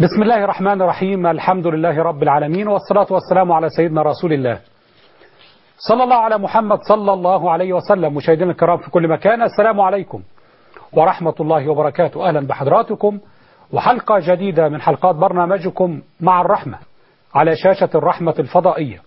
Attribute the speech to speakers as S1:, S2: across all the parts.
S1: بسم الله الرحمن الرحيم الحمد لله رب العالمين والصلاة والسلام على سيدنا رسول الله صلى الله على محمد صلى الله عليه وسلم مشاهدينا الكرام في كل مكان السلام عليكم ورحمة الله وبركاته أهلا بحضراتكم وحلقة جديدة من حلقات برنامجكم مع الرحمة على شاشة الرحمة الفضائية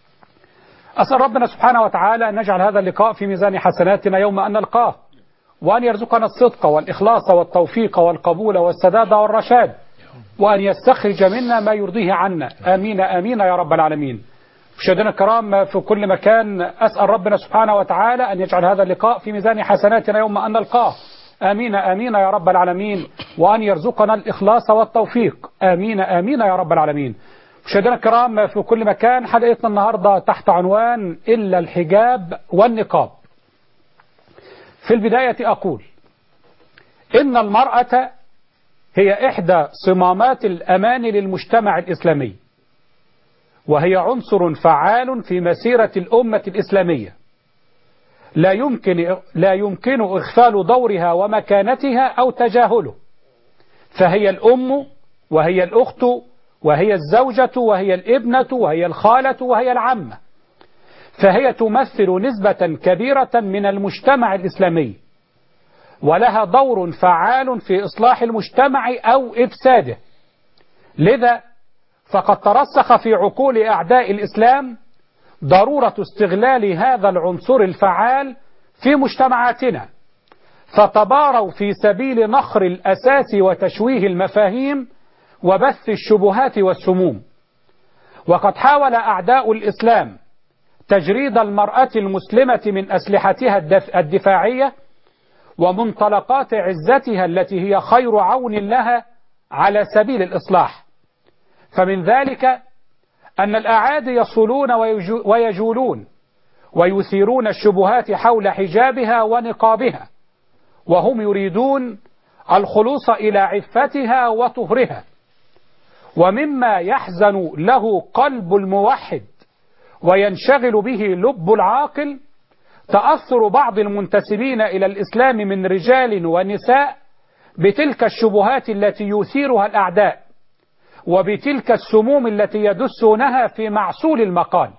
S1: أسأل ربنا سبحانه وتعالى أن نجعل هذا اللقاء في ميزان حسناتنا يوم أن نلقاه وأن يرزقنا الصدق والإخلاص والتوفيق والقبول والسداد والرشاد وأن يستخرج منا ما يرضيه عنا آمين آمين يا رب العالمين مشاهدينا الكرام في كل مكان أسأل ربنا سبحانه وتعالى أن يجعل هذا اللقاء في ميزان حسناتنا يوم أن نلقاه آمين آمين يا رب العالمين وأن يرزقنا الإخلاص والتوفيق آمين آمين يا رب العالمين مشاهدينا الكرام في كل مكان حلقتنا النهاردة تحت عنوان إلا الحجاب والنقاب في البداية أقول إن المرأة هي إحدى صمامات الأمان للمجتمع الإسلامي وهي عنصر فعال في مسيرة الأمة الإسلامية لا يمكن لا يمكن إغفال دورها ومكانتها أو تجاهله فهي الأم وهي الأخت وهي الزوجة وهي الابنة وهي الخالة وهي العمة فهي تمثل نسبة كبيرة من المجتمع الإسلامي ولها دور فعال في إصلاح المجتمع أو إفساده لذا فقد ترسخ في عقول أعداء الإسلام ضرورة استغلال هذا العنصر الفعال في مجتمعاتنا فتباروا في سبيل نخر الأساس وتشويه المفاهيم وبث الشبهات والسموم وقد حاول أعداء الإسلام تجريد المرأة المسلمة من أسلحتها الدفاعية ومنطلقات عزتها التي هي خير عون لها على سبيل الإصلاح فمن ذلك أن الأعادي يصلون ويجولون ويثيرون الشبهات حول حجابها ونقابها وهم يريدون الخلوص إلى عفتها وطهرها ومما يحزن له قلب الموحد وينشغل به لب العاقل تأثر بعض المنتسبين إلى الإسلام من رجال ونساء بتلك الشبهات التي يثيرها الأعداء وبتلك السموم التي يدسونها في معسول المقال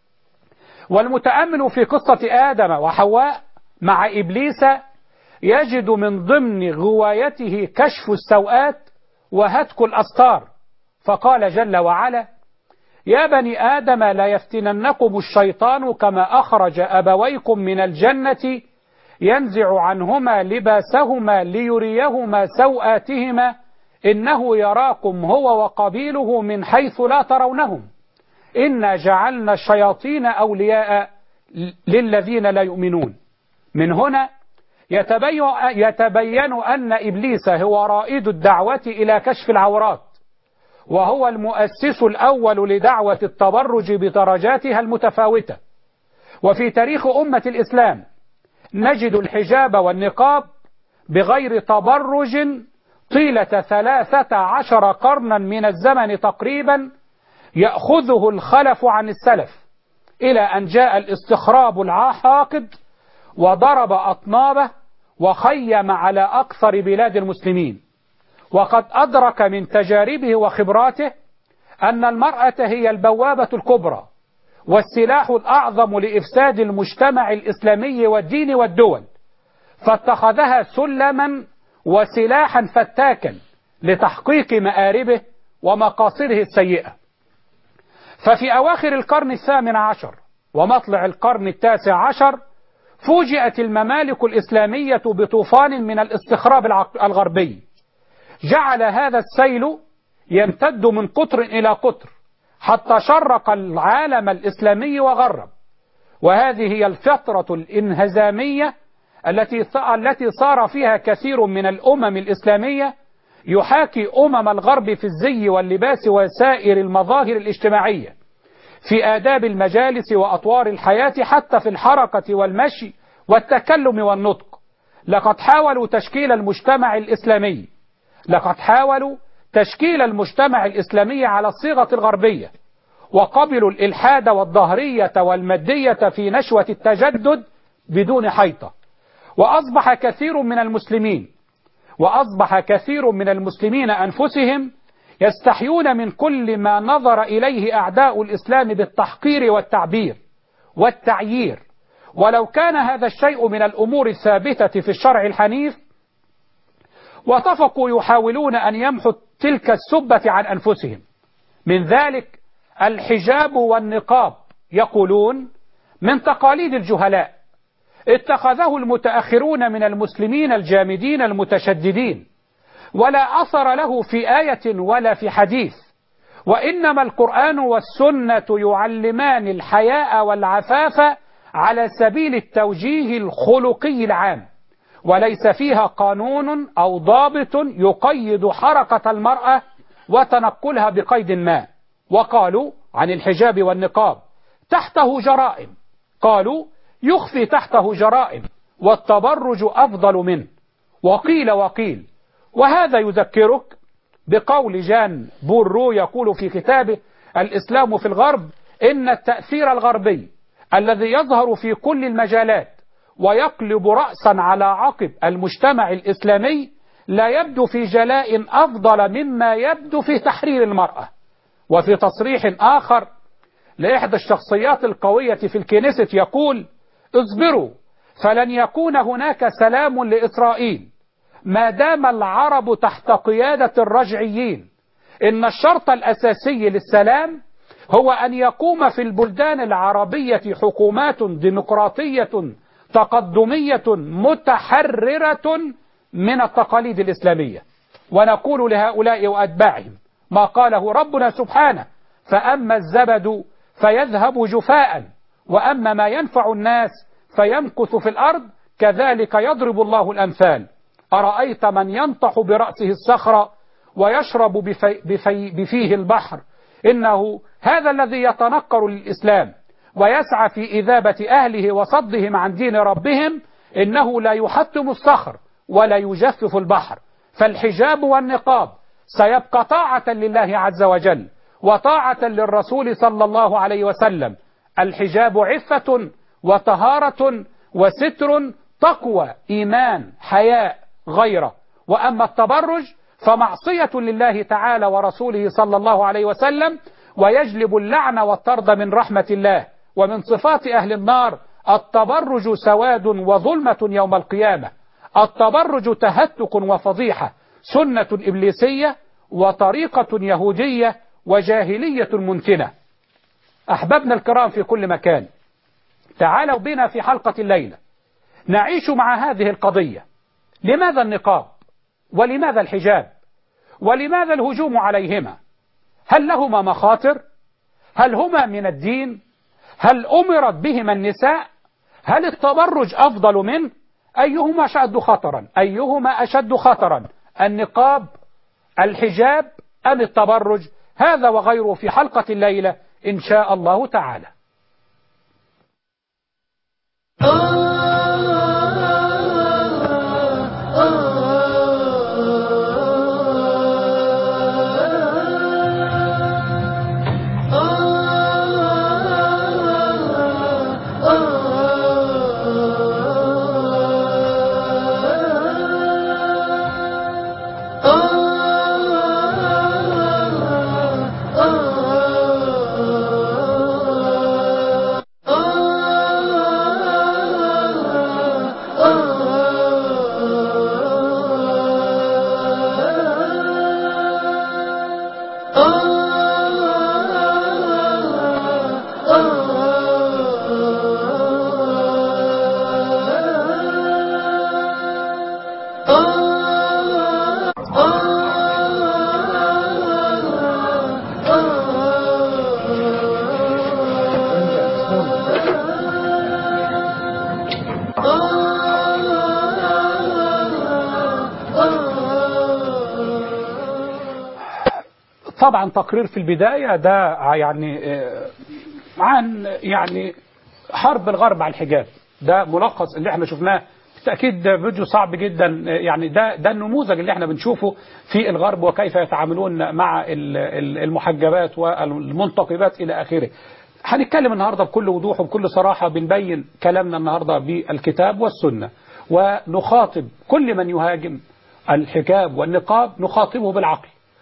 S1: والمتأمل في قصة آدم وحواء مع إبليس يجد من ضمن غوايته كشف السوءات وهتك الأستار فقال جل وعلا يا بني آدم لا يفتننكم الشيطان كما أخرج أبويكم من الجنة ينزع عنهما لباسهما ليريهما سوآتهما إنه يراكم هو وقبيله من حيث لا ترونهم إنا جعلنا الشياطين أولياء للذين لا يؤمنون من هنا يتبين, يتبين أن إبليس هو رائد الدعوة إلى كشف العورات وهو المؤسس الأول لدعوة التبرج بدرجاتها المتفاوتة وفي تاريخ أمة الإسلام نجد الحجاب والنقاب بغير تبرج طيلة ثلاثة عشر قرنا من الزمن تقريبا يأخذه الخلف عن السلف إلى أن جاء الاستخراب العاقد وضرب أطنابه وخيم على أكثر بلاد المسلمين وقد أدرك من تجاربه وخبراته أن المرأة هي البوابة الكبرى والسلاح الأعظم لإفساد المجتمع الإسلامي والدين والدول فاتخذها سلما وسلاحا فتاكا لتحقيق مآربه ومقاصده السيئة ففي أواخر القرن الثامن عشر ومطلع القرن التاسع عشر فوجئت الممالك الإسلامية بطوفان من الاستخراب الغربي جعل هذا السيل يمتد من قطر إلى قطر حتى شرق العالم الإسلامي وغرب وهذه هي الفترة الانهزامية التي التي صار فيها كثير من الأمم الإسلامية يحاكي أمم الغرب في الزي واللباس وسائر المظاهر الاجتماعية في آداب المجالس وأطوار الحياة حتى في الحركة والمشي والتكلم والنطق لقد حاولوا تشكيل المجتمع الإسلامي لقد حاولوا تشكيل المجتمع الإسلامي على الصيغة الغربية وقبلوا الإلحاد والظهرية والمادية في نشوة التجدد بدون حيطة وأصبح كثير من المسلمين وأصبح كثير من المسلمين أنفسهم يستحيون من كل ما نظر إليه أعداء الإسلام بالتحقير والتعبير والتعيير ولو كان هذا الشيء من الأمور الثابتة في الشرع الحنيف واتفقوا يحاولون أن يمحوا تلك السبة عن أنفسهم من ذلك الحجاب والنقاب يقولون من تقاليد الجهلاء اتخذه المتأخرون من المسلمين الجامدين المتشددين ولا أثر له في آية ولا في حديث وإنما القرآن والسنة يعلمان الحياء والعفاف على سبيل التوجيه الخلقي العام وليس فيها قانون أو ضابط يقيد حركة المرأة وتنقلها بقيد ما وقالوا عن الحجاب والنقاب تحته جرائم قالوا يخفي تحته جرائم والتبرج أفضل منه وقيل وقيل وهذا يذكرك بقول جان بورو يقول في كتابه الإسلام في الغرب إن التأثير الغربي الذي يظهر في كل المجالات ويقلب رأسا على عقب المجتمع الإسلامي لا يبدو في جلاء أفضل مما يبدو في تحرير المرأة وفي تصريح آخر لإحدى الشخصيات القوية في الكنيست يقول اصبروا فلن يكون هناك سلام لإسرائيل ما دام العرب تحت قيادة الرجعيين إن الشرط الأساسي للسلام هو أن يقوم في البلدان العربية حكومات ديمقراطية تقدمية متحررة من التقاليد الإسلامية ونقول لهؤلاء وأتباعهم ما قاله ربنا سبحانه فأما الزبد فيذهب جفاء وأما ما ينفع الناس فيمكث في الأرض كذلك يضرب الله الأمثال أرأيت من ينطح برأسه الصخرة ويشرب بفي بفي بفيه البحر إنه هذا الذي يتنكر للإسلام ويسعى في إذابة أهله وصدهم عن دين ربهم إنه لا يحتم الصخر ولا يجفف البحر فالحجاب والنقاب سيبقى طاعة لله عز وجل وطاعة للرسول صلى الله عليه وسلم الحجاب عفة وطهارة وستر تقوى إيمان حياء غيره وأما التبرج فمعصية لله تعالى ورسوله صلى الله عليه وسلم ويجلب اللعن والطرد من رحمة الله ومن صفات أهل النار التبرج سواد وظلمة يوم القيامة التبرج تهتك وفضيحة سنة إبليسية وطريقة يهودية وجاهلية منتنة أحبابنا الكرام في كل مكان تعالوا بنا في حلقة الليلة نعيش مع هذه القضية لماذا النقاب ولماذا الحجاب ولماذا الهجوم عليهما هل لهما مخاطر هل هما من الدين هل أمرت بهما النساء هل التبرج أفضل منه أيهما أشد خطرا أيهما أشد خطرا النقاب الحجاب أم التبرج هذا وغيره في حلقة الليلة إن شاء الله تعالى طبعا تقرير في البداية ده يعني عن يعني حرب الغرب على الحجاب ده ملخص اللي احنا شفناه بالتأكيد ده فيديو صعب جدا يعني ده ده النموذج اللي احنا بنشوفه في الغرب وكيف يتعاملون مع المحجبات والمنتقبات إلى آخره هنتكلم النهاردة بكل وضوح وبكل صراحة بنبين كلامنا النهاردة بالكتاب والسنة ونخاطب كل من يهاجم الحجاب والنقاب نخاطبه بالعقل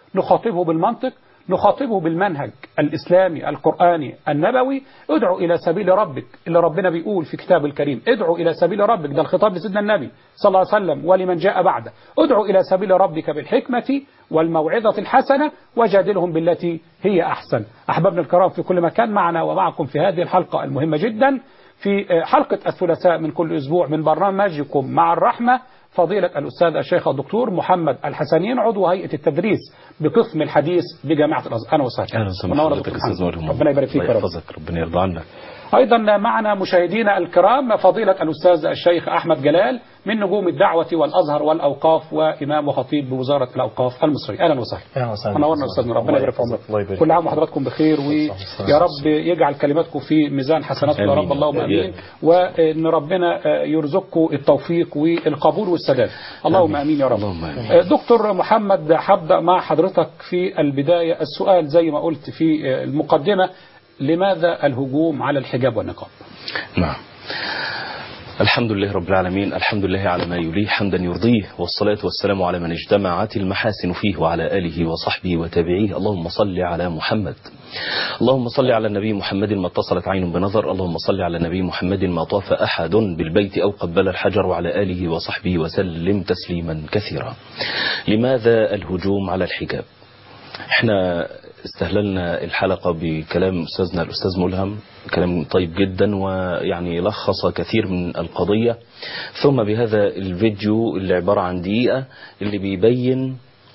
S1: نخاطبه بالمنطق نخاطبه بالمنهج الإسلامي القرآني النبوي ادعو إلى سبيل ربك اللي ربنا بيقول في كتاب الكريم ادعو إلى سبيل ربك ده الخطاب لسيدنا النبي صلى الله عليه وسلم ولمن جاء بعده ادعو إلى سبيل ربك بالحكمة والموعظة الحسنة وجادلهم بالتي هي أحسن أحبابنا الكرام في كل مكان معنا ومعكم في هذه الحلقة المهمة جدا في حلقة الثلاثاء من كل أسبوع من برنامجكم مع الرحمة فضيلة الأستاذ الشيخ الدكتور محمد الحسنين عضو هيئة التدريس بقسم الحديث بجامعة الأزهر أهلا وسهلا
S2: اهلا وسهلا
S1: منور
S2: بحضرتك
S1: دكتور
S2: استاذ
S1: محمد.
S2: مرهم
S1: ربنا يبارك فيك يا
S2: الله
S1: رب
S2: يحفظك ربنا يرضى عنك
S1: أيضا معنا مشاهدينا الكرام فضيلة الأستاذ الشيخ أحمد جلال من نجوم الدعوة والأزهر والأوقاف وإمام وخطيب بوزارة الأوقاف المصرية أهلا وسهلا
S3: اهلا وسهلا
S1: منورنا أستاذنا ربنا يبارك في عمرك
S3: الله يبارك
S1: كل عام وحضراتكم بخير ويا رب يجعل كلماتكم في ميزان حسناتكم يا رب
S2: آمين.
S1: اللهم امين
S2: آمين.
S1: وان ربنا يرزقكم التوفيق والقبول والسداد اللهم امين يا رب
S2: اللهم آمين.
S1: دكتور محمد هبدا مع حضرتك في البدايه السؤال زي ما قلت في المقدمه لماذا الهجوم على الحجاب والنقاب؟
S2: نعم الحمد لله رب العالمين الحمد لله على ما يليه حمدا يرضيه والصلاة والسلام على من اجتمعت المحاسن فيه وعلى آله وصحبه وتابعيه اللهم صل على محمد اللهم صل على النبي محمد ما اتصلت عين بنظر اللهم صل على النبي محمد ما طاف أحد بالبيت أو قبل الحجر وعلى آله وصحبه وسلم تسليما كثيرا لماذا الهجوم على الحجاب احنا استهللنا الحلقة بكلام أستاذنا الأستاذ ملهم كلام طيب جدا ويعني لخص كثير من القضية ثم بهذا الفيديو اللي عبارة عن دقيقة اللي بيبين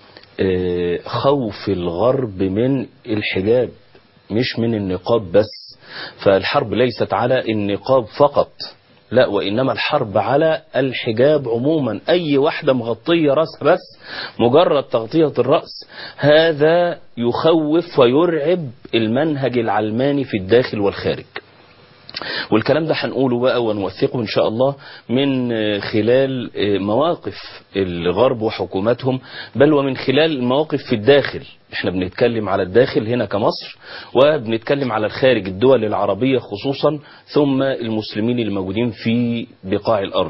S2: آه، خوف الغرب من الحجاب مش من النقاب بس فالحرب ليست على النقاب فقط لا وإنما الحرب على الحجاب عموما أي واحدة مغطية رأسها بس مجرد تغطية الرأس هذا يخوف ويرعب المنهج العلماني في الداخل والخارج والكلام ده هنقوله بقى ونوثقه ان شاء الله من خلال مواقف الغرب وحكوماتهم بل ومن خلال المواقف في الداخل احنا بنتكلم على الداخل هنا كمصر وبنتكلم على الخارج الدول العربية خصوصا ثم المسلمين الموجودين في بقاع الارض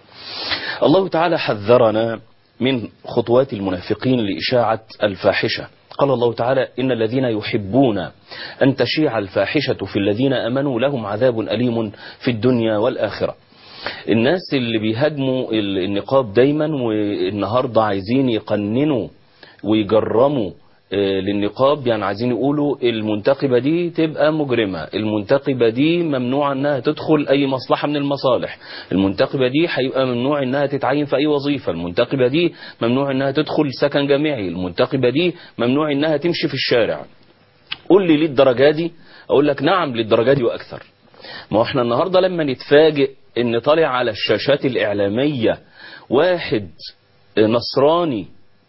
S2: الله تعالى حذرنا من خطوات المنافقين لإشاعة الفاحشة قال الله تعالى إن الذين يحبون أن تشيع الفاحشة في الذين أمنوا لهم عذاب أليم في الدنيا والآخرة الناس اللي بيهاجموا النقاب دايما والنهاردة عايزين يقننوا ويجرموا آه، للنقاب يعني عايزين يقولوا المنتقبة دي تبقى مجرمة المنتقبة دي ممنوع انها تدخل اي مصلحة من المصالح المنتقبة دي هيبقى ممنوع انها تتعين في اي وظيفة المنتقبة دي ممنوع انها تدخل سكن جامعي المنتقبة دي ممنوع انها تمشي في الشارع قول لي ليه الدرجة دي اقول لك نعم للدرجة دي واكثر ما هو احنا النهاردة لما نتفاجئ ان طالع على الشاشات الاعلامية واحد نصراني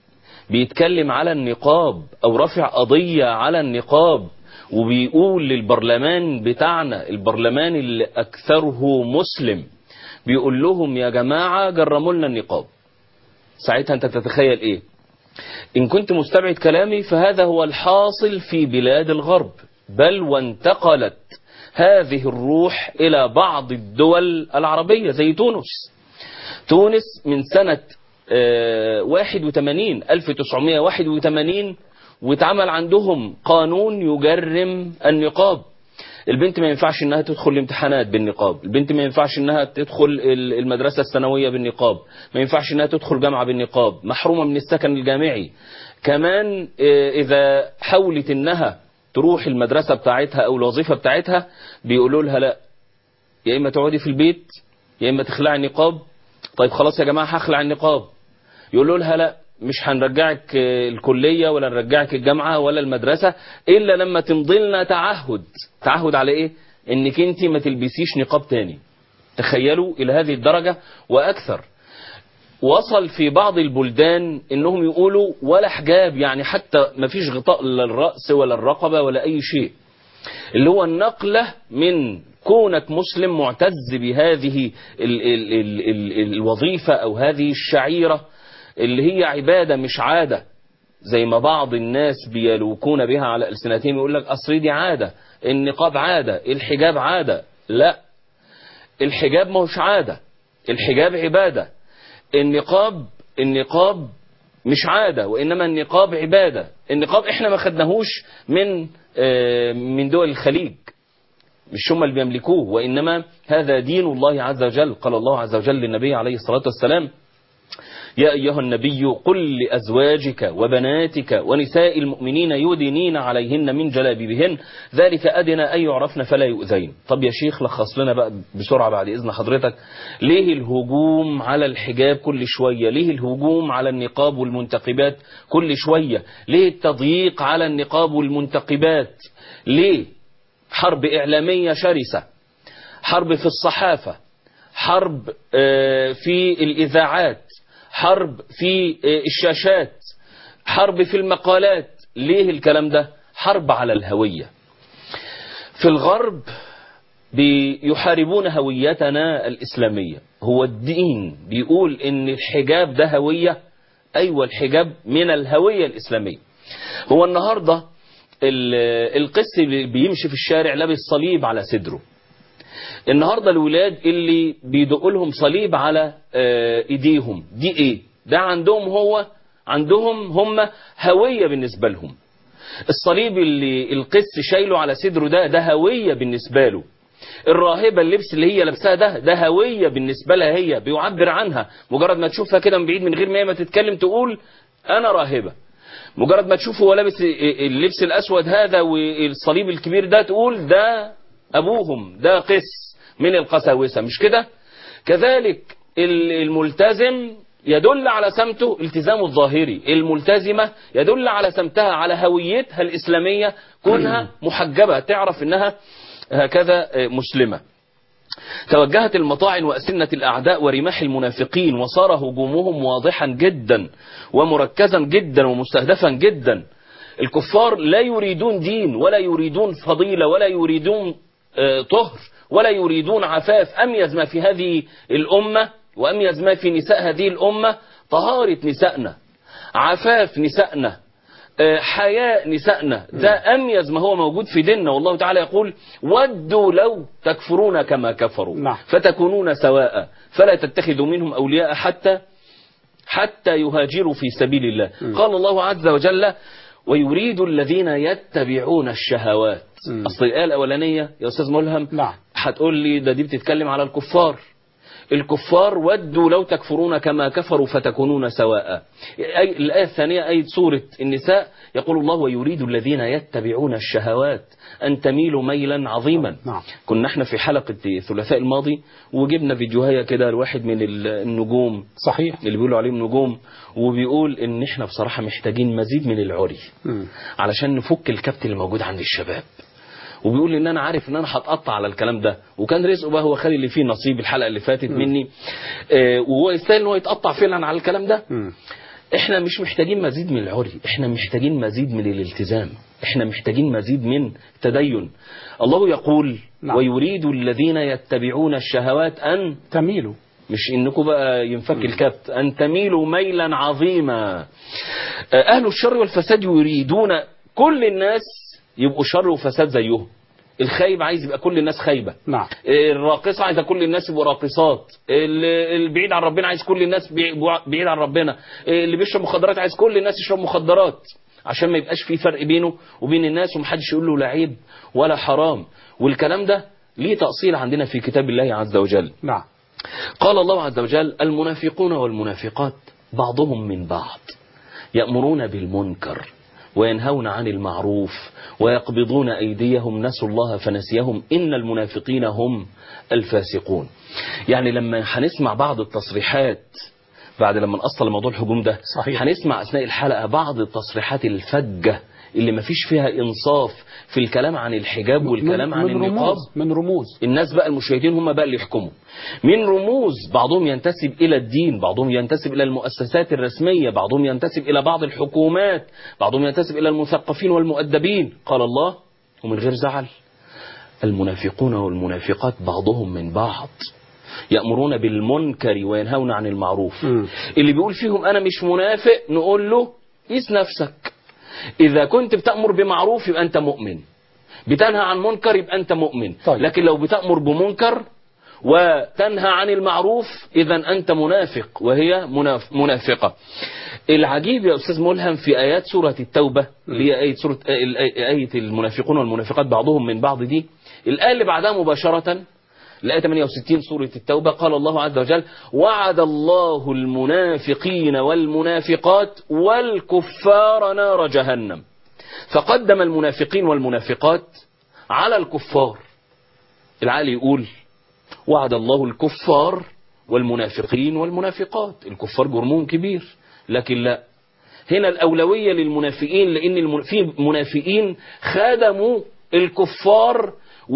S2: بيتكلم على النقاب او رافع قضية على النقاب وبيقول للبرلمان بتاعنا البرلمان اللي اكثره مسلم بيقول لهم يا جماعة جرموا لنا النقاب ساعتها انت تتخيل ايه ان كنت مستبعد كلامي فهذا هو الحاصل في بلاد الغرب بل وانتقلت هذه الروح الى بعض الدول العربية زي تونس تونس من سنة آه، 81 1981 واتعمل عندهم قانون يجرم النقاب البنت ما ينفعش انها تدخل الامتحانات بالنقاب البنت ما ينفعش انها تدخل ال- المدرسة الثانوية بالنقاب ما ينفعش انها تدخل جامعة بالنقاب محرومة من السكن الجامعي كمان آه، اذا حاولت انها تروح المدرسة بتاعتها او الوظيفة بتاعتها بيقولوا لها لا يا اما تقعدي في البيت يا اما تخلعي النقاب طيب خلاص يا جماعة هخلع النقاب يقولوا لها لا مش هنرجعك آه، الكلية ولا نرجعك الجامعة ولا المدرسة إلا لما تمضي لنا تعهد تعهد على إيه إنك أنت ما تلبسيش نقاب تاني تخيلوا إلى هذه الدرجة وأكثر وصل في بعض البلدان انهم يقولوا ولا حجاب يعني حتى ما فيش غطاء للرأس ولا الرقبة ولا اي شيء اللي هو النقلة من كونك مسلم معتز بهذه ال ال ال ال الوظيفة او هذه الشعيرة اللي هي عبادة مش عادة زي ما بعض الناس بيلوكون بها على ألسنتهم يقول لك أصل دي عادة النقاب عادة الحجاب عادة لا الحجاب ما هوش عادة الحجاب عبادة النقاب النقاب مش عادة وإنما النقاب عبادة النقاب إحنا ما خدناهوش من آه، من دول الخليج مش هم اللي بيملكوه وإنما هذا دين الله عز وجل قال الله عز وجل للنبي عليه الصلاة والسلام يا أيها النبي قل لأزواجك وبناتك ونساء المؤمنين يدنين عليهن من جلابيبهن ذلك أدنى أن يعرفن فلا يؤذين طب يا شيخ لخص لنا بقى بسرعة بعد إذن حضرتك ليه الهجوم على الحجاب كل شوية ليه الهجوم على النقاب والمنتقبات كل شوية ليه التضييق على النقاب والمنتقبات ليه حرب إعلامية شرسة حرب في الصحافة حرب آه، في الإذاعات حرب في آه، الشاشات حرب في المقالات ليه الكلام ده حرب على الهوية في الغرب بيحاربون هويتنا الإسلامية هو الدين بيقول ان الحجاب ده هوية أيوة الحجاب من الهوية الإسلامية هو النهاردة ال- القس اللي بيمشي في الشارع لابس صليب على صدره النهارده الولاد اللي بيدقوا لهم صليب على آه، ايديهم دي ايه ده عندهم هو عندهم هم هويه بالنسبه لهم الصليب اللي القس شايله على صدره ده ده هويه بالنسبه له الراهبه اللبس اللي هي لابساه ده ده هويه بالنسبه لها هي بيعبر عنها مجرد ما تشوفها كده من بعيد من غير ما هي ما تتكلم تقول انا راهبه مجرد ما تشوفه هو لابس اللبس الاسود هذا والصليب الكبير ده تقول ده ابوهم ده قس من القساوسه مش كده كذلك ال- الملتزم يدل على سمته التزامه الظاهري الملتزمة يدل على سمتها على هويتها الإسلامية كونها محجبة تعرف إنها هكذا مسلمة توجهت المطاعن وأسنة الأعداء ورماح المنافقين وصار هجومهم واضحا جدا ومركزا جدا ومستهدفا جدا الكفار لا يريدون دين ولا يريدون فضيلة ولا يريدون آه، طهر ولا يريدون عفاف أميز ما في هذه الأمة وأميز ما في نساء هذه الأمة طهارة نسائنا عفاف نسائنا آه، حياء نسائنا ده أميز ما هو موجود في ديننا والله تعالى يقول ودوا لو تكفرون كما كفروا
S1: نعم.
S2: فتكونون سواء فلا تتخذوا منهم أولياء حتى حتى يهاجروا في سبيل الله قال الله عز وجل ويريد الذين يتبعون الشهوات
S1: مم.
S2: أصل الآية الأولانية يا أستاذ ملهم
S1: نعم.
S2: هتقول لي ده دي بتتكلم على الكفار الكفار ودوا لو تكفرون كما كفروا فتكونون سواء أي الآية الثانية أي سورة النساء يقول الله ويريد الذين يتبعون الشهوات أن تميلوا ميلا عظيما
S1: نعم.
S2: كنا احنا في حلقة الثلاثاء الماضي وجبنا فيديوهية كده لواحد من ال- النجوم
S1: صحيح
S2: اللي بيقولوا عليهم نجوم وبيقول ان احنا بصراحة محتاجين مزيد من العري
S1: مم.
S2: علشان نفك الكبت اللي موجود عند الشباب وبيقول ان انا عارف ان انا هتقطع على الكلام ده وكان رزقه بقى هو خالي اللي فيه نصيب الحلقه اللي فاتت مني آه وهو يستاهل ان هو يتقطع فعلا على الكلام ده
S1: مم.
S2: احنا مش محتاجين مزيد من العري احنا محتاجين مزيد من الالتزام احنا محتاجين مزيد من التدين الله يقول
S1: نعم.
S2: ويريد الذين يتبعون الشهوات ان
S1: تميلوا
S2: مش انكم بقى ينفك الكبت ان تميلوا ميلا عظيما آه، اهل الشر والفساد يريدون كل الناس يبقوا شر وفساد زيهم الخايب عايز يبقى كل الناس خايبه
S1: نعم
S2: الراقصة عايزة كل الناس يبقوا راقصات ال- البعيد عن ربنا عايز كل الناس بي- بعيد عن ربنا اللي بيشرب مخدرات عايز كل الناس يشرب مخدرات عشان ما يبقاش في فرق بينه وبين الناس ومحدش يقول له لا عيب ولا حرام والكلام ده ليه تأصيل عندنا في كتاب الله عز وجل
S1: نعم
S2: قال الله عز وجل المنافقون والمنافقات بعضهم من بعض يأمرون بالمنكر وينهون عن المعروف ويقبضون أيديهم نسوا الله فنسيهم إن المنافقين هم الفاسقون يعني لما هنسمع بعض التصريحات بعد لما نأصل موضوع الهجوم ده
S1: صحيح.
S2: هنسمع أثناء الحلقة بعض التصريحات الفجة اللي ما فيش فيها إنصاف في الكلام عن الحجاب والكلام
S1: من
S2: عن
S1: من
S2: النقاب
S1: رموز من رموز
S2: الناس بقى المشاهدين هم بقى اللي يحكموا من رموز بعضهم ينتسب إلى الدين بعضهم ينتسب إلى المؤسسات الرسمية بعضهم ينتسب إلى بعض الحكومات بعضهم ينتسب إلى المثقفين والمؤدبين قال الله ومن غير زعل المنافقون والمنافقات بعضهم من بعض يأمرون بالمنكر وينهون عن المعروف
S1: مم.
S2: اللي بيقول فيهم أنا مش منافق نقول له قيس نفسك إذا كنت بتأمر بمعروف يبقى أنت مؤمن بتنهى عن منكر يبقى أنت مؤمن
S1: طيب.
S2: لكن لو بتأمر بمنكر وتنهى عن المعروف إذا أنت منافق وهي مناف منافقة العجيب يا أستاذ ملهم في آيات سورة التوبة اللي هي آية, سورة آية المنافقون والمنافقات بعضهم من بعض دي الآية اللي بعدها مباشرة الآية 68 سورة التوبة قال الله عز وجل وعد الله المنافقين والمنافقات والكفار نار جهنم فقدم المنافقين والمنافقات على الكفار العالي يقول وعد الله الكفار والمنافقين والمنافقات الكفار جرمهم كبير لكن لا هنا الأولوية للمنافقين لأن في منافقين خدموا الكفار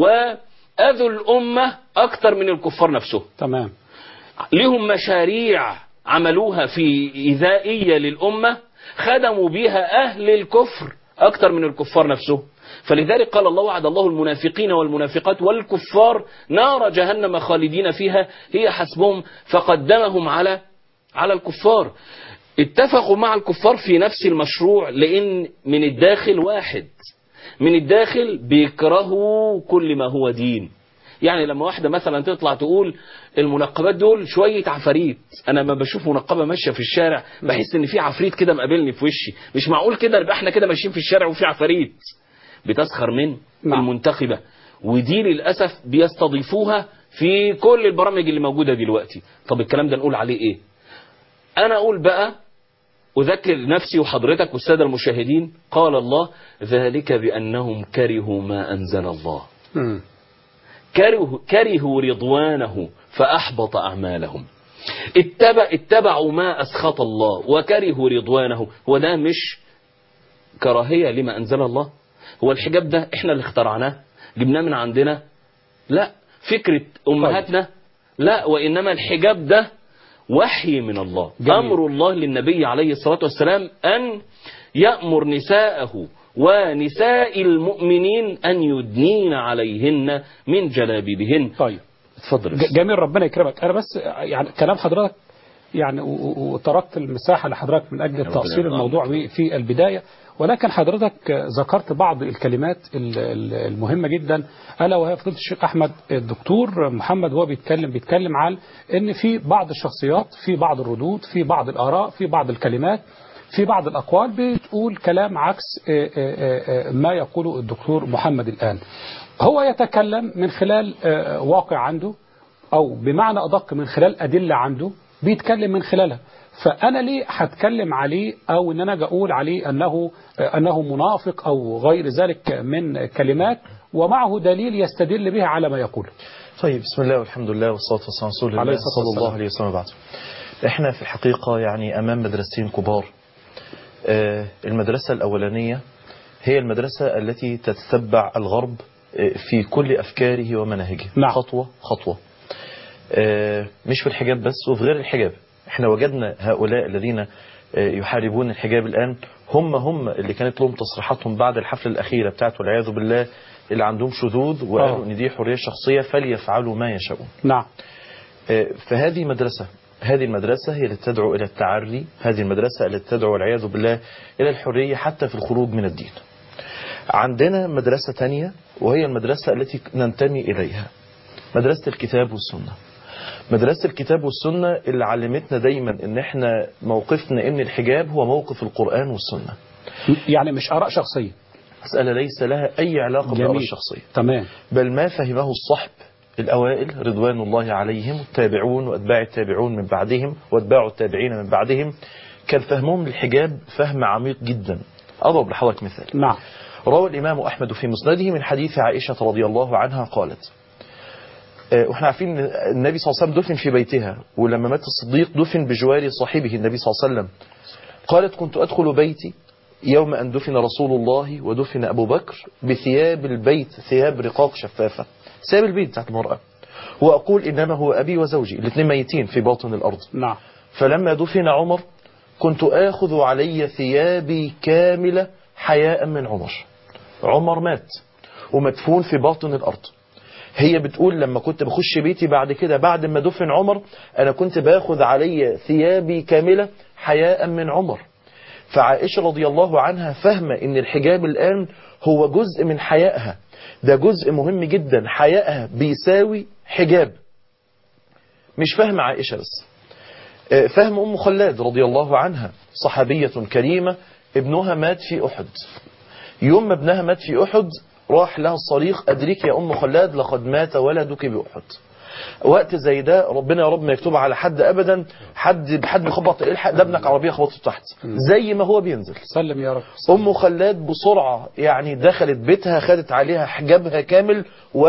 S2: وأذوا الأمة أكثر من الكفار نفسهم
S1: تمام
S2: لهم مشاريع عملوها في إذائية للأمة خدموا بها أهل الكفر أكثر من الكفار نفسهم فلذلك قال الله وعد الله المنافقين والمنافقات والكفار نار جهنم خالدين فيها هي حسبهم فقدمهم على على الكفار اتفقوا مع الكفار في نفس المشروع لأن من الداخل واحد من الداخل بيكرهوا كل ما هو دين يعني لما واحدة مثلا تطلع تقول المنقبات دول شوية عفاريت أنا ما بشوف منقبة ماشية في الشارع بحس إن في عفريت كده مقابلني في وشي مش معقول كده نبقى احنا كده ماشيين في الشارع وفي عفاريت بتسخر من
S1: نعم.
S2: المنتخبة ودي للأسف بيستضيفوها في كل البرامج اللي موجودة دلوقتي طب الكلام ده نقول عليه ايه انا اقول بقى أذكر نفسي وحضرتك والسادة المشاهدين قال الله ذلك بأنهم كرهوا ما أنزل الله
S1: مم.
S2: كرهوا, كرهوا رضوانه فأحبط أعمالهم اتبع اتبعوا ما أسخط الله وكرهوا رضوانه هو ده مش كراهية لما أنزل الله هو الحجاب ده احنا اللي اخترعناه جبناه من عندنا لا فكرة أمهاتنا لا وإنما الحجاب ده وحي من الله
S1: جميل.
S2: أمر الله للنبي عليه الصلاة والسلام أن يأمر نساءه ونساء المؤمنين أن يدنين عليهن من جلابيبهن
S1: طيب
S2: اتفضل
S1: ج- جميل ربنا يكرمك انا بس يعني كلام حضرتك يعني و- و- وتركت المساحه لحضرتك من اجل تأصيل
S2: يرضى
S1: الموضوع في البدايه ولكن حضرتك ذكرت بعض الكلمات ال- ال- المهمه جدا الا وهي فضيله الشيخ احمد الدكتور محمد هو بيتكلم بيتكلم عن ان في بعض الشخصيات في بعض الردود في بعض الاراء في بعض الكلمات في بعض الأقوال بتقول كلام عكس آه، آه، آه، ما يقوله الدكتور محمد الآن هو يتكلم من خلال آه، واقع عنده أو بمعنى أدق من خلال أدلة عنده بيتكلم من خلالها فأنا ليه هتكلم عليه أو إن أنا أجي أقول عليه أنه آه، أنه منافق أو غير ذلك من كلمات ومعه دليل يستدل به على ما يقوله
S3: طيب بسم الله والحمد لله والصلاة والسلام على رسول
S1: عليه
S3: الله
S1: الصلاة
S3: صلى الله
S1: والسلام.
S3: عليه وسلم بعد احنا في الحقيقة يعني أمام مدرستين كبار آه، المدرسة الأولانية هي المدرسة التي تتبع الغرب آه، في كل أفكاره ومناهجه
S1: نعم.
S3: خطوة خطوة آه، مش في الحجاب بس وفي غير الحجاب احنا وجدنا هؤلاء الذين آه، يحاربون الحجاب الآن هم هم اللي كانت لهم تصريحاتهم بعد الحفلة الأخيرة بتاعت والعياذ بالله اللي عندهم شذوذ وقالوا
S1: آه.
S3: ان دي حرية شخصية فليفعلوا ما يشاءون
S1: نعم
S3: فهذه مدرسة هذه المدرسة هي التي تدعو إلى التعري هذه المدرسة التي تدعو والعياذ بالله إلى الحرية حتى في الخروج من الدين عندنا مدرسة تانية وهي المدرسة التي ننتمي إليها مدرسة الكتاب والسنة مدرسة الكتاب والسنة اللي علمتنا دايما ان احنا موقفنا ان الحجاب هو موقف القرآن والسنة
S1: يعني مش آراء شخصية
S3: مسألة ليس لها أي علاقة بالآراء
S1: جميل.
S3: الشخصية
S1: تمام
S3: بل ما فهمه الصحب الأوائل رضوان الله عليهم التابعون وأتباع التابعون من بعدهم وأتباع التابعين من بعدهم كان فهمهم للحجاب فهم عميق جدا أضرب لحضرتك مثال
S1: نعم
S3: روى الإمام أحمد في مسنده من حديث عائشة رضي الله عنها قالت آه، واحنا عارفين ان النبي صلى الله عليه وسلم دفن في بيتها ولما مات الصديق دفن بجوار صاحبه النبي صلى الله عليه وسلم قالت كنت أدخل بيتي يوم أن دفن رسول الله ودفن أبو بكر بثياب البيت ثياب رقاق شفافة ثياب البيت بتاعت المرأة وأقول إنما هو أبي وزوجي الاثنين ميتين في باطن الأرض
S1: نعم
S3: فلما دفن عمر كنت آخذ علي ثيابي كاملة حياء من عمر عمر مات ومدفون في باطن الأرض هي بتقول لما كنت بخش بيتي بعد كده بعد ما دفن عمر أنا كنت باخذ علي ثيابي كاملة حياء من عمر فعائشة رضي الله عنها فاهمة ان الحجاب الآن هو جزء من حيائها ده جزء مهم جدا حيائها بيساوي حجاب مش فهم عائشة بس آه، فهم أم خلاد رضي الله عنها صحابية كريمة ابنها مات في أحد يوم ما ابنها مات في أحد راح لها الصريخ أدريك يا أم خلاد لقد مات ولدك بأحد وقت زي ده ربنا يا رب ما يكتبها على حد ابدا حد حد بيخبط الحق ده ابنك عربيه خبطته تحت زي ما هو بينزل
S1: سلم يا رب
S3: ام خلاد بسرعه يعني دخلت بيتها خدت عليها حجابها كامل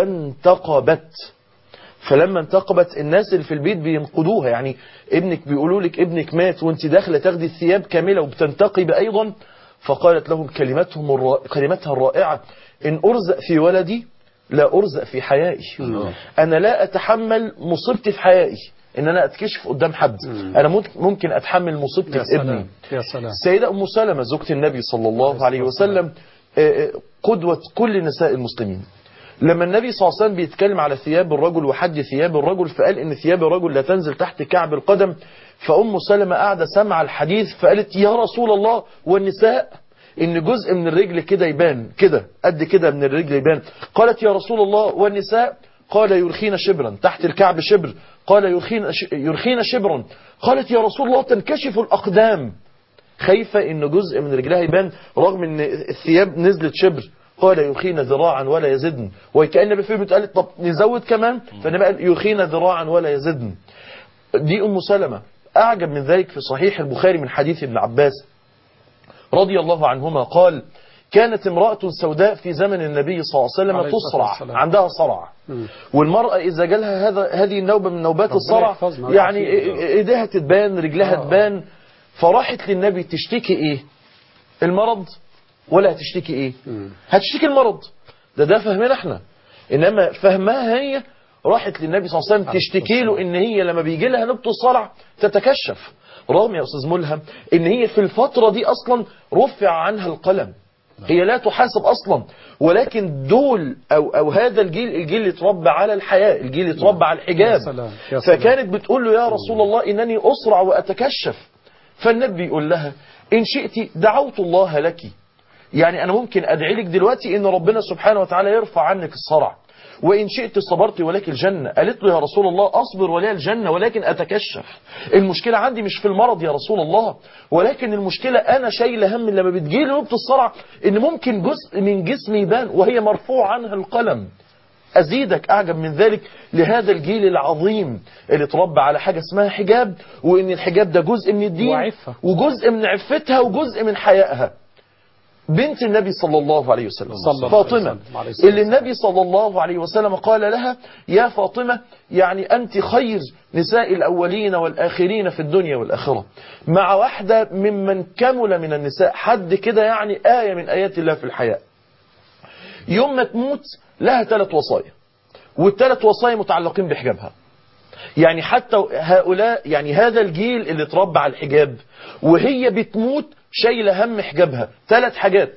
S3: وانتقبت فلما انتقبت الناس اللي في البيت بينقدوها يعني ابنك بيقولوا لك ابنك مات وانت داخله تاخدي الثياب كامله وبتنتقب ايضا فقالت لهم كلمتهم الرا... كلمتها الرائعه ان ارزق في ولدي لا ارزق في حيائي انا لا اتحمل مصيبتي في حيائي ان انا اتكشف قدام حد انا ممكن- ممكن اتحمل مصيبتي
S1: يا
S3: في ابني
S1: سلام يا سلام
S3: السيدة أم سلمة زوجة النبي صلى الله عليه وسلم آه، آه، قدوة كل نساء المسلمين لما النبي صلى الله عليه وسلم بيتكلم على ثياب الرجل وحد ثياب الرجل فقال ان ثياب الرجل لا تنزل تحت كعب القدم فأم سلمة قاعدة سمع الحديث فقالت يا رسول الله والنساء ان جزء من الرجل كده يبان كده قد كده من الرجل يبان قالت يا رسول الله والنساء قال يرخين شبرا تحت الكعب شبر قال يرخين ش- يرخين شبرا قالت يا رسول الله تنكشف الأقدام خايفة ان جزء من رجلها يبان رغم ان الثياب نزلت شبر قال يرخين ذراعا ولا يزدن وكأن بفهم قالت طب نزود كمان فنبقى قال يرخين ذراعا ولا يزدن دي أم سلمة أعجب من ذلك في صحيح البخاري من حديث ابن عباس رضي الله عنهما قال كانت امرأة سوداء في زمن النبي صلى الله عليه
S1: عليه
S3: وسلم
S1: الصلاة
S3: تصرع
S1: والسلام.
S3: عندها صرع
S1: مم.
S3: والمرأة إذا جالها هذا هذه النوبة من نوبات
S1: ربنا
S3: الصرع
S1: يحفظنا
S3: يعني
S1: ويعافينا.
S3: ايديها تتبان رجلها
S1: آه.
S3: تبان فراحت للنبي تشتكي ايه المرض ولا هتشتكي ايه
S1: مم.
S3: هتشتكي المرض ده ده فهمنا احنا انما فهمها هي راحت للنبي صلى الله عليه وسلم تشتكي له ان هي لما بيجي لها نبض الصلع تتكشف رغم يا استاذ ملهم ان هي في الفترة دي اصلا رفع عنها القلم هي لا تحاسب اصلا ولكن دول او او هذا الجيل الجيل اللي اتربى على الحياء الجيل اللي اتربى على الحجاب
S1: يا سلام، يا سلام.
S3: فكانت بتقول له يا رسول الله انني اسرع واتكشف فالنبي يقول لها ان شئت دعوت الله لك يعني أنا ممكن أدعي لك دلوقتي إن ربنا سبحانه وتعالى يرفع عنك الصرع وإن شئت صبرت ولك الجنة قالت له يا رسول الله أصبر ولي الجنة ولكن أتكشف المشكلة عندي مش في المرض يا رسول الله ولكن المشكلة أنا شايلة هم لما بتجيلي نبض الصرع إن ممكن جزء من جسمي يبان وهي مرفوع عنها القلم أزيدك أعجب من ذلك لهذا الجيل العظيم اللي اتربى على حاجة اسمها حجاب وإن الحجاب ده جزء من الدين
S1: وعفة.
S3: وجزء من عفتها وجزء من حيائها بنت النبي صلى الله عليه وسلم
S1: صلى الله عليه
S3: فاطمة
S1: وسلم. عليه الصلاة
S3: اللي النبي صلى الله عليه وسلم قال لها يا فاطمة يعني أنت خير نساء الأولين والآخرين في الدنيا والآخرة مع واحدة ممن كمل من النساء حد كده يعني آية من آيات الله في الحياة يوم ما تموت لها ثلاث وصايا والثلاث وصايا متعلقين بحجابها يعني حتى هؤلاء يعني هذا الجيل اللي اتربى على الحجاب وهي بتموت شايله هم حجابها ثلاث حاجات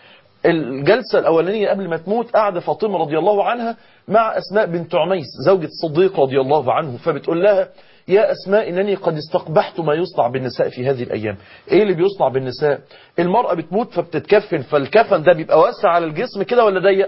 S3: الجلسة الأولانية قبل ما تموت قاعدة فاطمة رضي الله عنها مع أسماء بنت عميس زوجة الصديق رضي الله عنه فبتقول لها يا أسماء إنني قد استقبحت ما يصنع بالنساء في هذه الأيام إيه اللي بيصنع بالنساء المرأة بتموت فبتتكفن فالكفن ده بيبقى واسع على الجسم كده ولا ضيق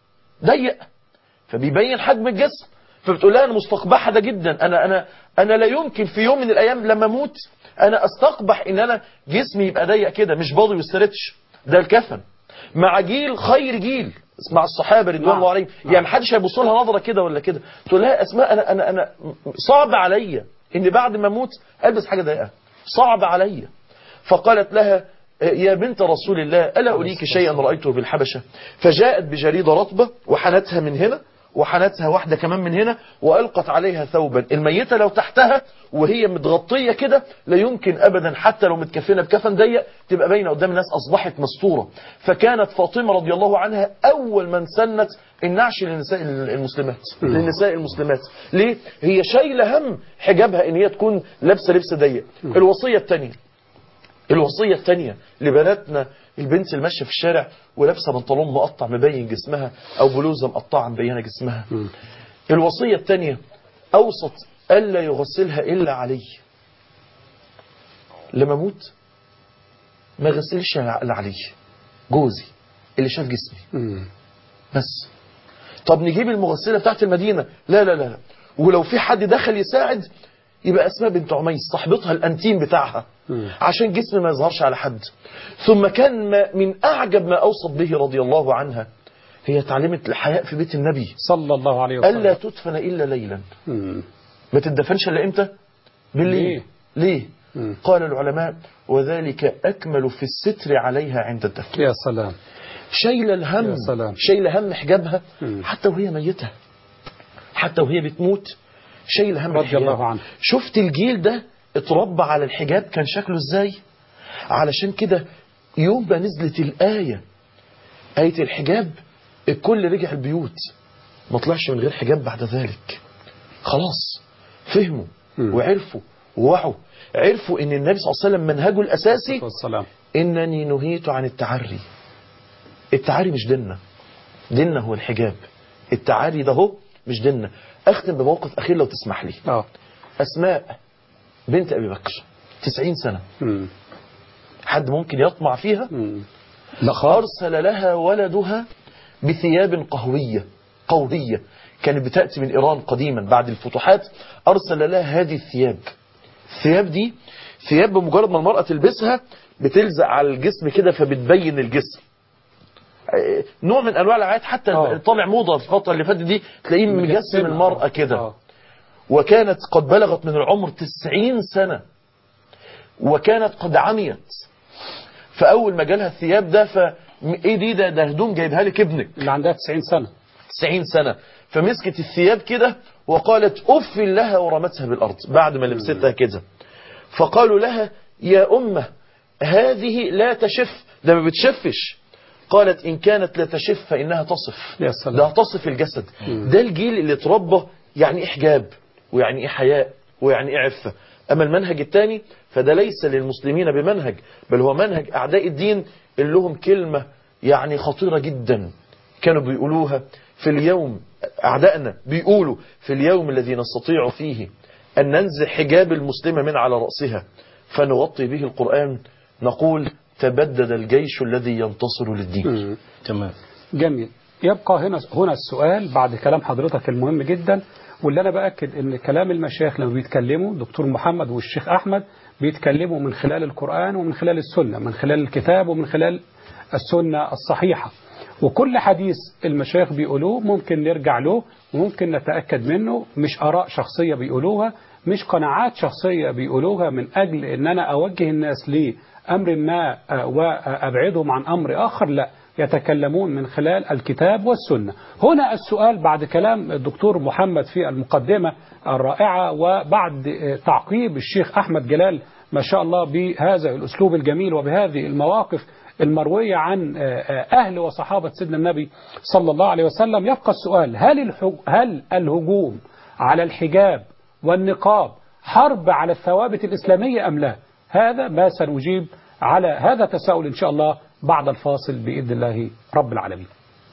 S3: ضيق فبيبين حجم الجسم فبتقول لها انا مستقبحه ده جدا انا انا انا لا يمكن في يوم من الايام لما اموت انا استقبح ان انا جسمي يبقى ضيق كده مش باضي وستريتش ده الكفن مع جيل خير جيل مع الصحابه رضوان
S1: نعم.
S3: الله عليهم يعني ما حدش هيبص لها نظره كده ولا كده تقول لها اسماء انا انا انا صعب عليا ان بعد ما اموت البس حاجه ضيقه صعب عليا فقالت لها يا بنت رسول الله ألا أريك شيئا رأيته بالحبشة فجاءت بجريدة رطبة وحنتها من هنا وحنتها واحدة كمان من هنا وألقت عليها ثوبا الميتة لو تحتها وهي متغطية كده لا يمكن أبدا حتى لو متكفنة بكفن ضيق تبقى باينة قدام الناس أصبحت مستورة فكانت فاطمة رضي الله عنها أول من سنت النعش للنساء المسلمات للنساء المسلمات ليه؟ هي شايلة هم حجابها إن هي تكون لابسة لبس ضيق الوصية الثانية الوصية الثانية لبناتنا البنت اللي ماشيه في الشارع ولابسه بنطلون مقطع مبين جسمها او بلوزه مقطعه مبينه جسمها الوصية الثانية اوسط الا يغسلها الا علي لما اموت ما غسلش الا علي جوزي اللي شاف جسمي
S1: مم.
S3: بس طب نجيب المغسلة بتاعت المدينة لا لا لا لا. ولو في حد دخل يساعد يبقى اسماء بنت عميس صاحبتها الانتيم بتاعها
S1: مم.
S3: عشان جسم ما يظهرش على حد ثم كان ما من اعجب ما اوصت به رضي الله عنها هي تعلمت الحياء في بيت النبي
S1: صلى الله عليه وسلم
S3: الا تدفن الا ليلا
S1: مم.
S3: ما تدفنش الا امتى بالليل
S1: ليه؟
S3: ليه
S1: مم.
S3: قال العلماء وذلك اكمل في الستر عليها عند الدفن
S1: يا سلام
S3: شايله الهم
S1: يا سلام.
S3: شايله هم حجابها
S1: مم.
S3: حتى وهي ميته حتى وهي بتموت شايله هم
S1: رضي
S3: الحجاب
S1: الله عنه.
S3: شفت الجيل ده اتربى على الحجاب كان شكله ازاي علشان كده يوم ما نزلت الآية آية الحجاب الكل رجع البيوت ما طلعش من غير حجاب بعد ذلك خلاص فهموا
S1: مم.
S3: وعرفوا ووعوا عرفوا ان النبي صلى الله عليه وسلم منهجه الاساسي
S1: والسلام
S3: إنني نهيت عن التعري التعري مش ديننا ديننا هو الحجاب التعري ده هو مش ديننا أختم بموقف أخير لو تسمح لي
S1: اه
S3: أسماء بنت أبي بكر 90 سنة
S1: مم.
S3: حد ممكن يطمع فيها
S1: مم. لا خالص
S3: أرسل لها ولدها بثياب قهوية قوية كانت بتأتي من إيران قديما بعد الفتوحات أرسل لها هذه الثياب الثياب دي ثياب بمجرد ما المرأة تلبسها بتلزق على الجسم كده فبتبين الجسم آه، نوع من أنواع العادات حتى
S1: آه.
S3: طالع موضة في الفترة اللي فاتت دي تلاقيه مجسم
S1: مجسمة.
S3: المرأة كده
S1: آه.
S3: وكانت قد بلغت من العمر تسعين سنة وكانت قد عميت فأول ما جالها الثياب ده ف ايه دي ده ده هدوم جايبها لك ابنك
S1: اللي عندها 90 سنة
S3: 90 سنة فمسكت الثياب كده وقالت أف لها ورمتها بالأرض بعد ما لبستها كده فقالوا لها يا أمة هذه لا تشف ده ما بتشفش قالت إن كانت لا تشف فإنها تصف
S1: يا سلام.
S3: ده تصف الجسد ده الجيل اللي اتربى يعني إيه حجاب ويعني إيه حياء ويعني إيه عفة أما المنهج الثاني فده ليس للمسلمين بمنهج بل هو منهج أعداء الدين اللي لهم كلمة يعني خطيرة جدا كانوا بيقولوها في اليوم أعدائنا بيقولوا في اليوم الذي نستطيع فيه أن ننزع حجاب المسلمة من على رأسها فنغطي به القرآن نقول تبدد الجيش الذي ينتصر للدين
S1: مم.
S2: تمام
S1: جميل يبقى هنا هنا السؤال بعد كلام حضرتك المهم جدا واللي انا باكد ان كلام المشايخ لما بيتكلموا دكتور محمد والشيخ احمد بيتكلموا من خلال القران ومن خلال السنه من خلال الكتاب ومن خلال السنه الصحيحه وكل حديث المشايخ بيقولوه ممكن نرجع له وممكن نتاكد منه مش اراء شخصيه بيقولوها مش قناعات شخصيه بيقولوها من اجل ان انا اوجه الناس لامر ما آه، وابعدهم عن امر اخر لا يتكلمون من خلال الكتاب والسنة هنا السؤال بعد كلام الدكتور محمد في المقدمة الرائعة وبعد تعقيب الشيخ أحمد جلال ما شاء الله بهذا الأسلوب الجميل وبهذه المواقف المروية عن أهل وصحابة سيدنا النبي صلى الله عليه وسلم يبقى السؤال هل, الحج... هل الهجوم على الحجاب والنقاب حرب على الثوابت الإسلامية أم لا هذا ما سنجيب على هذا التساؤل إن شاء الله بعد الفاصل بإذن الله رب العالمين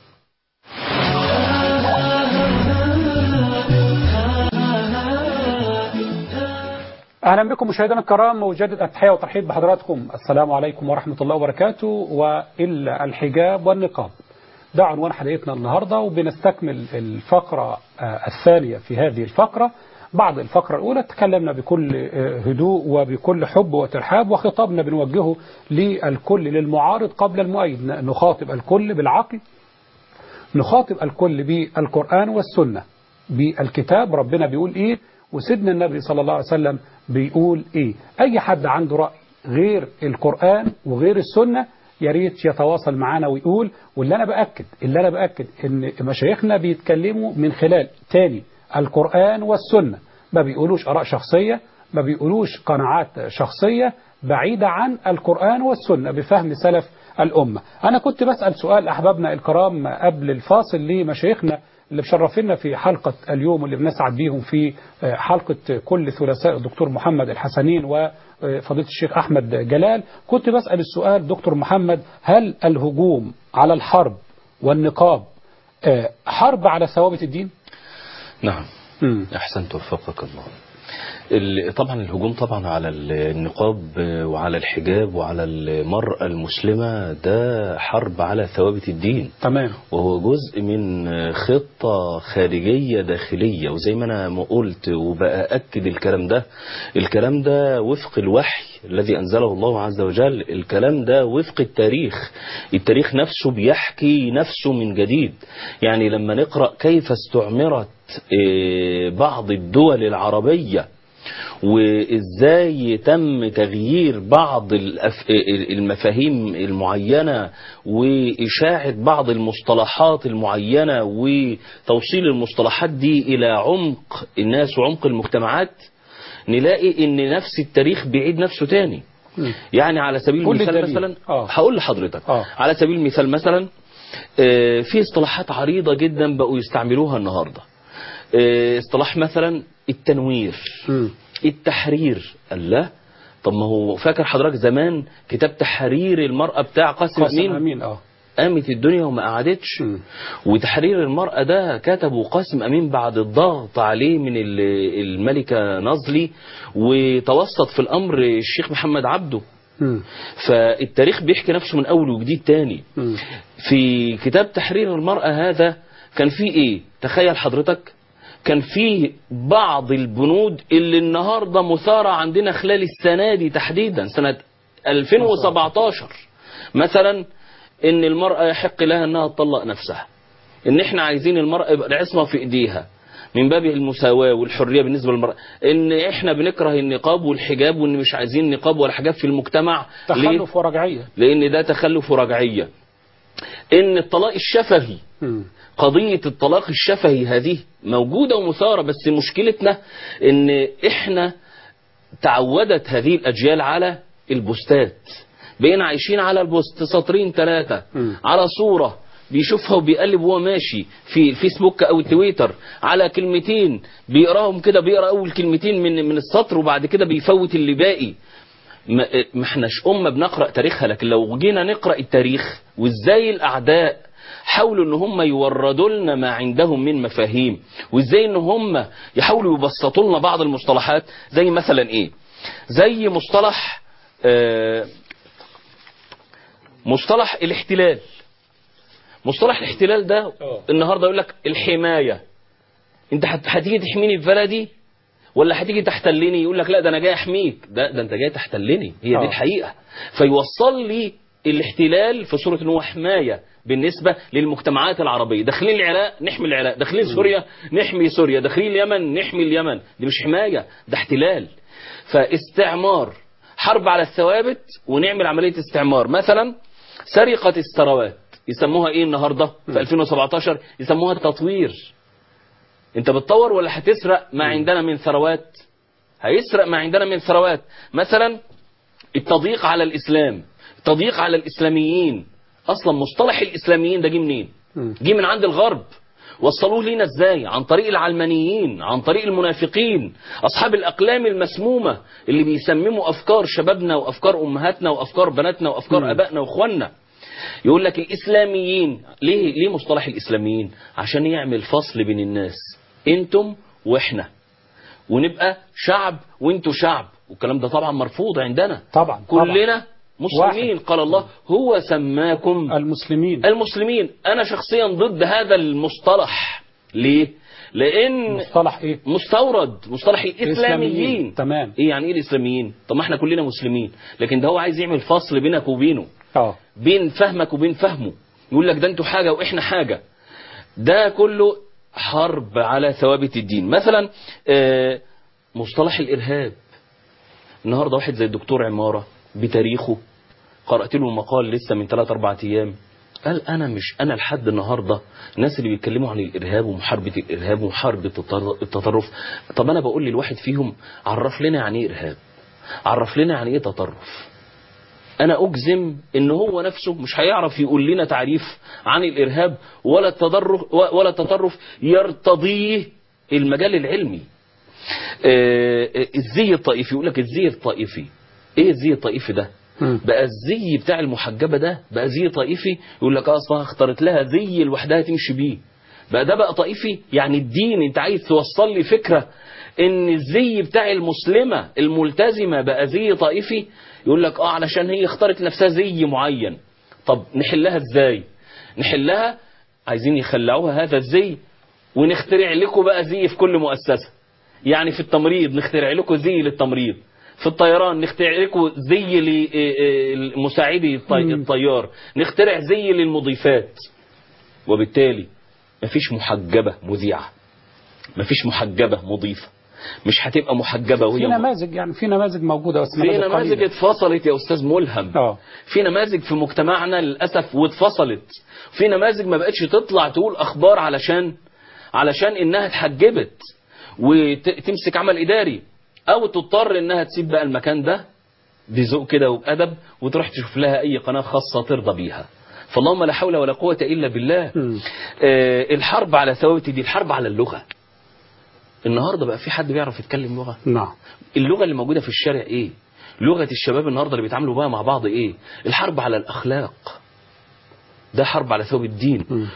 S1: أهلا بكم مشاهدينا الكرام وجدد التحية والترحيب بحضراتكم السلام عليكم ورحمة الله وبركاته وإلا الحجاب والنقاب ده عنوان حلقتنا النهاردة وبنستكمل الفقرة الثانية في هذه الفقرة بعد الفقرة الأولى تكلمنا بكل هدوء وبكل حب وترحاب وخطابنا بنوجهه للكل للمعارض قبل المؤيد نخاطب الكل بالعقل نخاطب الكل بالقرآن والسنة بالكتاب ربنا بيقول إيه وسيدنا النبي صلى الله عليه وسلم بيقول إيه أي حد عنده رأي غير القرآن وغير السنة يا ريت يتواصل معانا ويقول واللي أنا بأكد اللي أنا بأكد إن مشايخنا بيتكلموا من خلال تاني القرآن والسنة ما بيقولوش آراء شخصية ما بيقولوش قناعات شخصية بعيدة عن القرآن والسنة بفهم سلف الأمة أنا كنت بسأل سؤال أحبابنا الكرام قبل الفاصل لمشايخنا اللي مشرفينا في حلقة اليوم اللي بنسعد بيهم في حلقة كل ثلاثاء الدكتور محمد الحسنين وفضيلة الشيخ أحمد جلال كنت بسأل السؤال دكتور محمد هل الهجوم على الحرب والنقاب حرب على ثوابت الدين؟
S2: نعم
S1: مم.
S2: أحسنت وفقك الله ال- طبعا الهجوم طبعا على النقاب وعلى الحجاب وعلى المرأة المسلمة ده حرب على ثوابت الدين
S1: تمام
S2: وهو جزء من خطة خارجية داخلية وزي ما أنا ما قلت وبأكد الكلام ده الكلام ده وفق الوحي الذي أنزله الله عز وجل الكلام ده وفق التاريخ التاريخ نفسه بيحكي نفسه من جديد يعني لما نقرأ كيف استعمرت آه، بعض الدول العربية وازاي تم تغيير بعض الأف... المفاهيم المعينة وإشاعة بعض المصطلحات المعينة وتوصيل المصطلحات دي إلى عمق الناس وعمق المجتمعات نلاقي ان نفس التاريخ بيعيد نفسه تاني يعني على سبيل
S1: قول لي
S2: المثال
S1: الدليل.
S2: مثلا
S1: آه.
S2: هقول لحضرتك
S1: آه.
S2: على سبيل المثال مثلا آه، في اصطلاحات عريضة جدا بقوا يستعملوها النهاردة آه، اصطلاح مثلا التنوير
S1: مم.
S2: التحرير الله طب ما هو فاكر حضرتك زمان كتاب تحرير المرأة بتاع قاسم
S1: قاسم
S2: أمين
S1: امين اه
S2: قامت الدنيا وما قعدتش
S1: مم.
S2: وتحرير المرأة ده كتبه قاسم أمين بعد الضغط عليه من ال- الملكة نازلي وتوسط في الأمر الشيخ محمد عبده
S1: مم.
S2: فالتاريخ بيحكي نفسه من أول وجديد تاني
S1: مم.
S2: في كتاب تحرير المرأة هذا كان فيه إيه تخيل حضرتك كان فيه بعض البنود اللي النهاردة مثارة عندنا خلال السنة دي تحديدا سنة 2017 مثلا ان المرأة يحق لها انها تطلق نفسها ان احنا عايزين المرأة يبقى العصمة في ايديها من باب المساواة والحرية بالنسبة للمرأة ان احنا بنكره النقاب والحجاب وان مش عايزين نقاب ولا حجاب في المجتمع ليه؟
S1: تخلف ورجعيه
S2: لان ده تخلف ورجعية ان الطلاق الشفهي
S1: مم.
S2: قضية الطلاق الشفهي هذه موجودة ومثارة بس مشكلتنا ان احنا تعودت هذه الاجيال على البوستات بقينا عايشين على البوست سطرين ثلاثة
S1: مم.
S2: على صورة بيشوفها وبيقلب وهو ماشي في الفيسبوك او التويتر على كلمتين بيقراهم كده بيقرا اول كلمتين من من السطر وبعد كده بيفوت اللي باقي ما ما احناش أمة بنقرأ تاريخها لكن لو جينا نقرأ التاريخ وازاي الأعداء حاولوا ان هم يوردوا لنا ما عندهم من مفاهيم وازاي ان هم يحاولوا يبسطوا لنا بعض المصطلحات زي مثلا ايه زي مصطلح آه مصطلح الاحتلال مصطلح الاحتلال ده النهارده يقول لك الحمايه انت هت- هتيجي تحميني في بلدي ولا هتيجي تحتلني يقول لك لا ده انا جاي احميك ده ده انت جاي تحتلني هي دي
S1: آه.
S2: الحقيقه فيوصل لي الاحتلال في صوره ان هو حمايه بالنسبه للمجتمعات العربيه داخلين العراق نحمي العراق داخلين سوريا نحمي سوريا داخلين اليمن نحمي اليمن دي مش حمايه ده احتلال فاستعمار حرب على الثوابت ونعمل عمليه استعمار مثلا سرقه الثروات يسموها ايه النهارده في 2017 يسموها التطوير انت بتطور ولا هتسرق ما عندنا من ثروات هيسرق ما عندنا من ثروات مثلا التضييق على الاسلام التضييق على الاسلاميين اصلا مصطلح الاسلاميين ده جه منين
S1: مم.
S2: جه من عند الغرب وصلوه لينا ازاي عن طريق العلمانيين عن طريق المنافقين اصحاب الاقلام المسمومه اللي بيسمموا افكار شبابنا وافكار امهاتنا وافكار بناتنا وافكار
S1: مم.
S2: ابائنا واخواننا يقول لك الاسلاميين ليه ليه مصطلح الاسلاميين عشان يعمل فصل بين الناس انتم واحنا ونبقى شعب وانتوا شعب والكلام ده طبعا مرفوض عندنا
S1: طبعا طبعا.
S2: كلنا مسلمين قال الله هو سماكم
S1: المسلمين
S2: المسلمين انا شخصيا ضد هذا المصطلح ليه لان
S1: مصطلح ايه
S2: مستورد مصطلح الاسلاميين
S1: إسلاميين. تمام.
S2: ايه يعني ايه الاسلاميين طب ما احنا كلنا مسلمين لكن ده هو عايز يعمل فصل بينك وبينه
S1: اه
S2: بين فهمك وبين فهمه يقول لك ده انتوا حاجة واحنا حاجة ده كله حرب على ثوابت الدين مثلا آه، مصطلح الإرهاب النهاردة واحد زي الدكتور عمارة بتاريخه قرأت له مقال لسه من 3 4 أيام قال أنا مش أنا لحد النهاردة الناس اللي بيتكلموا عن الإرهاب ومحاربة الإرهاب ومحاربة التطر- التطرف طب أنا بقول للواحد فيهم عرف لنا يعني إيه إرهاب عرف لنا يعني إيه تطرف انا اجزم ان هو نفسه مش هيعرف يقول لنا تعريف عن الارهاب ولا التطرف ولا التطرف يرتضيه المجال العلمي آه، آه، الزي الطائفي يقول لك الزي الطائفي ايه الزي الطائفي ده
S1: مم.
S2: بقى الزي بتاع المحجبه ده بقى زي طائفي يقول لك اه اصلا اختارت لها زي لوحدها تمشي بيه بقى ده بقى طائفي يعني الدين انت عايز توصل لي فكرة ان الزي بتاع المسلمة الملتزمة بقى زي طائفي يقول لك اه علشان هي اختارت نفسها زي معين طب نحلها ازاي نحلها عايزين يخلعوها هذا الزي ونخترع لكم بقى زي في كل مؤسسة يعني في التمريض نخترع لكم زي للتمريض في الطيران نخترع لكم زي لمساعدي الطي- الطيار نخترع زي للمضيفات وبالتالي مفيش محجبة مذيعة مفيش محجبة مضيفة مش هتبقى محجبة وهي
S1: في نماذج يعني في نماذج موجوده بس
S2: في نماذج
S1: قليلة.
S2: اتفصلت يا استاذ ملهم
S1: اه
S2: في نماذج في مجتمعنا للاسف واتفصلت في نماذج ما بقتش تطلع تقول اخبار علشان علشان انها اتحجبت وتمسك عمل اداري او تضطر انها تسيب بقى المكان ده بذوق كده وبادب وتروح تشوف لها اي قناه خاصه ترضى بيها فاللهم لا حول ولا قوه الا بالله
S1: مم.
S2: آه الحرب على ثوابت دي الحرب على اللغه النهارده بقى في حد بيعرف يتكلم لغه
S1: نعم
S2: اللغة اللي موجودة في الشارع ايه لغة الشباب النهاردة اللي بيتعاملوا بها مع بعض ايه الحرب على الاخلاق ده حرب على ثوب الدين
S1: مم.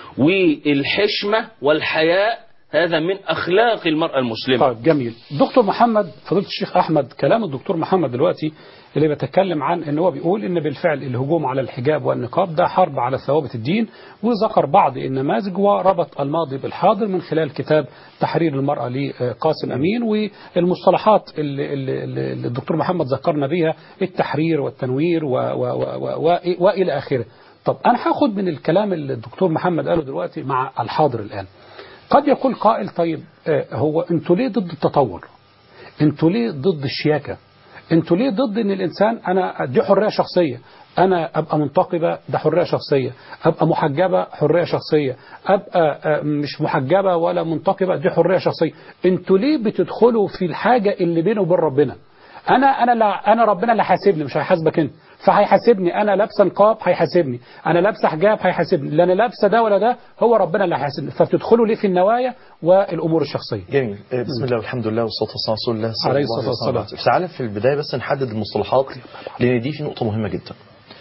S2: والحشمة والحياء هذا من اخلاق المرأة المسلمة
S1: طيب جميل دكتور محمد فضيلة الشيخ أحمد كلام الدكتور محمد دلوقتي اللي بيتكلم عن ان هو بيقول ان بالفعل الهجوم على الحجاب والنقاب ده حرب على ثوابت الدين وذكر بعض النماذج وربط الماضي بالحاضر من خلال كتاب تحرير المرأة لقاسم أمين والمصطلحات اللي, اللي, اللي الدكتور محمد ذكرنا بيها التحرير والتنوير و و و و و وإلى آخره طب أنا هاخد من الكلام اللي الدكتور محمد قاله دلوقتي مع الحاضر الآن قد يقول قائل طيب آه، هو انتوا ليه ضد التطور انتوا ليه ضد الشياكة انتوا ليه ضد ان الانسان انا دي حرية شخصية انا ابقى منتقبة ده حرية شخصية ابقى محجبة حرية شخصية ابقى آه، مش محجبة ولا منتقبة دي حرية شخصية انتوا ليه بتدخلوا في الحاجة اللي بينه وبين ربنا انا انا لا انا ربنا اللي حاسبني مش هيحاسبك انت فهيحاسبني انا لابسه نقاب هيحاسبني انا لابسه حجاب هيحاسبني لا انا لابسه ده ولا ده هو ربنا اللي هيحاسبني فبتدخلوا ليه في النوايا والامور الشخصيه
S3: جميل آه، بسم الله والحمد لله والصلاه والسلام على رسول الله صلى
S1: عليه
S3: الله
S1: الصلاة
S3: عليه
S1: والسلام.
S3: وسلم تعالى في البدايه بس نحدد المصطلحات لان دي في نقطه مهمه جدا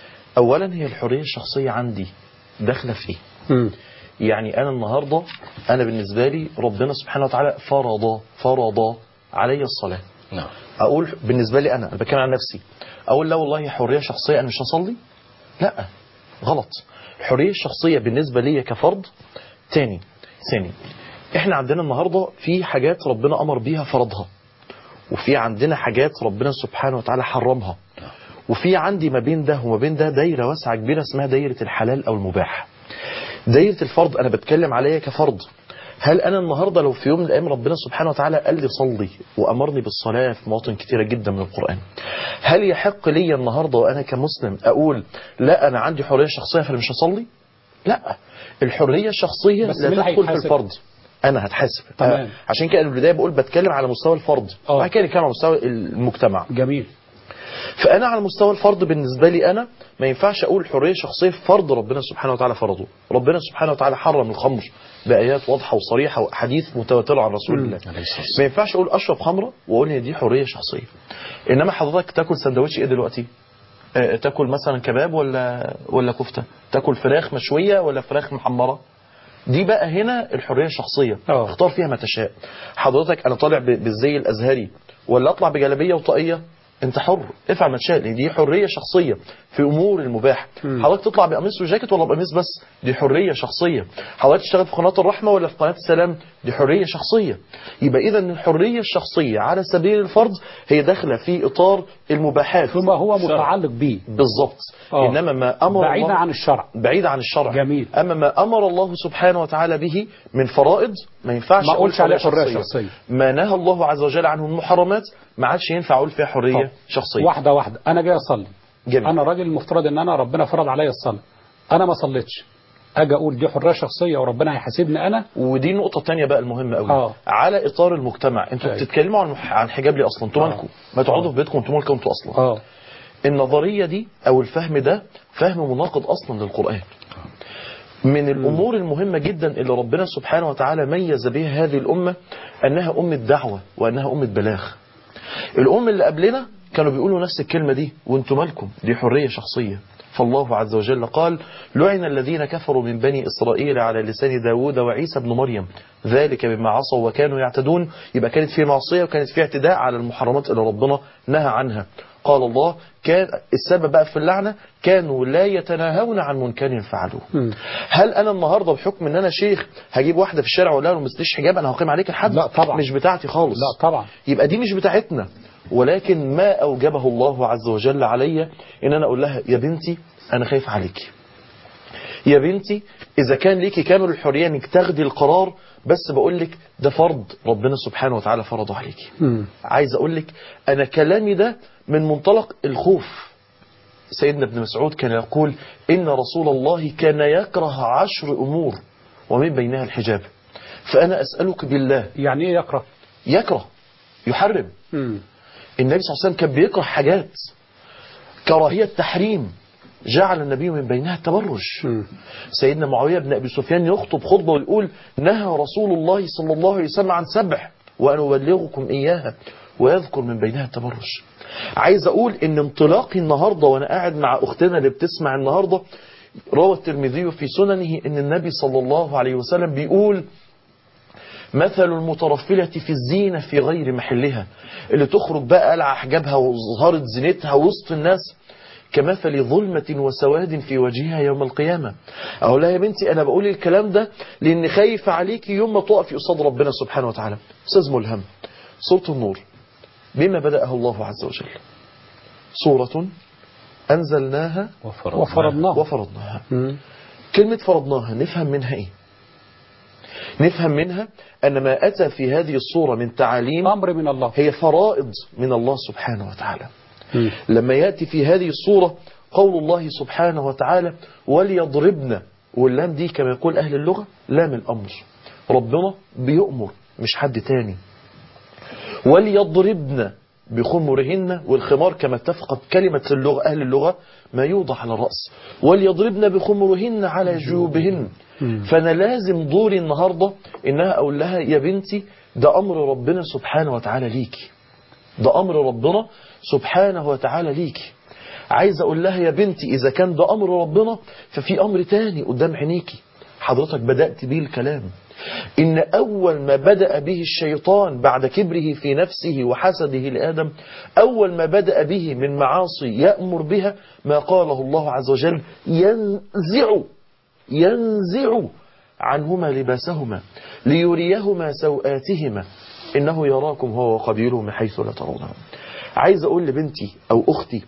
S3: اولا هي الحريه الشخصيه عندي داخله في ايه
S1: مم.
S3: يعني انا النهارده انا بالنسبه لي ربنا سبحانه وتعالى فرض فرض علي الصلاه
S2: نعم
S3: اقول بالنسبه لي انا انا بتكلم عن نفسي اقول لا والله حريه شخصيه انا مش هصلي لا غلط الحريه الشخصيه بالنسبه لي كفرد تاني ثاني احنا عندنا النهارده في حاجات ربنا امر بيها فرضها وفي عندنا حاجات ربنا سبحانه وتعالى حرمها وفي عندي ما بين ده وما بين ده دايره واسعه كبيره اسمها دايره الحلال او المباح دايره الفرض انا بتكلم عليها كفرض هل انا النهارده لو في يوم من الايام ربنا سبحانه وتعالى قال لي صلي وامرني بالصلاه في مواطن كتيره جدا من القران هل يحق لي النهارده وانا كمسلم اقول لا انا عندي حريه شخصيه فانا مش هصلي لا الحريه الشخصيه
S1: بس
S3: لا
S1: مين اللي
S3: تدخل في
S1: هيتحاسب؟
S3: الفرض انا هتحاسب
S1: تمام.
S3: آه، عشان كده أنا في البدايه بقول بتكلم على مستوى الفرد
S1: آه.
S3: بعد كده نتكلم على مستوى المجتمع
S1: جميل
S3: فانا على مستوى الفرد بالنسبه لي انا ما ينفعش اقول حريه شخصيه في فرض ربنا سبحانه وتعالى فرضه ربنا سبحانه وتعالى حرم الخمر بايات واضحه وصريحه واحاديث متواتره عن رسول الله ما ينفعش اقول اشرب خمره واقول ان دي حريه شخصيه انما حضرتك تاكل سندوتش ايه دلوقتي آه، تاكل مثلا كباب ولا ولا كفته تاكل فراخ مشويه ولا فراخ محمره دي بقى هنا الحريه الشخصيه
S1: آه.
S3: اختار فيها ما تشاء حضرتك انا طالع ب- بالزي الازهري ولا اطلع بجلابيه وطاقيه انت حر افعل ما تشاء لان دي حريه شخصيه في امور المباح
S1: مم.
S3: حضرتك تطلع بقميص وجاكيت ولا بقميص بس دي حريه شخصيه حضرتك تشتغل في قناه الرحمه ولا في قناه السلام دي حريه شخصيه يبقى اذا الحريه الشخصيه على سبيل الفرض هي داخله في اطار المباحات
S1: ثم هو متعلق بيه
S3: بالظبط
S1: آه.
S3: انما ما امر
S1: بعيدا
S3: الله
S1: عن الشرع
S3: بعيد عن الشرع
S1: جميل.
S3: اما ما امر الله سبحانه وتعالى به من فرائض ما ينفعش
S1: ما
S3: أقول
S1: أقولش عليه حرية شخصية.
S3: ما نهى الله عز وجل عنه من محرمات ما عادش ينفع اقول فيها حريه
S1: طب.
S3: شخصيه
S1: واحده واحده انا جاي اصلي
S3: جميل.
S1: انا راجل المفترض ان انا ربنا فرض عليا الصلاه انا ما صليتش اجي اقول دي حريه شخصيه وربنا هيحاسبني انا
S3: ودي نقطة تانية بقى المهمة قوي
S1: آه.
S3: على إطار المجتمع أنتوا
S1: أيوة.
S3: بتتكلموا عن عن حجاب ليه أصلا أنتوا
S1: آه.
S3: مالكم ما تقعدوا
S1: آه.
S3: في بيتكم أنتوا مالكم أنتوا أصلا
S1: اه
S3: النظرية دي أو الفهم ده فهم مناقض أصلا للقرآن من الأمور المهمة جدا اللي ربنا سبحانه وتعالى ميز بها هذه الأمة أنها أمة دعوة وأنها أمة بلاغ الأمة اللي قبلنا كانوا بيقولوا نفس الكلمة دي وانتم مالكم دي حرية شخصية فالله عز وجل قال لعن الذين كفروا من بني إسرائيل على لسان داود وعيسى بن مريم ذلك بما عصوا وكانوا يعتدون يبقى كانت في معصية وكانت في اعتداء على المحرمات اللي ربنا نهى عنها قال الله كان السبب بقى في اللعنة كانوا لا يتناهون عن منكر فعلوه
S1: مم.
S3: هل انا النهارده بحكم ان انا شيخ هجيب واحده في الشارع واقول لها لو ما لبستيش حجاب انا هقيم عليك الحد
S1: لا طبعا.
S3: مش بتاعتي خالص
S1: لا طبعا
S3: يبقى دي مش بتاعتنا ولكن ما أوجبه الله عز وجل علي إن أنا أقول لها يا بنتي أنا خايف عليكي يا بنتي إذا كان ليكي كامل الحرية إنك تاخدي القرار بس بقول لك ده فرض ربنا سبحانه وتعالى فرضه عليكي
S1: مم.
S3: عايز أقول لك أنا كلامي ده من منطلق الخوف سيدنا ابن مسعود كان يقول إن رسول الله كان يكره عشر أمور ومن بينها الحجاب فأنا أسألك بالله
S1: يعني ايه يكره
S3: يكره يحرم
S1: مم.
S3: النبي صلى الله عليه وسلم كان بيكره حاجات كراهية تحريم جعل النبي من بينها التبرج
S1: مم.
S3: سيدنا معاوية بن أبي سفيان يخطب خطبة ويقول نهى رسول الله صلى الله عليه وسلم عن سبع وأنا أبلغكم إياها ويذكر من بينها التبرج عايز أقول إن انطلاقي النهاردة وأنا قاعد مع أختنا اللي بتسمع النهاردة روى الترمذي في سننه إن النبي صلى الله عليه وسلم بيقول مثل المترفلة في الزينة في غير محلها اللي تخرج بقى قلع حجابها وظهرت زينتها وسط الناس كمثل ظلمة وسواد في وجهها يوم القيامة أقول لها يا بنتي أنا بقول الكلام ده لأن خايف عليك يوم ما تقفي قصاد ربنا سبحانه وتعالى أستاذ ملهم سورة النور بما بدأها الله عز وجل سورة أنزلناها
S2: وفرضنا
S1: وفرضناه
S3: وفرضناها
S1: مم.
S3: كلمة فرضناها نفهم منها إيه نفهم منها أن ما أتى في هذه الصورة من تعاليم
S1: امر من الله
S3: هي فرائض من الله سبحانه وتعالى
S1: مم.
S3: لما يأتي في هذه الصورة قول الله سبحانه وتعالى وليضربن واللام دي كما يقول أهل اللغة لام الأمر ربنا بيؤمر مش حد تاني وليضربن بخمرهن والخمار كما اتفقت كلمة اللغة أهل اللغة ما يوضع على الرأس وليضربن بخمرهن على جيوبهن فأنا لازم دوري النهاردة إنها أقول لها يا بنتي ده أمر ربنا سبحانه وتعالى ليكي ده أمر ربنا سبحانه وتعالى ليكي عايز أقول لها يا بنتي إذا كان ده أمر ربنا ففي أمر تاني قدام عينيكي حضرتك بدأت بيه الكلام إن أول ما بدأ به الشيطان بعد كبره في نفسه وحسده لآدم أول ما بدأ به من معاصي يأمر بها ما قاله الله عز وجل ينزع ينزع عنهما لباسهما ليريهما سوآتهما إنه يراكم هو وقبيله من حيث لا ترونهم عايز أقول لبنتي أو أختي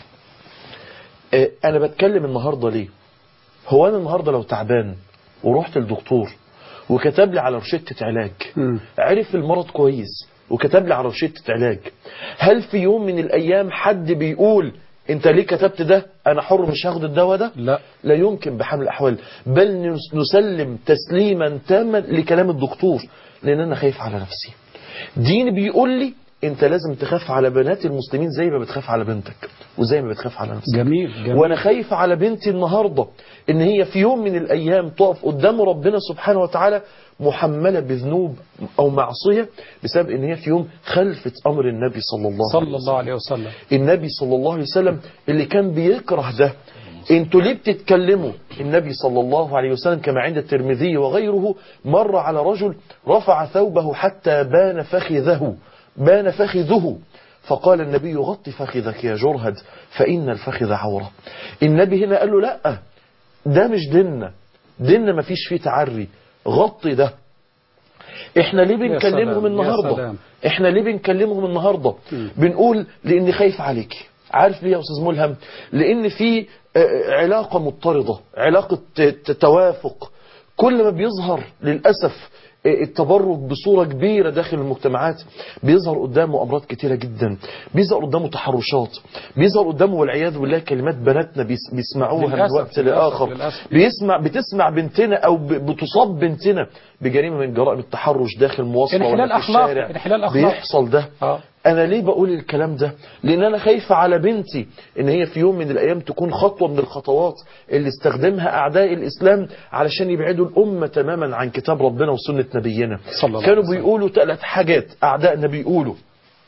S3: آه، أنا بتكلم النهاردة ليه هو أنا النهاردة لو تعبان ورحت للدكتور وكتب لي على روشتة علاج
S1: مم.
S3: عرف المرض كويس وكتب لي على روشتة علاج هل في يوم من الأيام حد بيقول انت ليه كتبت ده انا حر مش هاخد الدواء ده
S1: لا
S3: لا يمكن بحمل الأحوال بل نس- نسلم تسليما تاما لكلام الدكتور لأن أنا خايف على نفسي دين بيقول لي أنت لازم تخاف على بنات المسلمين زي ما بتخاف على بنتك وزي ما بتخاف على نفسك
S1: جميل جميل
S3: وانا خايف على بنتي النهاردة ان هي في يوم من الايام تقف قدام ربنا سبحانه وتعالى محملة بذنوب او معصية بسبب ان هي في يوم خلفت امر النبي صلى الله عليه
S1: صلى الله عليه وسلم
S3: النبي صلى الله عليه وسلم اللي كان بيكره ده انتوا ليه بتتكلموا النبي صلى الله عليه وسلم كما عند الترمذي وغيره مر على رجل رفع ثوبه حتى بان فخذه بان فخذه فقال النبي غط فخذك يا جرهد فإن الفخذ عورة النبي هنا قال له لا ده مش ديننا ديننا ما فيش فيه تعري غطي ده احنا ليه بنكلمهم
S1: سلام، يا
S3: النهارده
S1: سلام.
S3: احنا ليه بنكلمهم النهارده بنقول لاني خايف عليك عارف ليه يا استاذ ملهم لان في آه، علاقه مضطرده علاقه ت- ت- توافق كل ما بيظهر للاسف آه، التبرج بصورة كبيرة داخل المجتمعات بيظهر قدامه أمراض كتيرة جدا بيظهر قدامه تحرشات بيظهر قدامه والعياذ بالله كلمات بناتنا بيس- بيسمعوها من
S1: للأسف،
S3: وقت
S1: للأسف،
S3: لآخر
S1: للأسف.
S3: بيسمع بتسمع بنتنا أو ب- بتصاب بنتنا بجريمة من جرائم التحرش داخل مواصلة
S1: انحلال
S3: ولا في
S1: أخلاقي،
S3: الشارع
S1: انحلال أخلاقي.
S3: بيحصل ده
S1: اه
S3: انا ليه بقول الكلام ده لان انا خايفة على بنتي ان هي في يوم من الايام تكون خطوة من الخطوات اللي استخدمها اعداء الاسلام علشان يبعدوا الامة تماما عن كتاب ربنا وسنة نبينا
S1: صلى الله
S3: كانوا
S1: عليه وسلم.
S3: بيقولوا ثلاث حاجات اعدائنا بيقولوا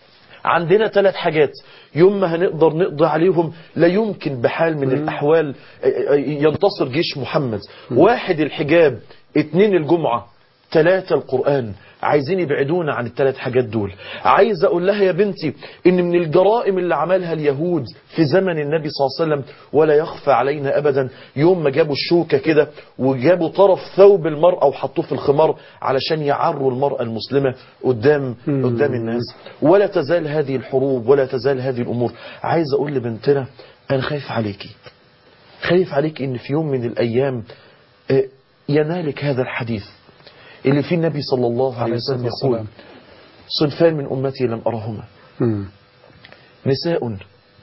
S3: عندنا ثلاث حاجات يوم ما هنقدر نقضي عليهم لا يمكن بحال من الأحوال ينتصر جيش محمد واحد الحجاب اتنين الجمعة ثلاثة القرآن عايزين يبعدونا عن الثلاث حاجات دول عايز أقول لها يا بنتي إن من الجرائم اللي عملها اليهود في زمن النبي صلى الله عليه وسلم ولا يخفى علينا أبدا يوم ما جابوا الشوكة كده وجابوا طرف ثوب المرأة وحطوه في الخمار علشان يعروا المرأة المسلمة قدام قدام الناس ولا تزال هذه الحروب ولا تزال هذه الأمور عايز أقول لبنتنا أنا خايف عليكي خايف عليك إن في يوم من الأيام آه، ينالك هذا الحديث اللي فيه النبي صلى الله عليه وسلم يقول
S1: والسلام.
S3: صنفان من أمتي لم أرهما
S1: مم.
S3: نساء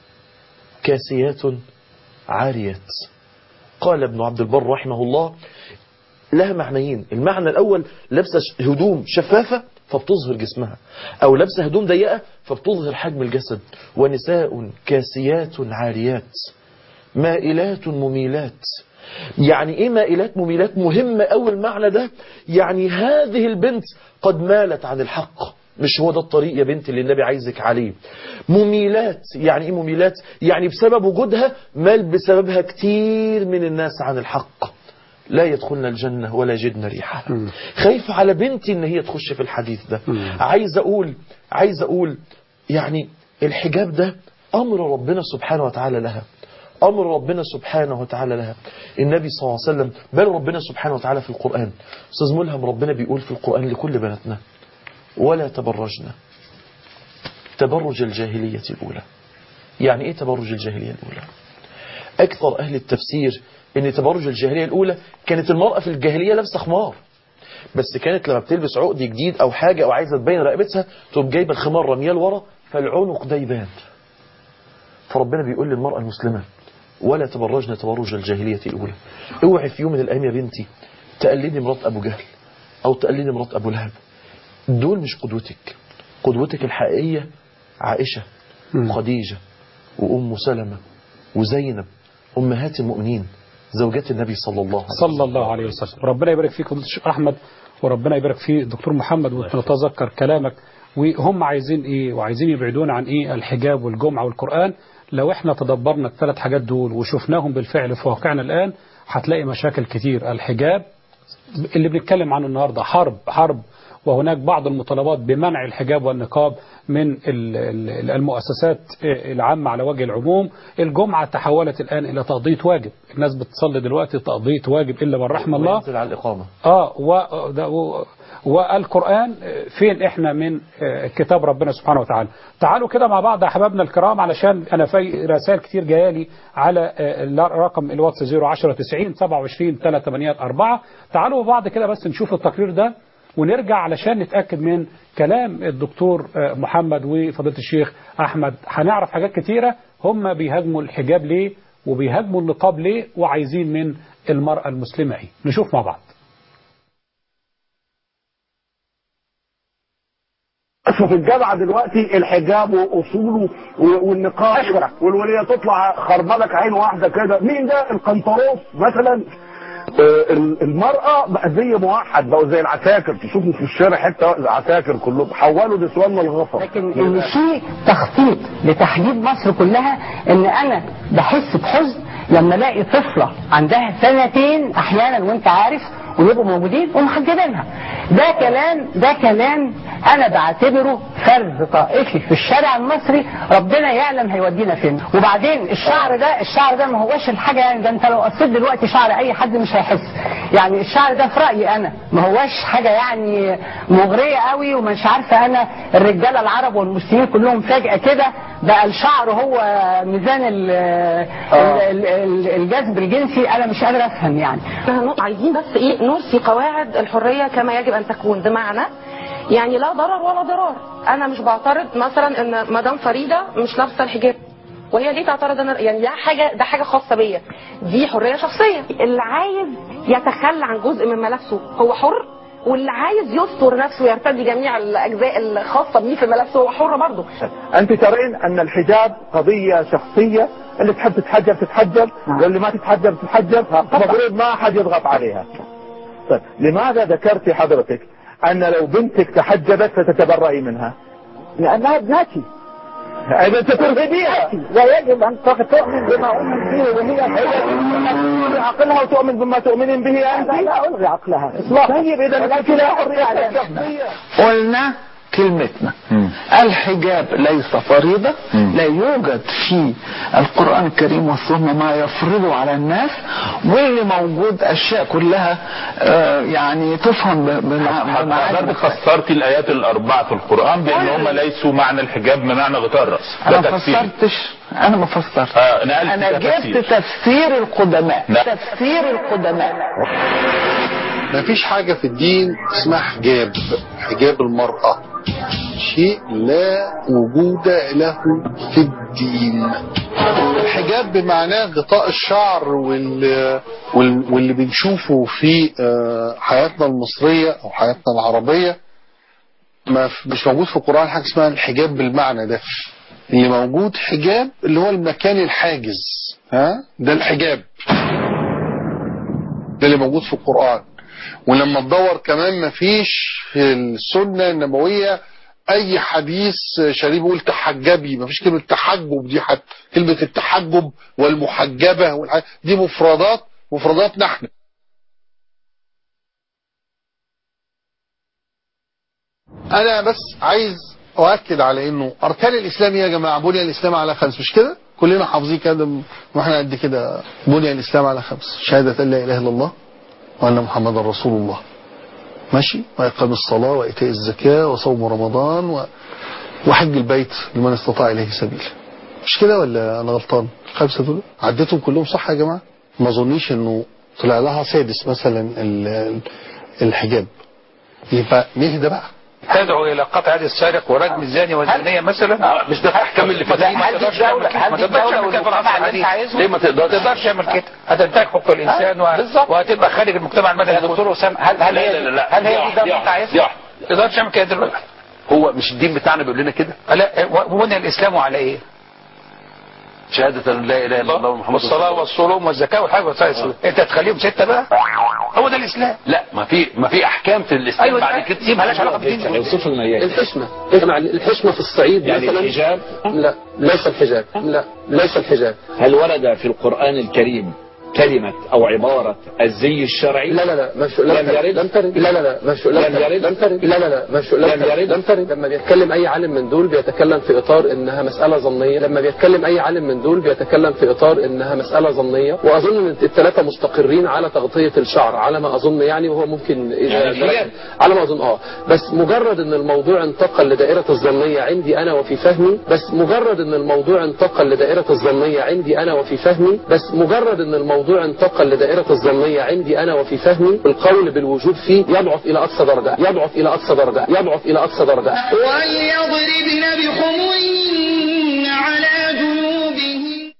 S3: كاسيات عاريات قال ابن عبد البر رحمه الله لها معنيين المعنى الأول لابسة ش- هدوم شفافة فبتظهر جسمها أو لابسة هدوم ضيقة فبتظهر حجم الجسد ونساء كاسيات عاريات مائلات مميلات يعني ايه مائلات مميلات مهمة أوي المعنى ده يعني هذه البنت قد مالت عن الحق مش هو ده الطريق يا بنت اللي النبي عايزك عليه مميلات يعني ايه مميلات يعني بسبب وجودها مال بسببها كتير من الناس عن الحق لا يدخلن الجنة ولا يجدن ريحها خايف على بنتي ان هي تخش في الحديث ده عايز اقول عايز اقول يعني الحجاب ده امر ربنا سبحانه وتعالى لها امر ربنا سبحانه وتعالى لها النبي صلى الله عليه وسلم بل ربنا سبحانه وتعالى في القرآن استاذ ملهم ربنا بيقول في القرآن لكل بناتنا ولا تبرجنا تبرج الجاهلية الأولى يعني إيه تبرج الجاهلية الأولى أكثر أهل التفسير أن تبرج الجاهلية الأولى كانت المرأة في الجاهلية لابسة خمار بس كانت لما بتلبس عقد جديد أو حاجة أو عايزة تبين رقبتها تقوم جايبة الخمار رمياه لورا فالعنق ده يبان فربنا بيقول للمرأة المسلمة ولا تبرجنا تبرج الجاهلية الأولى اوعي في يوم من الأيام يا بنتي تقلدي مرات أبو جهل أو تقلدي مرات أبو لهب دول مش قدوتك قدوتك الحقيقية عائشة وخديجة وأم سلمة وزينب أمهات المؤمنين زوجات النبي صلى الله عليه وسلم
S1: صلى الله عليه وسلم ربنا يبارك فيك يا دكتور أحمد وربنا يبارك فيه دكتور محمد ونتذكر كلامك وهم عايزين ايه وعايزين يبعدونا عن ايه الحجاب والجمعة والقرآن لو احنا تدبرنا الثلاث حاجات دول وشفناهم بالفعل في واقعنا الآن هتلاقي مشاكل كتير الحجاب اللي بنتكلم عنه النهاردة حرب حرب وهناك بعض المطالبات بمنع الحجاب والنقاب من ال- ال- المؤسسات العامة على وجه العموم الجمعة تحولت الآن إلى تقضية واجب الناس بتصلي دلوقتي تقضية واجب إلا من رحم الله
S3: وينزل على الإقامة
S1: اه و ده- و- والقرآن فين احنا من آه، كتاب ربنا سبحانه وتعالى تعالوا كده مع بعض يا احبابنا الكرام علشان انا في رسائل كتير جايه لي على آه، رقم الواتس 010 90 27 384 تعالوا مع بعض كده بس نشوف التقرير ده ونرجع علشان نتأكد من كلام الدكتور آه، محمد وفضيلة الشيخ أحمد هنعرف حاجات كتيرة هم بيهاجموا الحجاب ليه وبيهاجموا النقاب ليه وعايزين من المرأة المسلمة ايه نشوف مع بعض
S4: في الجامعة دلوقتي الحجاب وأصوله و- والنقاب والولية تطلع خربلك عين واحدة كده مين ده القنطروس مثلا آه، ال- المرأة بقى زي موحد بقوا زي العساكر تشوفوا في الشارع حتة عساكر كلهم حولوا نسوان الغفر
S5: لكن ان في تخطيط لتحديد مصر كلها ان انا بحس بحزن لما الاقي طفله عندها سنتين احيانا وانت عارف ويبقوا موجودين ومحجبينها ده كلام ده كلام انا بعتبره فرز طائفي في الشارع المصري ربنا يعلم هيودينا فين وبعدين الشعر ده الشعر ده ما هوش الحاجه يعني ده انت لو قصيت دلوقتي شعر اي حد مش هيحس يعني الشعر ده في رايي انا ما هوش حاجه يعني مغريه قوي ومش عارفه انا الرجاله العرب والمسلمين كلهم فجاه كده بقى الشعر هو ميزان ال- ال- ال- الجذب الجنسي انا مش قادر افهم يعني
S6: احنا نقطة عايزين بس ايه نرسي قواعد الحرية كما يجب ان تكون بمعنى يعني لا ضرر ولا ضرار انا مش بعترض مثلا ان مدام فريدة مش لابسة الحجاب وهي ليه تعترض انا يعني ده حاجة ده حاجة خاصة بيا دي حرية شخصية اللي عايز يتخلى عن جزء من ملابسه هو حر واللي عايز يستر نفسه ويرتدي جميع الاجزاء الخاصة بيه في ملابسه هو حر برضه
S4: انت ترين ان الحجاب قضية شخصية اللي تحب تتحجب تتحجب واللي ما تتحجب تتحجب المفروض ما حد يضغط عليها طيب لماذا ذكرتي حضرتك ان لو بنتك تحجبت فتتبرئي منها لانها ابنتي اذا انت ترهبيها
S5: لا يجب ان تؤمن بما اؤمن به وهي
S4: تلغي عقلها وتؤمن بما تؤمن به انت
S5: لا لا الغي عقلها اطلاقا
S4: طيب اذا انت
S5: ولكن
S4: لا
S5: لا
S4: حريه
S5: على
S4: شخصيه
S7: قلنا كلمتنا الحجاب ليس فريضة لا يوجد في القرآن الكريم والسنة ما يفرضه على الناس واللي موجود أشياء كلها آه، يعني تفهم ب- بمع- بمعاني
S8: حضرتك فسرت الايات الاربعه في القران بان هم ليسوا معنى الحجاب بمعنى غطاء الراس
S7: أنا
S8: ده
S7: ما
S8: تفسير.
S7: فسرتش أنا ما فسرت
S8: آه، نقلت
S7: أنا
S8: ده
S7: جبت
S8: تفسير.
S7: تفسير القدماء
S8: لا.
S7: تفسير القدماء
S9: ما فيش حاجة في الدين اسمها حجاب حجاب المرأة شيء لا وجود له في الدين الحجاب بمعناه غطاء الشعر وال... وال... واللي بنشوفه في آه، حياتنا المصرية أو حياتنا العربية ما في- مش موجود في القرآن حاجة اسمها الحجاب بالمعنى ده اللي موجود حجاب اللي هو المكان الحاجز ها ده الحجاب ده اللي موجود في القرآن ولما تدور كمان مفيش في السنة النبوية أي حديث شريف يقول تحجبي مفيش كلمة تحجب دي حتى كلمة التحجب والمحجبة والح... دي مفردات مفردات نحن أنا بس عايز أؤكد على إنه أركان الإسلام يا جماعة بني الإسلام على خمس مش كده؟ كلنا حافظين كده واحنا قد كده بني الإسلام على خمس شهادة أن لا إله إلا الله وأن محمدا رسول الله ماشي وإقام الصلاة وإيتاء الزكاة وصوم رمضان و... وحج البيت لمن استطاع إليه سبيلا مش كده ولا أنا غلطان الخمسة دول عديتهم كلهم صح يا جماعة ما أظنيش إنه طلع لها سادس مثلا ال... ال- الحجاب يبقى نهدى بقى
S10: تدعو الى قطع يد السارق ورجم الزاني والزانيه مثلا
S2: مش ده الاحكام اللي في الدين
S10: ما تقدرش تعمل كده ما تقدرش تعمل كده في العصر الحديث ليه ما تقدرش ما تقدرش تعمل كده هتنتهك حقوق الانسان و... وهتبقى خارج المجتمع المدني يا دكتور اسامه هل هل هي هل هي دي ده اللي انت عايزها؟ ما تقدرش تعمل كده دلوقتي
S2: هو مش الدين بتاعنا بيقول لنا كده
S10: لا وبني الاسلام على ايه؟
S2: شهادة أن لا إله إلا الله ومحمد رسول
S10: والصلاه
S2: الله
S10: والصوم والزكاه والحج والصلاه انت تخليهم سته بقى هو ده الاسلام
S2: لا ما في ما في أحكام في الإسلام
S10: ايوه
S2: بعد كده
S10: دي مالهاش علاقه بالدين
S11: يوصف لنا اياه
S12: الحشمة اسمع الحشمة في الصعيد
S11: يعني
S12: مثلا
S11: الحجاب
S12: لا ليس الحجاب لا ليس الحجاب
S11: هل ورد في القرآن الكريم كلمة أو عبارة الزي الشرعي
S12: لا لا لا مش لم
S11: لم
S12: ترد
S11: يرد؟
S12: لم ترد لا لا لا مش لم
S11: لم
S12: ترد
S11: يرد؟
S12: لم ترد لا لا لا مش لم
S11: لم
S12: ترد
S11: يرد؟
S12: لم ترد لما بيتكلم اي عالم من دول بيتكلم في اطار انها مسألة ظنية لما بيتكلم اي عالم من دول بيتكلم في اطار انها مسألة ظنية واظن ان الثلاثة مستقرين على تغطية الشعر على ما اظن يعني وهو ممكن اذا
S11: يعني الحجاب.
S12: على ما اظن اه بس مجرد ان الموضوع انتقل لدائرة الظنية عندي انا وفي فهمي بس مجرد ان الموضوع انتقل لدائرة الظنية عندي انا وفي فهمي بس مجرد ان الموضوع انتقل لدائرة الظنية عندي انا وفي فهمي القول بالوجود فيه يضعف الى اقصى درجة يضعف الى اقصى درجة يضعف الى اقصى درجة
S13: وليضربن بخمرهن على جنوبهن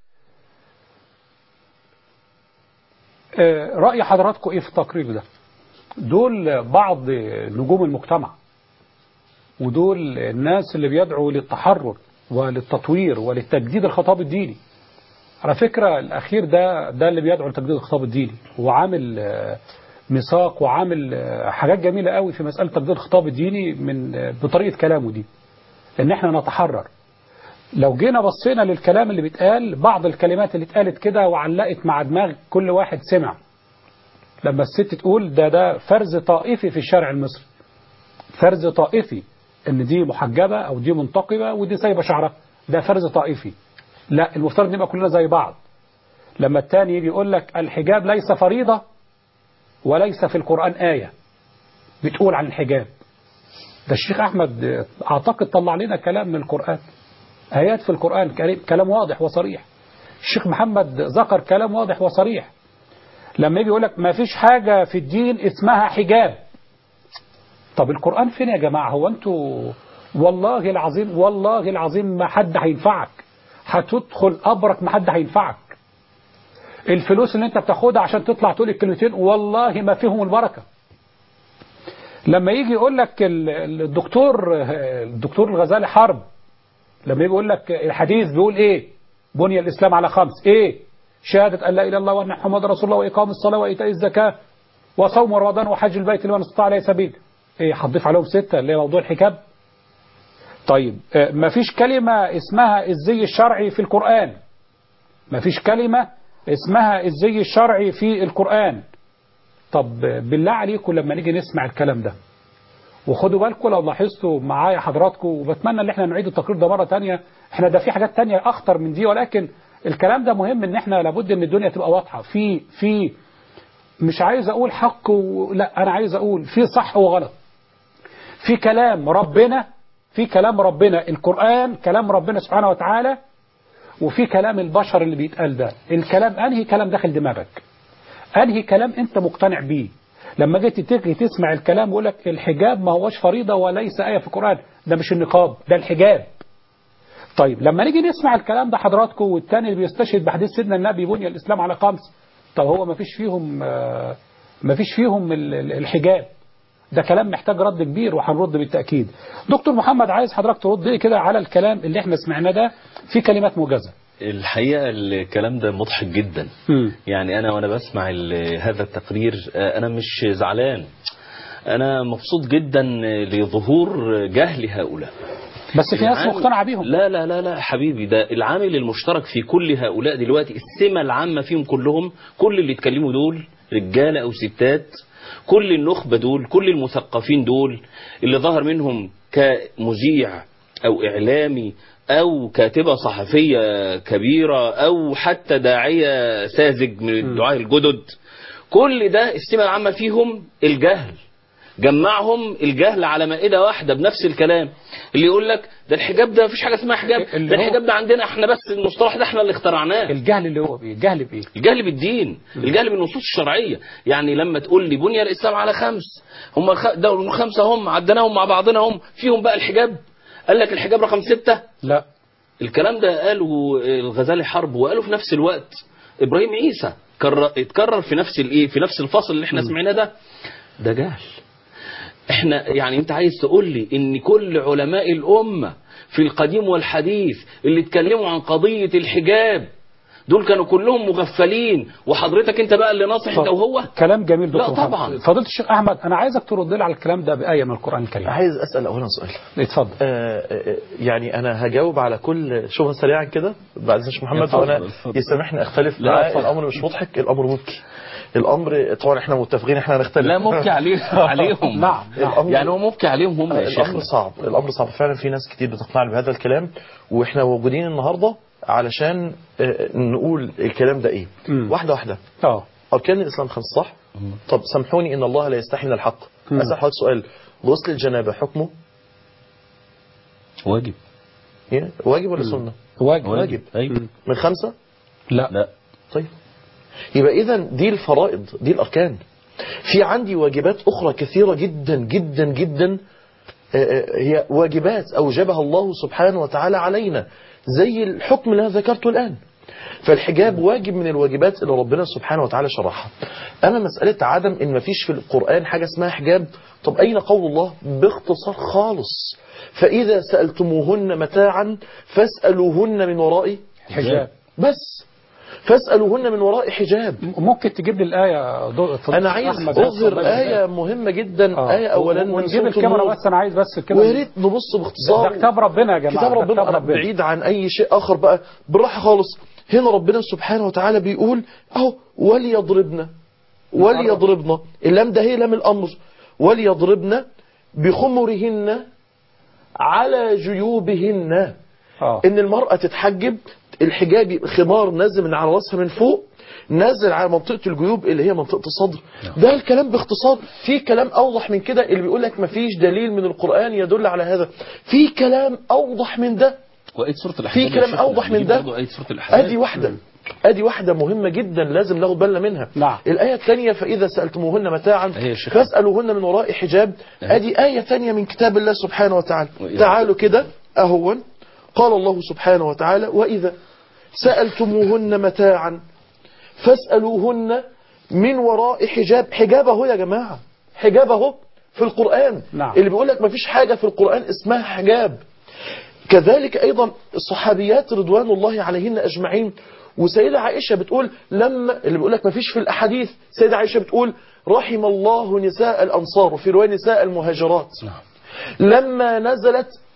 S1: آه، رأي حضراتكم ايه في التقرير ده دول بعض نجوم المجتمع ودول الناس اللي بيدعوا للتحرر وللتطوير وللتجديد الخطاب الديني على فكرة الأخير ده ده اللي بيدعو لتجديد الخطاب الديني وعامل آه، ميثاق وعامل آه، حاجات جميلة قوي في مسألة تجديد الخطاب الديني من آه، بطريقة كلامه دي إن إحنا نتحرر لو جينا بصينا للكلام اللي بيتقال بعض الكلمات اللي اتقالت كده وعلقت مع دماغ كل واحد سمع لما الست تقول ده ده فرز طائفي في الشارع المصري فرز طائفي ان دي محجبة او دي منتقبة ودي سايبة شعرها ده فرز طائفي لا المفترض نبقى كلنا زي بعض لما التاني يجي يقول لك الحجاب ليس فريضة وليس في القرآن آية بتقول عن الحجاب ده الشيخ أحمد آه، أعتقد طلع لنا كلام من القرآن آيات في القرآن كريم كلام واضح وصريح الشيخ محمد ذكر كلام واضح وصريح لما يجي يقول لك ما فيش حاجة في الدين اسمها حجاب طب القرآن فين يا جماعة هو انتوا والله العظيم والله العظيم ما حد هينفعك هتدخل قبرك ما حد هينفعك الفلوس اللي انت بتاخدها عشان تطلع تقول الكلمتين والله ما فيهم البركة لما يجي يقول لك ال- الدكتور الدكتور الغزالي حرب لما يجي يقول لك الحديث بيقول ايه بني الاسلام على خمس ايه شهادة ان لا اله الا الله وان محمد رسول الله واقام الصلاة وايتاء الزكاة وصوم رمضان وحج البيت لمن استطاع عليه سبيل ايه هتضيف عليهم ستة اللي هي موضوع الحجاب طيب آه، مفيش كلمة اسمها الزي الشرعي في القرآن مفيش كلمة اسمها الزي الشرعي في القرآن طب آه، بالله عليكم لما نيجي نسمع الكلام ده وخدوا بالكم لو لاحظتوا معايا حضراتكم وبتمنى ان احنا نعيد التقرير ده مرة تانية احنا ده في حاجات تانية اخطر من دي ولكن الكلام ده مهم ان احنا لابد ان الدنيا تبقى واضحة في في مش عايز اقول حق و... لا انا عايز اقول في صح وغلط في كلام ربنا في كلام ربنا القرآن كلام ربنا سبحانه وتعالى وفي كلام البشر اللي بيتقال ده الكلام انهي كلام داخل دماغك انهي كلام انت مقتنع بيه لما جيت تيجي تسمع الكلام يقول لك الحجاب ما هوش فريضة وليس آية في القرآن ده مش النقاب ده الحجاب طيب لما نيجي نسمع الكلام ده حضراتكم والتاني اللي بيستشهد بحديث سيدنا النبي بني الإسلام على خمس طب هو ما فيش فيهم آه، ما فيش فيهم ال- ال- الحجاب ده كلام محتاج رد كبير وهنرد بالتأكيد دكتور محمد عايز حضرتك ترد ايه كده على الكلام اللي احنا سمعناه ده في كلمات موجزة
S2: الحقيقة الكلام ده مضحك جدا يعني أنا وأنا بسمع ال- هذا التقرير آه، أنا مش زعلان أنا مبسوط جدا لظهور جهل هؤلاء
S1: بس في ناس
S2: العامل-
S1: مقتنعة بيهم
S2: لا لا لا لا حبيبي ده العامل المشترك في كل هؤلاء دلوقتي السمة العامة فيهم كلهم كل اللي اتكلموا دول رجالة أو ستات كل النخبة دول كل المثقفين دول اللي ظهر منهم كمذيع أو إعلامي أو كاتبة صحفية كبيرة أو حتى داعية ساذج من الدعاة الجدد كل ده السمة العامة فيهم الجهل جمعهم الجهل على مائدة واحدة بنفس الكلام اللي يقول لك ده الحجاب ده مفيش حاجة اسمها حجاب
S1: اللي
S2: ده
S1: هو-
S2: الحجاب ده عندنا احنا بس المصطلح ده احنا اللي اخترعناه
S1: الجهل اللي هو بيه الجهل بايه
S2: الجهل بالدين الجهل بالنصوص الشرعية يعني لما تقول لي بني الإسلام على خمس هم الخ... ده الخمسة هم عدناهم مع بعضنا هم فيهم بقى الحجاب قال لك الحجاب رقم ستة
S1: لا
S2: الكلام ده قاله الغزالي حرب وقاله في نفس الوقت إبراهيم عيسى كرر... اتكرر في نفس الايه في نفس الفصل اللي احنا سمعناه ده ده جهل احنا يعني انت عايز تقول لي ان كل علماء الامه في القديم والحديث اللي اتكلموا عن قضيه الحجاب دول كانوا كلهم مغفلين وحضرتك انت بقى اللي ناصح انت وهو
S1: كلام جميل دكتور
S2: لا
S1: محمد.
S2: طبعا.
S1: فضيله الشيخ احمد انا عايزك ترد لي على الكلام ده بايه من القران الكريم
S3: عايز اسال اولا سؤال
S1: اتفضل
S3: آه آه، يعني انا هجاوب على كل شبهه سريعا كده بعد اذن محمد
S2: اتفضل،
S3: وانا
S2: اتفضل.
S3: يسامحني اختلف
S2: لا،
S3: معاه
S2: اتفضل.
S3: الامر مش مضحك الامر مبكي الامر طبعا احنا متفقين احنا هنختلف
S2: لا مبكي عليه عليهم
S1: نعم
S3: الأمر-
S2: يعني هو مبكي عليهم هم يا
S3: الامر
S2: شيخنا
S3: صعب الامر صعب فعلا في ناس كتير بتقنعني بهذا الكلام واحنا موجودين النهارده علشان آه، نقول الكلام ده ايه
S1: مم.
S3: واحده واحده
S1: اه
S3: اركان الاسلام خمس صح طب سامحوني ان الله لا يستحي من الحق
S1: مم.
S3: اسال حضرتك سؤال غسل الجنابه حكمه
S2: واجب
S3: إيه؟ واجب ولا سنه
S1: واجب
S3: واجب
S2: ايوه
S3: من خمسه
S1: لا
S2: لا
S3: طيب يبقى اذا دي الفرائض دي الاركان في عندي واجبات اخرى كثيره جدا جدا جدا آه، آه، هي واجبات اوجبها الله سبحانه وتعالى علينا زي الحكم اللي انا ذكرته الان فالحجاب واجب من الواجبات اللي ربنا سبحانه وتعالى شرحها اما مساله عدم ان مفيش في القران حاجه اسمها حجاب طب اين قول الله باختصار خالص فاذا سالتموهن متاعا فاسالوهن من وراء
S1: حجاب
S3: بس فاسألوهن من وراء حجاب
S1: ممكن تجيب لي الآية دو- فضيلة
S3: أنا
S1: الشيخ
S3: عايز
S1: أحمد
S3: أظهر
S1: اتفضل.
S3: آية مهمة جدا
S1: آه.
S3: آية أولا من
S1: ونجيب
S3: سورة
S1: الكاميرا
S3: النور.
S1: بس أنا عايز بس كده
S3: ويا ريت نبص باختصار
S1: ده كتاب ربنا يا جماعة
S3: كتاب
S1: ده
S3: ربنا أنا بعيد عن أي شيء آخر بقى بالراحة خالص هنا ربنا سبحانه وتعالى بيقول أهو وليضربن وليضربن اللام ده هي لام الأمر وليضربن بخمرهن على جيوبهن
S1: آه.
S3: ان المرأة تتحجب الحجاب يبقى خمار نازل من على راسها من فوق نازل على منطقة الجيوب اللي هي منطقة الصدر ده الكلام باختصار في كلام أوضح من كده اللي بيقول لك مفيش دليل من القرآن يدل على هذا في كلام أوضح من ده
S2: وآية سورة الأحزاب
S3: في
S2: يا
S3: كلام
S2: شيخنا،
S3: أوضح من
S2: نجيب
S3: ده
S2: برضو آية سورة الأحزاب
S3: ادي واحدة ادي واحدة مهمة جدا لازم ناخد بالنا منها
S1: نعم.
S3: الآية الثانية فإذا سألتموهن متاعا
S2: أهي يا شيخ.
S3: فاسألوهن من وراء حجاب ادي آية ثانية من كتاب الله سبحانه وتعالى
S2: وإذا-
S3: تعالوا كده أهون قال الله سبحانه وتعالى وإذا سألتموهن متاعا فاسألوهن من وراء حجاب حجاب اهو يا جماعة حجاب اهو في القرآن
S1: نعم.
S3: اللي بيقول لك مفيش حاجة في القرآن اسمها حجاب كذلك أيضا الصحابيات رضوان الله عليهن أجمعين وسيدة عائشة بتقول لما اللي بيقول لك مفيش في الأحاديث سيدة عائشة بتقول رحم الله نساء الأنصار وفي رواية نساء المهاجرات لما نزلت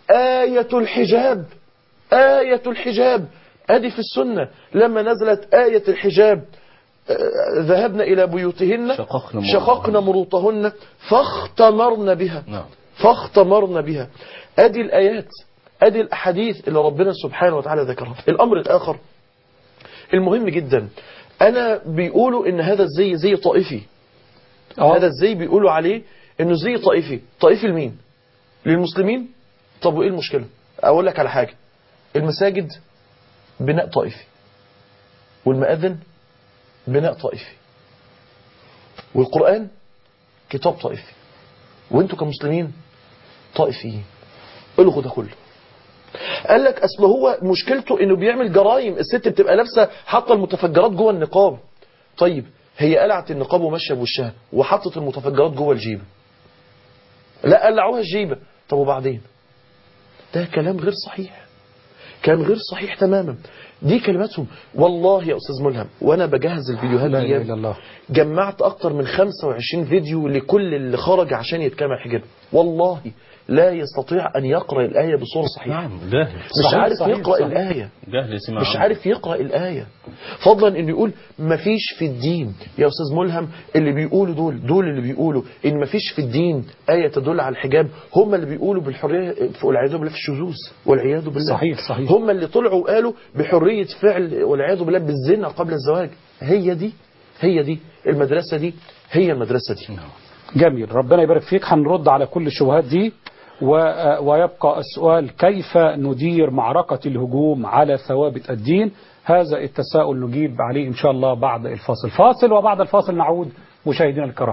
S3: آية الحجاب آية الحجاب أدي في السنة لما نزلت آية الحجاب آه، ذهبنا إلى بيوتهن
S2: شققنا
S3: شققنا مروطهن فاختمرن بها
S2: نعم
S3: فاختمرن بها ادي الايات ادي الاحاديث اللي ربنا سبحانه وتعالى ذكرها الامر الاخر المهم جدا انا بيقولوا ان هذا الزي زي طائفي هذا الزي بيقولوا عليه انه زي طائفي طائفي لمين للمسلمين طب وايه المشكله اقول لك على حاجه المساجد بناء طائفي والمؤذن بناء طائفي والقران كتاب طائفي وانتوا كمسلمين طائفيين الغوا ده كله قال لك اصل هو مشكلته انه بيعمل جرائم الست بتبقى لابسه حاطه المتفجرات جوه النقاب طيب هي قلعت النقاب وماشيه بوشها وحطت المتفجرات جوه الجيبه لا قلعوها الجيبه طب وبعدين ده كلام غير صحيح كان غير صحيح تماما دي كلماتهم والله يا استاذ ملهم وانا بجهز الفيديوهات
S1: لا
S3: دي
S1: اله الا الله
S3: جمعت اكتر من 25 فيديو لكل اللي خرج عشان يتكلم حجاب والله لا يستطيع ان يقرا الايه بصوره صحيحه
S2: نعم جاهل
S3: مش
S1: صحيح،
S3: عارف
S1: صحيح،
S3: يقرا
S1: صحيح.
S3: الايه
S2: جاهل سمع
S3: مش
S2: عنه.
S3: عارف يقرا الايه فضلا انه يقول مفيش في الدين يا استاذ ملهم اللي بيقولوا دول دول اللي بيقولوا ان مفيش في الدين ايه تدل على الحجاب هم اللي بيقولوا بالحريه والعياذ بالله في الشذوذ والعياذ بالله
S1: صحيح، صحيح.
S3: هم اللي طلعوا وقالوا بحريه فعل والعياذ بالله بالزنا قبل الزواج هي دي هي دي المدرسه دي هي المدرسه دي
S1: جميل ربنا يبارك فيك هنرد على كل الشبهات دي و... ويبقى السؤال كيف ندير معركة الهجوم على ثوابت الدين هذا التساؤل نجيب عليه إن شاء الله بعد الفاصل فاصل وبعد الفاصل نعود مشاهدينا الكرام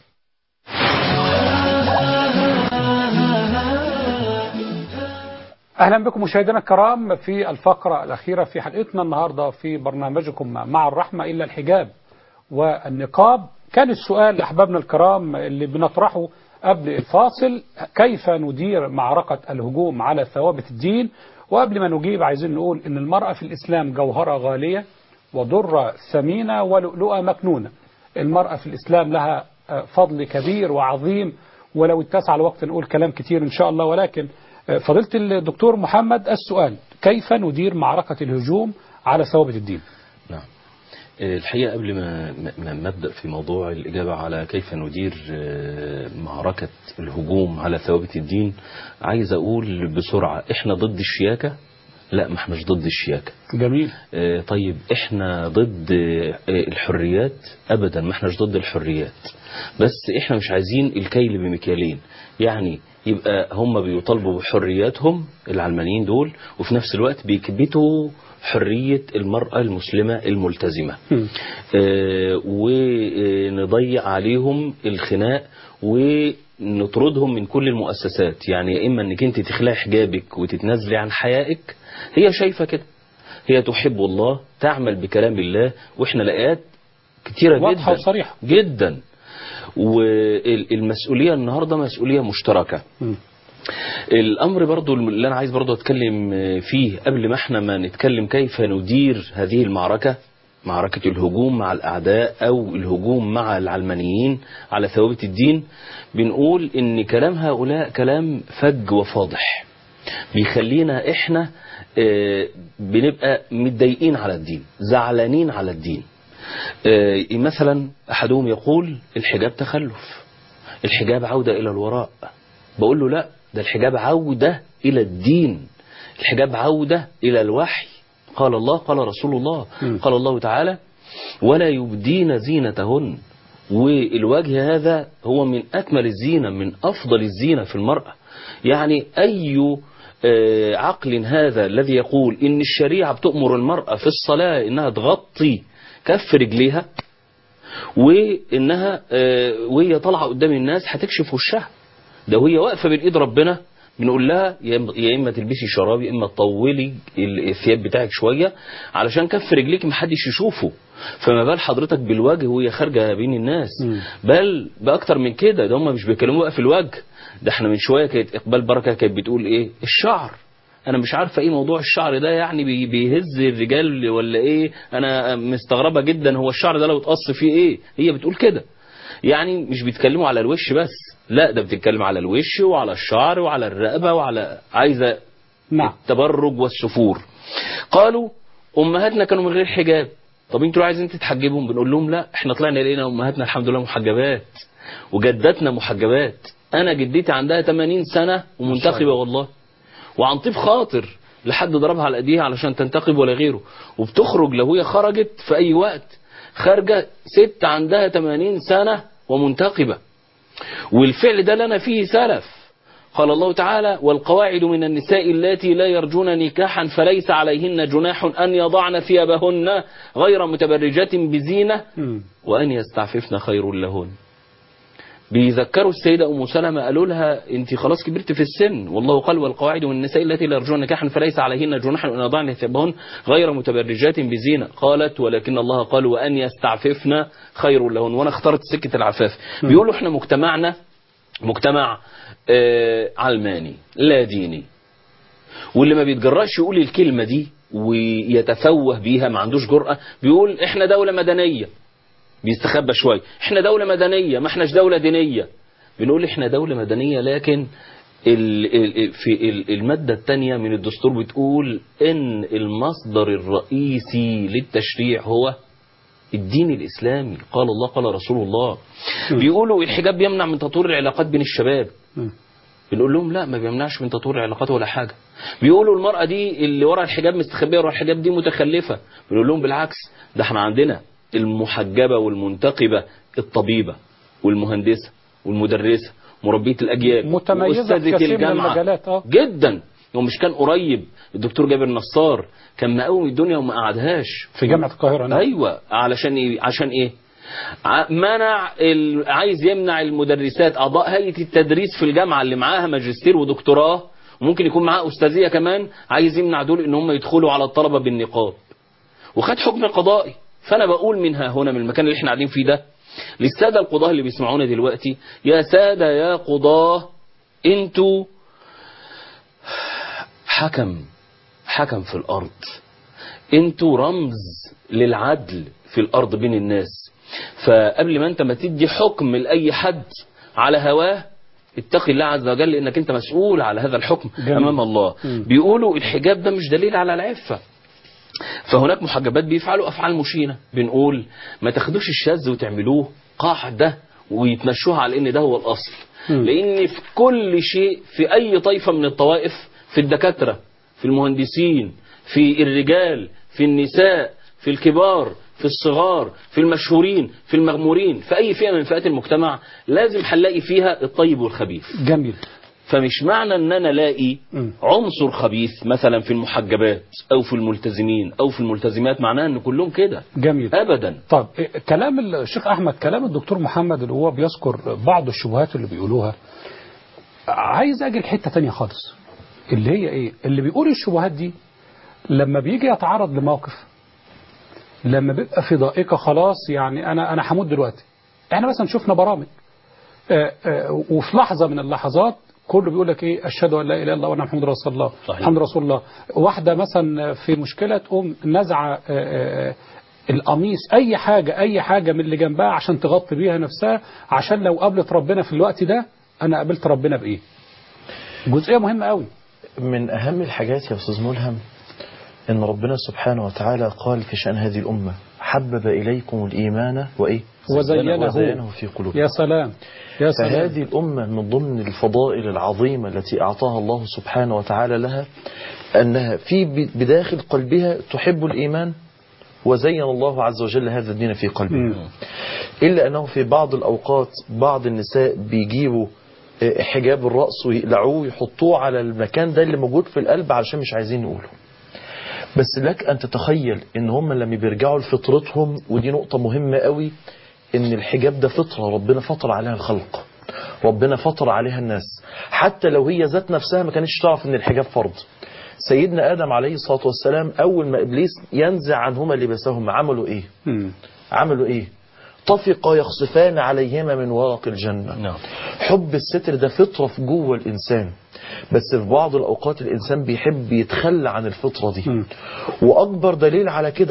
S1: أهلا بكم مشاهدينا الكرام في الفقرة الأخيرة في حلقتنا النهاردة في برنامجكم مع الرحمة إلا الحجاب والنقاب كان السؤال لأحبابنا الكرام اللي بنطرحه قبل الفاصل كيف ندير معركة الهجوم على ثوابت الدين وقبل ما نجيب عايزين نقول إن المرأة في الإسلام جوهرة غالية وضرة ثمينة ولؤلؤة مكنونة المرأة في الإسلام لها آه، فضل كبير وعظيم ولو اتسع الوقت نقول كلام كتير إن شاء الله ولكن آه، فضيلة الدكتور محمد السؤال كيف ندير معركة الهجوم على ثوابت الدين
S2: نعم الحقيقة قبل ما ما ما ابدأ في موضوع الإجابة على كيف ندير آه، معركة الهجوم على ثوابت الدين عايز أقول بسرعة إحنا ضد الشياكة لا ما احناش ضد الشياكة
S1: جميل
S2: آه، طيب احنا ضد آه، الحريات ابدا ما احناش ضد الحريات بس احنا مش عايزين الكيل بمكيالين يعني يبقى هم بيطالبوا بحرياتهم العلمانيين دول وفي نفس الوقت بيكبتوا حرية المرأة المسلمة الملتزمة آه، ونضيع عليهم الخناق ونطردهم من كل المؤسسات يعني يا إما أنك أنت تخلعي حجابك وتتنازلي عن حيائك هي شايفة كده هي تحب الله تعمل بكلام الله وإحنا لقيات كتيرة
S1: واضحة
S2: جدا
S1: وصريحة.
S2: جدا والمسؤولية النهاردة مسؤولية مشتركة الامر برضو اللي انا عايز برضو اتكلم فيه قبل ما احنا ما نتكلم كيف ندير هذه المعركة معركة الهجوم مع الاعداء او الهجوم مع العلمانيين على ثوابت الدين بنقول ان كلام هؤلاء كلام فج وفاضح بيخلينا احنا آه، بنبقى متضايقين على الدين زعلانين على الدين آه، مثلا احدهم يقول الحجاب تخلف الحجاب عودة الى الوراء بقول له لا ده الحجاب عودة إلى الدين الحجاب عودة إلى الوحي قال الله قال رسول الله قال الله تعالى ولا يبدين زينتهن والوجه هذا هو من أكمل الزينة من أفضل الزينة في المرأة يعني أي آه، عقل هذا الذي يقول إن الشريعة بتأمر المرأة في الصلاة إنها تغطي كف رجليها وإنها آه، وهي طالعة قدام الناس هتكشف وشها ده وهي واقفه بين ايد ربنا بنقول لها يا إما- يا اما تلبسي شراب يا اما تطولي ال- الثياب بتاعك شويه علشان كف رجليك محدش يشوفه فما بال حضرتك بالوجه وهي خارجه بين الناس بل باكتر من كده ده هم مش بيتكلموا بقى في الوجه ده احنا من شويه كانت اقبال بركه كانت بتقول ايه الشعر انا مش عارفه ايه موضوع الشعر ده يعني بي- بيهز الرجال ولا ايه انا مستغربه جدا هو الشعر ده لو اتقص فيه ايه هي بتقول كده يعني مش بيتكلموا على الوش بس لا ده بتتكلم على الوش وعلى الشعر وعلى الرقبة وعلى عايزة
S1: نعم
S2: التبرج والسفور قالوا امهاتنا كانوا من غير حجاب طب انتوا عايزين تتحجبهم بنقول لهم لا احنا طلعنا لقينا امهاتنا الحمد لله محجبات وجداتنا محجبات انا جدتي عندها 80 سنة ومنتخبة والله وعن طيب خاطر لحد ضربها على ايديها علشان تنتقب ولا غيره وبتخرج لو هي خرجت في اي وقت خارجة ست عندها 80 سنة ومنتقبة والفعل ده لنا فيه سلف قال الله تعالى والقواعد من النساء اللاتي لا يرجون نكاحا فليس عليهن جناح أن يضعن ثيابهن غير متبرجات بزينة وأن يستعففن خير لهن بيذكروا السيدة أم سلمة قالوا لها أنت خلاص كبرت في السن والله قال والقواعد من النساء التي لا يرجون نكاحا فليس عليهن جناح أن يضعن ثيابهن غير متبرجات بزينة قالت ولكن الله قال وأن يستعففن خير لهن وأنا اخترت سكة العفاف بيقولوا احنا مجتمعنا مجتمع آه علماني لا ديني واللي ما بيتجرأش يقول الكلمة دي ويتفوه بيها ما عندوش جرأة بيقول احنا دولة مدنية بيستخبى شوية احنا دولة مدنية ما احناش دولة دينية بنقول احنا دولة مدنية لكن ال ال في ال المادة الثانية من الدستور بتقول ان المصدر الرئيسي للتشريع هو الدين الإسلامي قال الله قال رسول الله بيقولوا الحجاب بيمنع من تطوير العلاقات بين الشباب بنقول لهم لا ما بيمنعش من تطوير العلاقات ولا حاجة بيقولوا المرأة دي اللي ورا الحجاب مستخبية ورا الحجاب دي متخلفة بنقول لهم بالعكس ده احنا عندنا المحجبة والمنتقبة الطبيبة والمهندسة والمدرسة مربية الأجيال
S1: متميزة في
S2: وأستاذة
S1: كثير من
S2: الجامعة.
S1: المجالات اه
S2: جدا هو مش كان قريب الدكتور جابر نصار كان مقوم الدنيا وما قعدهاش
S1: في جامعة القاهرة نعم.
S2: ايوه علشان ايه عشان ايه ع- منع ال... عايز يمنع المدرسات اعضاء هيئه التدريس في الجامعه اللي معاها ماجستير ودكتوراه وممكن يكون معاه استاذيه كمان عايز يمنع دول ان هم يدخلوا على الطلبه بالنقاب وخد حكم قضائي فانا بقول منها هنا من المكان اللي احنا قاعدين فيه ده للساده القضاه اللي بيسمعونا دلوقتي يا ساده يا قضاه انتوا حكم حكم في الارض انتوا رمز للعدل في الارض بين الناس فقبل ما انت ما تدي حكم لاي حد على هواه اتقي الله عز وجل لانك انت مسؤول على هذا الحكم
S1: جميل.
S2: امام الله
S1: مم.
S2: بيقولوا الحجاب ده مش دليل على العفه فهناك محجبات بيفعلوا افعال مشينه بنقول ما تاخدوش الشاذ وتعملوه قاعده ويتمشوها على ان ده هو الاصل
S1: مم.
S2: لان في كل شيء في اي طائفه من الطوائف في الدكاتره في المهندسين في الرجال في النساء في الكبار في الصغار في المشهورين في المغمورين في اي فئه من فئات المجتمع لازم هنلاقي فيها الطيب والخبيث
S1: جميل
S2: فمش معنى ان انا الاقي
S1: مم.
S2: عنصر خبيث مثلا في المحجبات او في الملتزمين او في الملتزمات معناه ان كلهم كده
S1: جميل
S2: ابدا
S1: طب إيه، كلام الشيخ احمد كلام الدكتور محمد اللي هو بيذكر بعض الشبهات اللي بيقولوها عايز اجي لحته تانية خالص اللي هي ايه اللي بيقول الشبهات دي لما بيجي يتعرض لموقف لما بيبقى في ضائقه خلاص يعني انا انا هموت دلوقتي احنا مثلا شفنا برامج آه، آه، وفي لحظه من اللحظات كله بيقول لك ايه اشهد ان لا اله الا الله وان محمد رسول الله
S2: صحيح.
S1: محمد رسول الله واحده مثلا في مشكله تقوم نزعه آه، آه، القميص اي حاجه اي حاجه من اللي جنبها عشان تغطي بيها نفسها عشان لو قابلت ربنا في الوقت ده انا قابلت ربنا بايه جزئيه مهمه قوي
S3: من أهم الحاجات يا أستاذ ملهم إن ربنا سبحانه وتعالى قال في شأن هذه الأمة حبب إليكم الإيمان وإيه
S1: وزينه
S3: وزينه في قلوبكم
S1: يا سلام يا سلام
S3: فهذه الأمة من ضمن الفضائل العظيمة التي أعطاها الله سبحانه وتعالى لها أنها في ب- بداخل قلبها تحب الإيمان وزين الله عز وجل هذا الدين في قلبها إلا أنه في بعض الأوقات بعض النساء بيجيبوا آه، حجاب الرأس ويقلعوه ويحطوه على المكان ده اللي موجود في القلب علشان مش عايزين يقولوا بس لك أن تتخيل إن هم لما بيرجعوا لفطرتهم ودي نقطة مهمة قوي إن الحجاب ده فطرة ربنا فطر عليها الخلق ربنا فطر عليها الناس حتى لو هي ذات نفسها ما كانتش تعرف إن الحجاب فرض سيدنا آدم عليه الصلاة والسلام أول ما إبليس ينزع عنهما لباسهم عملوا إيه
S1: مم.
S3: عملوا إيه طفقا يخصفان عليهما من ورق الجنة
S2: نعم
S3: حب الستر ده فطرة في جوه الإنسان بس في بعض الأوقات الإنسان بيحب يتخلى عن الفطرة دي وأكبر دليل على كده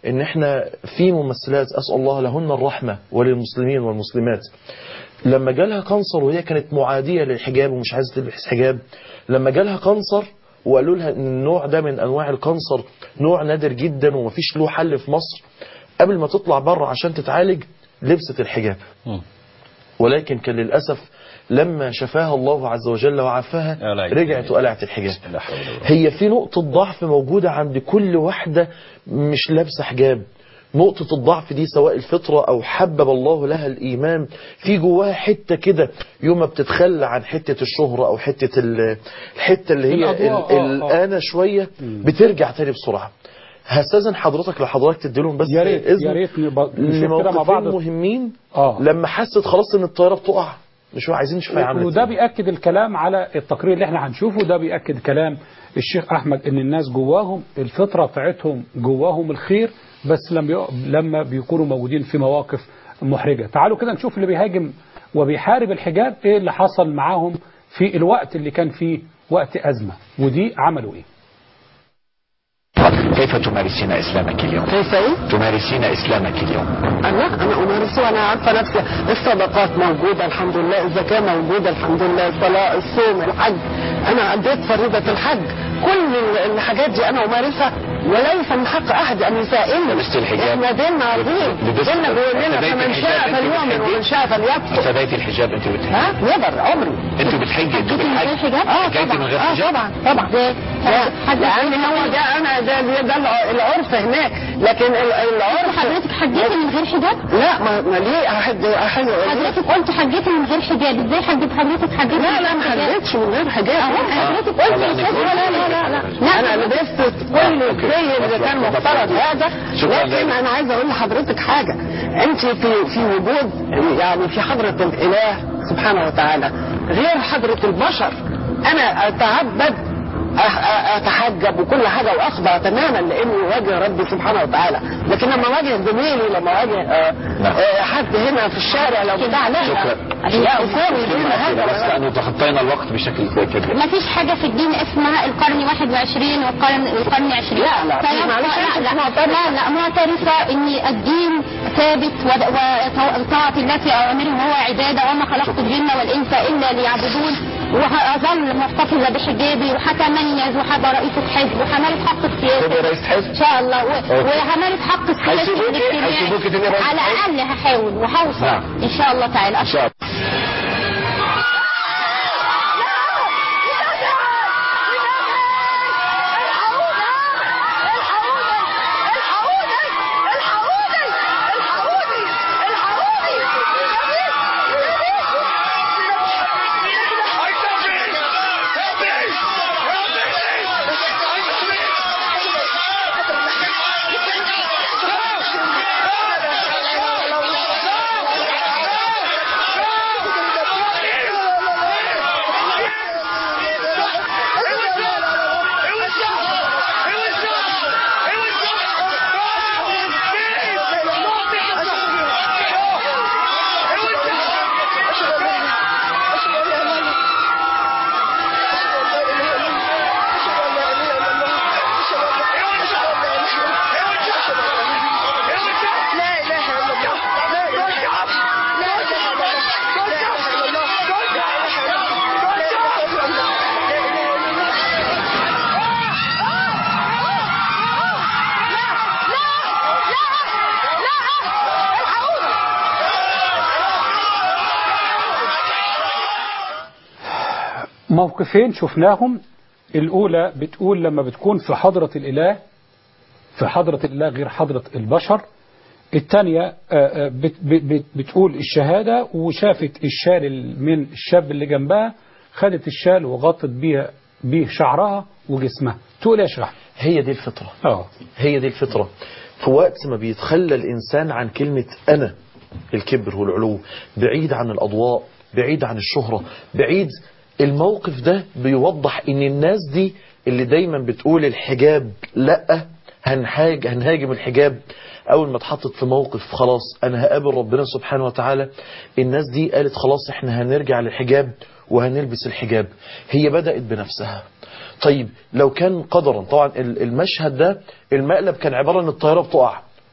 S3: ان احنا في ممثلات اسال الله لهن الرحمه وللمسلمين والمسلمات لما جالها قنصر وهي كانت معاديه للحجاب ومش عايزه تلبس حجاب لما جالها قنصر وقالوا لها ان النوع ده من انواع القنصر نوع نادر جدا ومفيش له حل في مصر قبل ما تطلع بره عشان تتعالج لبست الحجاب ولكن كان للأسف لما شفاها الله عز وجل وعافاها رجعت وقلعت الحجاب هي في نقطة ضعف موجودة عند كل واحدة مش لابسة حجاب نقطة الضعف دي سواء الفطرة أو حبب الله لها الإيمان في جواها حتة كده يوم ما بتتخلى عن حتة الشهرة أو حتة ال- الحتة اللي هي
S1: الأضواء،
S3: ال-
S1: آه، آه.
S3: الآنة شوية بترجع تاني بسرعة هستاذن حضرتك لحضرتك تديلهم بس
S1: يا ريت
S3: إذن
S1: يا ريت نبقى- نشوف كده مع بعض
S3: لموقفين مهمين
S1: اه
S3: لما حست خلاص ان الطياره بتقع مش عايزين نشوفها عملت
S1: وده بيأكد الكلام على التقرير اللي احنا هنشوفه ده بيأكد كلام الشيخ أحمد إن الناس جواهم الفطرة بتاعتهم جواهم الخير بس لما لما بيكونوا موجودين في مواقف محرجة تعالوا كده نشوف اللي بيهاجم وبيحارب الحجاب ايه اللي حصل معاهم في الوقت اللي كان فيه وقت أزمة ودي عملوا ايه
S14: كيف تمارسين اسلامك اليوم؟
S15: كيف ايه؟
S14: تمارسين اسلامك اليوم
S15: لا انا امارسه وانا عارفه نفسي الصدقات موجوده الحمد لله الزكاه موجوده الحمد لله الصلاه الصوم الحج انا اديت فريضه الحج كل الحاجات دي انا امارسها وليس من حق احد ان يسائلني
S14: لبست الحجاب؟
S15: احنا ديننا عظيم
S14: لبست-
S15: ديننا بيقول لنا
S14: ارتديت
S15: فمن
S14: الحجاب،
S15: شاء
S14: انت
S15: فليؤمن
S14: بتحجي؟
S15: ومن شاء فليكفر
S14: ارتديت الحجاب انت بتحجي
S15: ها نيفر عمري
S14: انت بتحجي انت بتحجي
S15: اه
S14: حجيتي
S15: طبعا
S14: من غير
S15: اه
S14: حجاب؟
S15: طبعا طبعا لا لان هو ده انا ده ده, ده الع- العرف هناك لكن ال- العرف
S16: حضرتك حجيتي من غير حجاب؟
S15: لا ما, ما ليه احد احد
S16: حضرتك قلت حجيتي من غير حجاب ازاي حجيت حضرتك حجيتي
S15: لا لا ما حجيتش من غير حجاب
S16: اهو حضرتك قلت
S15: لا لا لا لا لا, لا. انا لبست كل الزي اللي كان مفترض هذا
S14: شكراً
S15: لكن انا عايز اقول لحضرتك حاجه انت في في وجود يعني في حضره الاله سبحانه وتعالى غير حضره البشر انا اتعبد أح- أ- اتحجب وكل حاجه واخضع تماما لاني اواجه ربي سبحانه وتعالى لكن لما اواجه زميلي لما اواجه آه، آه، حد هنا في الشارع لو بتاع لا
S14: شكرا
S15: لا اسامي دون هذا
S14: بس لانه تخطينا الوقت بشكل كبير
S16: ما فيش حاجة في الدين اسمها القرن 21 والقرن القرن 20
S15: لا، لا،
S16: فيبقى-
S15: معلش،
S16: لا
S15: أنت
S16: لا,
S15: معترفة.
S16: لا لا معترفة ان الدين ثابت ود- وطاعة الله في اوامره هو عبادة وما خلقت الجن والانس الا ليعبدون وهظل محتفظة بحجابي وهتميز وهبقى رئيسة حزب وهمارس حق السياسي
S14: تبقي رئيسة حزب؟
S16: ان شاء الله و-
S14: أوكي.
S16: وهمارس حق السياسي
S14: هيسيبوكي-
S16: والاجتماعي
S14: هيسيبوكي تبقي رئيسة
S16: على
S14: حزب؟
S16: الاقل هحاول وهوصل
S14: نعم.
S16: ان شاء الله تعالى
S14: ان شاء الله
S1: موقفين شفناهم الأولى بتقول لما بتكون في حضرة الإله في حضرة الإله غير حضرة البشر الثانية آه، آه، بت- بت- بتقول الشهادة وشافت الشال من الشاب اللي جنبها خدت الشال وغطت بيه بيه شعرها وجسمها تقول يا شيخ
S3: هي دي الفطرة
S1: اه
S3: هي دي الفطرة في وقت ما بيتخلى الإنسان عن كلمة أنا الكبر والعلو بعيد عن الأضواء بعيد عن الشهرة بعيد الموقف ده بيوضح ان الناس دي اللي دايما بتقول الحجاب لا هنحاج هنهاجم الحجاب اول ما اتحطت في موقف خلاص انا هقابل ربنا سبحانه وتعالى الناس دي قالت خلاص احنا هنرجع للحجاب وهنلبس الحجاب هي بدأت بنفسها طيب لو كان قدرا طبعا ال- المشهد ده المقلب كان عبارة ان الطيارة بتقع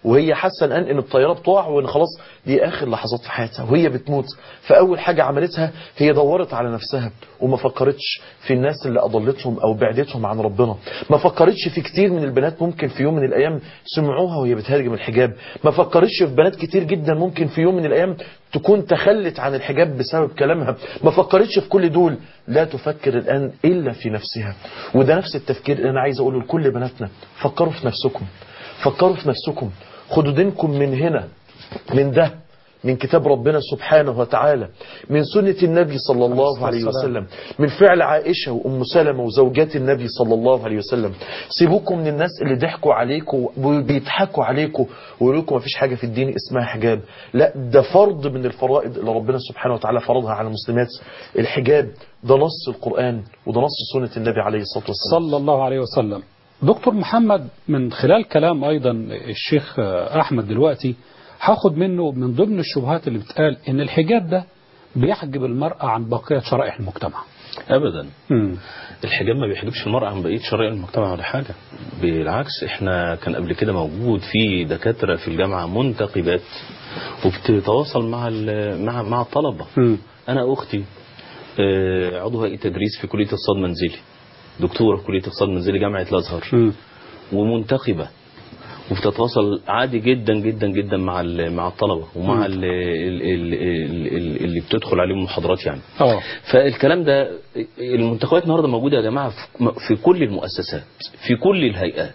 S3: وهي حاسه الان ان الطياره بتقع وان خلاص دي اخر لحظات في حياتها وهي بتموت فاول حاجه عملتها هي دورت على نفسها وما فكرتش في الناس اللي اضلتهم او بعدتهم عن ربنا ما فكرتش في كتير من البنات ممكن في يوم من الايام سمعوها وهي بتهاجم الحجاب ما فكرتش في بنات كتير جدا ممكن في يوم من الايام تكون تخلت عن الحجاب بسبب كلامها ما فكرتش في كل دول لا تفكر الان الا في نفسها وده نفس التفكير اللي انا عايز اقوله لكل بناتنا فكروا في نفسكم فكروا في نفسكم خدوا دينكم من هنا من ده من كتاب ربنا سبحانه وتعالى من سنة النبي صلى الله عليه وسلم من فعل عائشة وأم سلمة وزوجات النبي صلى الله عليه وسلم سيبوكم من الناس اللي ضحكوا عليكم وبيضحكوا عليكم ويقولوا لكم مفيش حاجة في الدين اسمها حجاب لا ده فرض من الفرائض اللي ربنا سبحانه وتعالى فرضها على المسلمات الحجاب ده نص القرآن وده نص سنة النبي عليه الصلاة والسلام
S1: صلى الله عليه وسلم دكتور محمد من خلال كلام أيضا الشيخ أحمد دلوقتي هاخد منه من ضمن الشبهات اللي بتقال ان الحجاب ده بيحجب المرأة عن بقية شرائح المجتمع
S2: ابدا
S1: مم.
S2: الحجاب ما بيحجبش المرأة عن بقية شرائح المجتمع ولا حاجة بالعكس احنا كان قبل كده موجود في دكاترة في الجامعة منتقبات وبتتواصل مع ال- مع مع الطلبة
S1: مم.
S2: انا اختي آه، عضو هيئة تدريس في كلية اقتصاد منزلي دكتورة في كلية اقتصاد منزلي جامعة الازهر
S1: مم.
S2: ومنتخبة وبتتواصل عادي جدا جدا جدا مع ال- مع الطلبة ومع ال- ال- ال- ال- ال- اللي بتدخل عليهم محاضرات يعني
S1: اه
S2: فالكلام ده المنتخبات النهارده موجوده يا جماعه في- في كل المؤسسات في كل الهيئات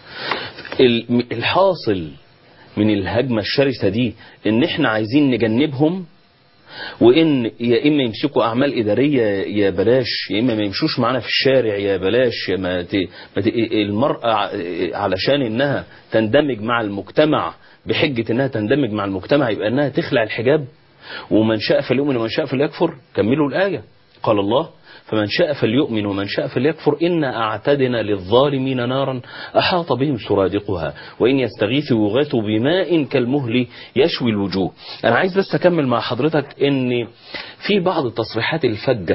S2: ال- الحاصل من الهجمه الشرسه دي ان احنا عايزين نجنبهم وان يا اما يمسكوا اعمال اداريه يا بلاش يا اما ما يمشوش معانا في الشارع يا بلاش يا ما ت... ما ت... المراه ع- علشان انها تندمج مع المجتمع بحجه انها تندمج مع المجتمع يبقى انها تخلع الحجاب ومن شاء فليؤمن ومن شاء فليكفر كملوا الايه قال الله فمن شاء فليؤمن ومن شاء فليكفر إنا أعتدنا للظالمين نارا أحاط بهم سرادقها وإن يستغيثوا يغاثوا بماء كالمهل يشوي الوجوه أنا عايز بس أكمل مع حضرتك إن في بعض التصريحات الفجة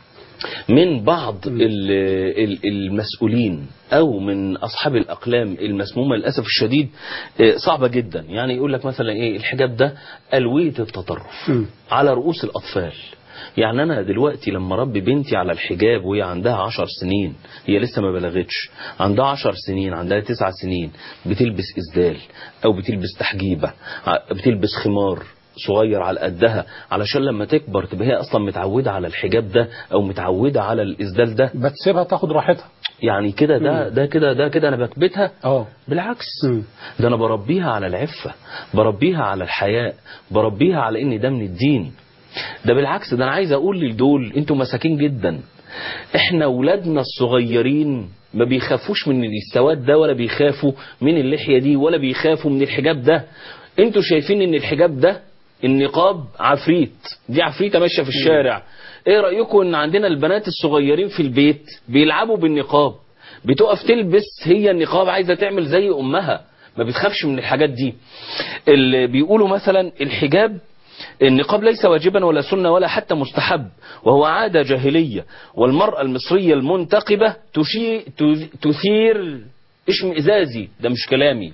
S2: من بعض ال- ال- المسؤولين او من اصحاب الاقلام المسمومه للاسف الشديد آه، صعبه جدا يعني يقول لك مثلا ايه الحجاب ده الويه التطرف على رؤوس الاطفال يعني انا دلوقتي لما اربي بنتي على الحجاب وهي عندها عشر سنين هي لسه ما بلغتش عندها عشر سنين عندها تسع سنين بتلبس اسدال او بتلبس تحجيبه ع- بتلبس خمار صغير على قدها علشان لما تكبر تبقى هي اصلا متعوده على الحجاب ده او متعوده على الاسدال ده
S1: بتسيبها تاخد راحتها
S2: يعني كده ده ده كده ده كده انا بكبتها
S1: اه
S2: بالعكس ده انا بربيها على العفه بربيها على الحياء بربيها على ان ده من الدين ده بالعكس ده انا عايز اقول لدول انتوا مساكين جدا احنا اولادنا الصغيرين ما بيخافوش من السواد ده ولا بيخافوا من اللحيه دي ولا بيخافوا من الحجاب ده انتوا شايفين ان الحجاب ده النقاب عفريت دي عفريته ماشيه في الشارع ايه رايكم ان عندنا البنات الصغيرين في البيت بيلعبوا بالنقاب بتقف تلبس هي النقاب عايزه تعمل زي امها ما بتخافش من الحاجات دي اللي بيقولوا مثلا الحجاب النقاب ليس واجبا ولا سنة ولا حتى مستحب وهو عادة جاهلية والمرأة المصرية المنتقبة تشي تثير اشمئزازي ده مش كلامي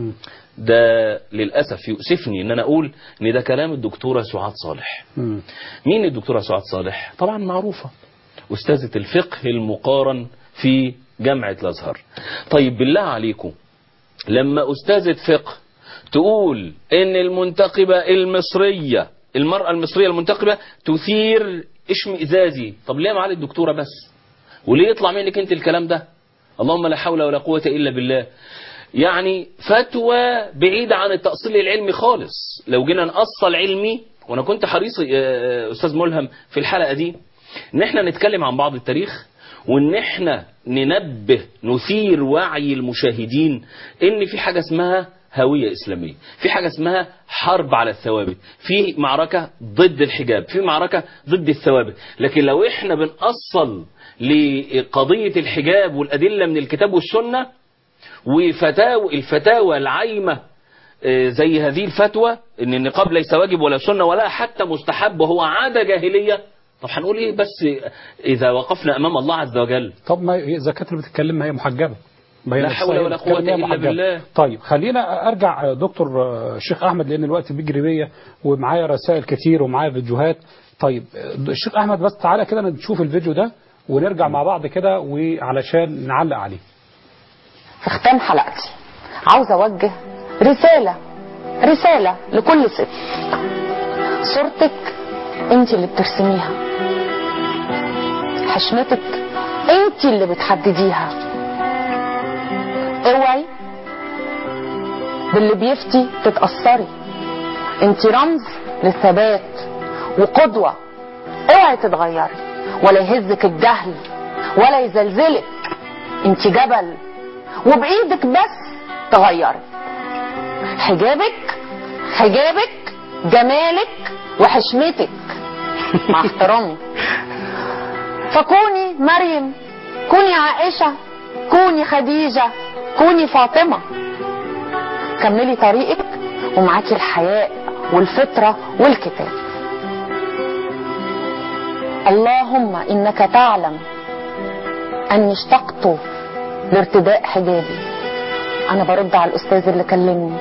S2: ده للأسف يؤسفني ان انا اقول ان ده كلام الدكتورة سعاد صالح مين الدكتورة سعاد صالح طبعا معروفة أستاذة الفقه المقارن في جامعة الأزهر طيب بالله عليكم لما أستاذة فقه تقول ان المنتقبة المصرية المرأة المصرية المنتقبة تثير اشمئزازي طب ليه معالي الدكتورة بس وليه يطلع منك انت الكلام ده اللهم لا حول ولا قوة الا بالله يعني فتوى بعيدة عن التأصيل العلمي خالص لو جينا نأصل علمي وانا كنت حريص آه، استاذ ملهم في الحلقة دي ان احنا نتكلم عن بعض التاريخ وان احنا ننبه نثير وعي المشاهدين ان في حاجة اسمها هوية إسلامية في حاجة اسمها حرب على الثوابت في معركة ضد الحجاب في معركة ضد الثوابت لكن لو احنا بنأصل لقضية الحجاب والأدلة من الكتاب والسنة وفتاوى الفتاوى العايمة آه، زي هذه الفتوى ان النقاب ليس واجب ولا سنة ولا حتى مستحب وهو عادة جاهلية طب هنقول ايه بس اذا وقفنا امام الله عز وجل
S1: طب ما إذا كانت اللي بتتكلم ما هي محجبة بين
S2: لا حول
S1: الصحيح
S2: ولا قوة
S1: والكلام
S2: إلا
S1: محجب.
S2: بالله.
S1: طيب خلينا ارجع دكتور الشيخ احمد لان الوقت بيجري بيا ومعايا رسائل كتير ومعايا فيديوهات طيب الشيخ احمد بس تعالى كده نشوف الفيديو ده ونرجع مع بعض كده وعلشان نعلق عليه
S17: في ختام حلقتي عاوزة أوجه رسالة رسالة لكل ست صورتك انت اللي بترسميها حشمتك انت اللي بتحدديها اوعي باللي بيفتي تتأثري انت رمز للثبات وقدوة اوعي تتغيري ولا يهزك الجهل ولا يزلزلك انت جبل وبايدك بس تغيري حجابك حجابك جمالك وحشمتك مع احترامي فكوني مريم كوني عائشة كوني خديجة كوني فاطمة كملي طريقك ومعاكي الحياء والفطرة والكتاب اللهم إنك تعلم أني اشتقت لارتداء حجابي أنا برد على الأستاذ اللي كلمني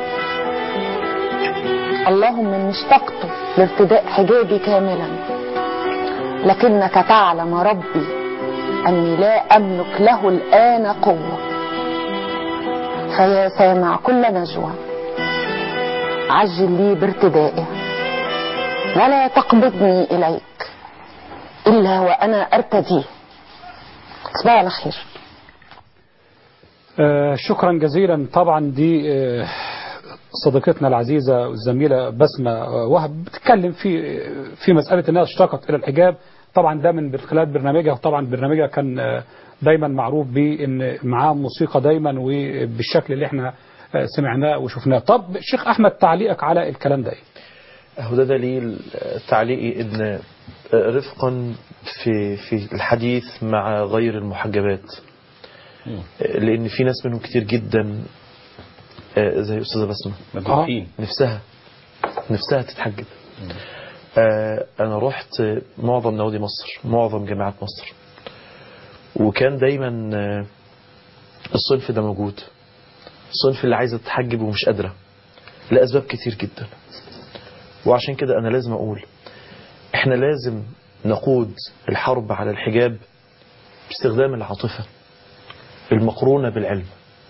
S17: اللهم إني اشتقت لارتداء حجابي كاملا لكنك تعلم ربي أني لا أملك له الآن قوة فيا سامع كل نجوى عجل لي بارتدائه ولا تقبضني إليك إلا وأنا أرتديه تصبحوا على خير
S1: آه، شكرا جزيلا طبعا دي آه، صديقتنا العزيزة الزميلة بسمة آه، وهب بتتكلم في في مسألة أنها اشتاقت إلى الحجاب طبعا ده من خلال برنامجها وطبعا برنامجها كان آه، دايما معروف بأن معاه موسيقى دايما وبالشكل اللي احنا آه، سمعناه وشفناه طب شيخ أحمد تعليقك على الكلام ده إيه؟
S3: هو ده دليل تعليقي ان رفقا في في الحديث مع غير المحجبات لان في ناس منهم كتير جدا زي استاذه بسمه
S2: مجروحين.
S3: نفسها نفسها تتحجب آه، انا رحت معظم نوادي مصر معظم جامعات مصر وكان دايما آه، الصنف ده موجود الصنف اللي عايزه تتحجب ومش قادره لاسباب كتير جدا وعشان كده انا لازم اقول احنا لازم نقود الحرب على الحجاب باستخدام العاطفة المقرونة بالعلم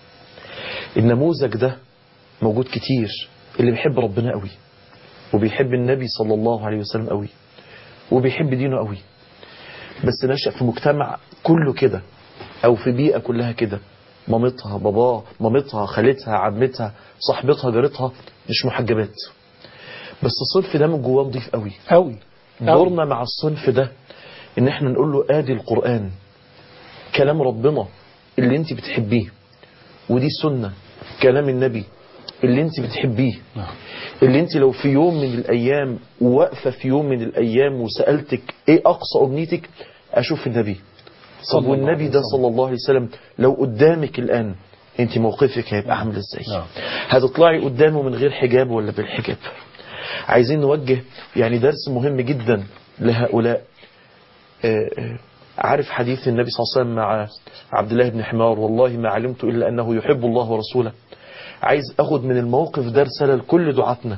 S3: النموذج ده موجود كتير اللي بيحب ربنا قوي وبيحب النبي صلى الله عليه وسلم قوي وبيحب دينه قوي بس نشأ في مجتمع كله كده او في بيئة كلها كده مامتها باباه مامتها خالتها عمتها صاحبتها جارتها مش محجبات بس الصنف ده من جواه نضيف قوي
S1: قوي
S3: دورنا مع الصنف ده ان احنا نقول له ادي القرآن كلام ربنا اللي انت بتحبيه ودي سنة كلام النبي اللي انت بتحبيه اللي انت لو في يوم من الايام واقفة في يوم من الايام وسألتك ايه اقصى امنيتك اشوف النبي
S1: صلى
S3: طب
S1: الله
S3: والنبي
S1: عليه
S3: ده
S1: وسلم.
S3: صلى الله عليه وسلم لو قدامك الان انت موقفك هيبقى عامل ازاي هتطلعي قدامه من غير حجاب ولا بالحجاب عايزين نوجه يعني درس مهم جدا لهؤلاء آه، آه، عارف حديث النبي صلى الله عليه وسلم مع عبد الله بن حمار والله ما علمت إلا أنه يحب الله ورسوله عايز أخذ من الموقف ده رسالة لكل دعاتنا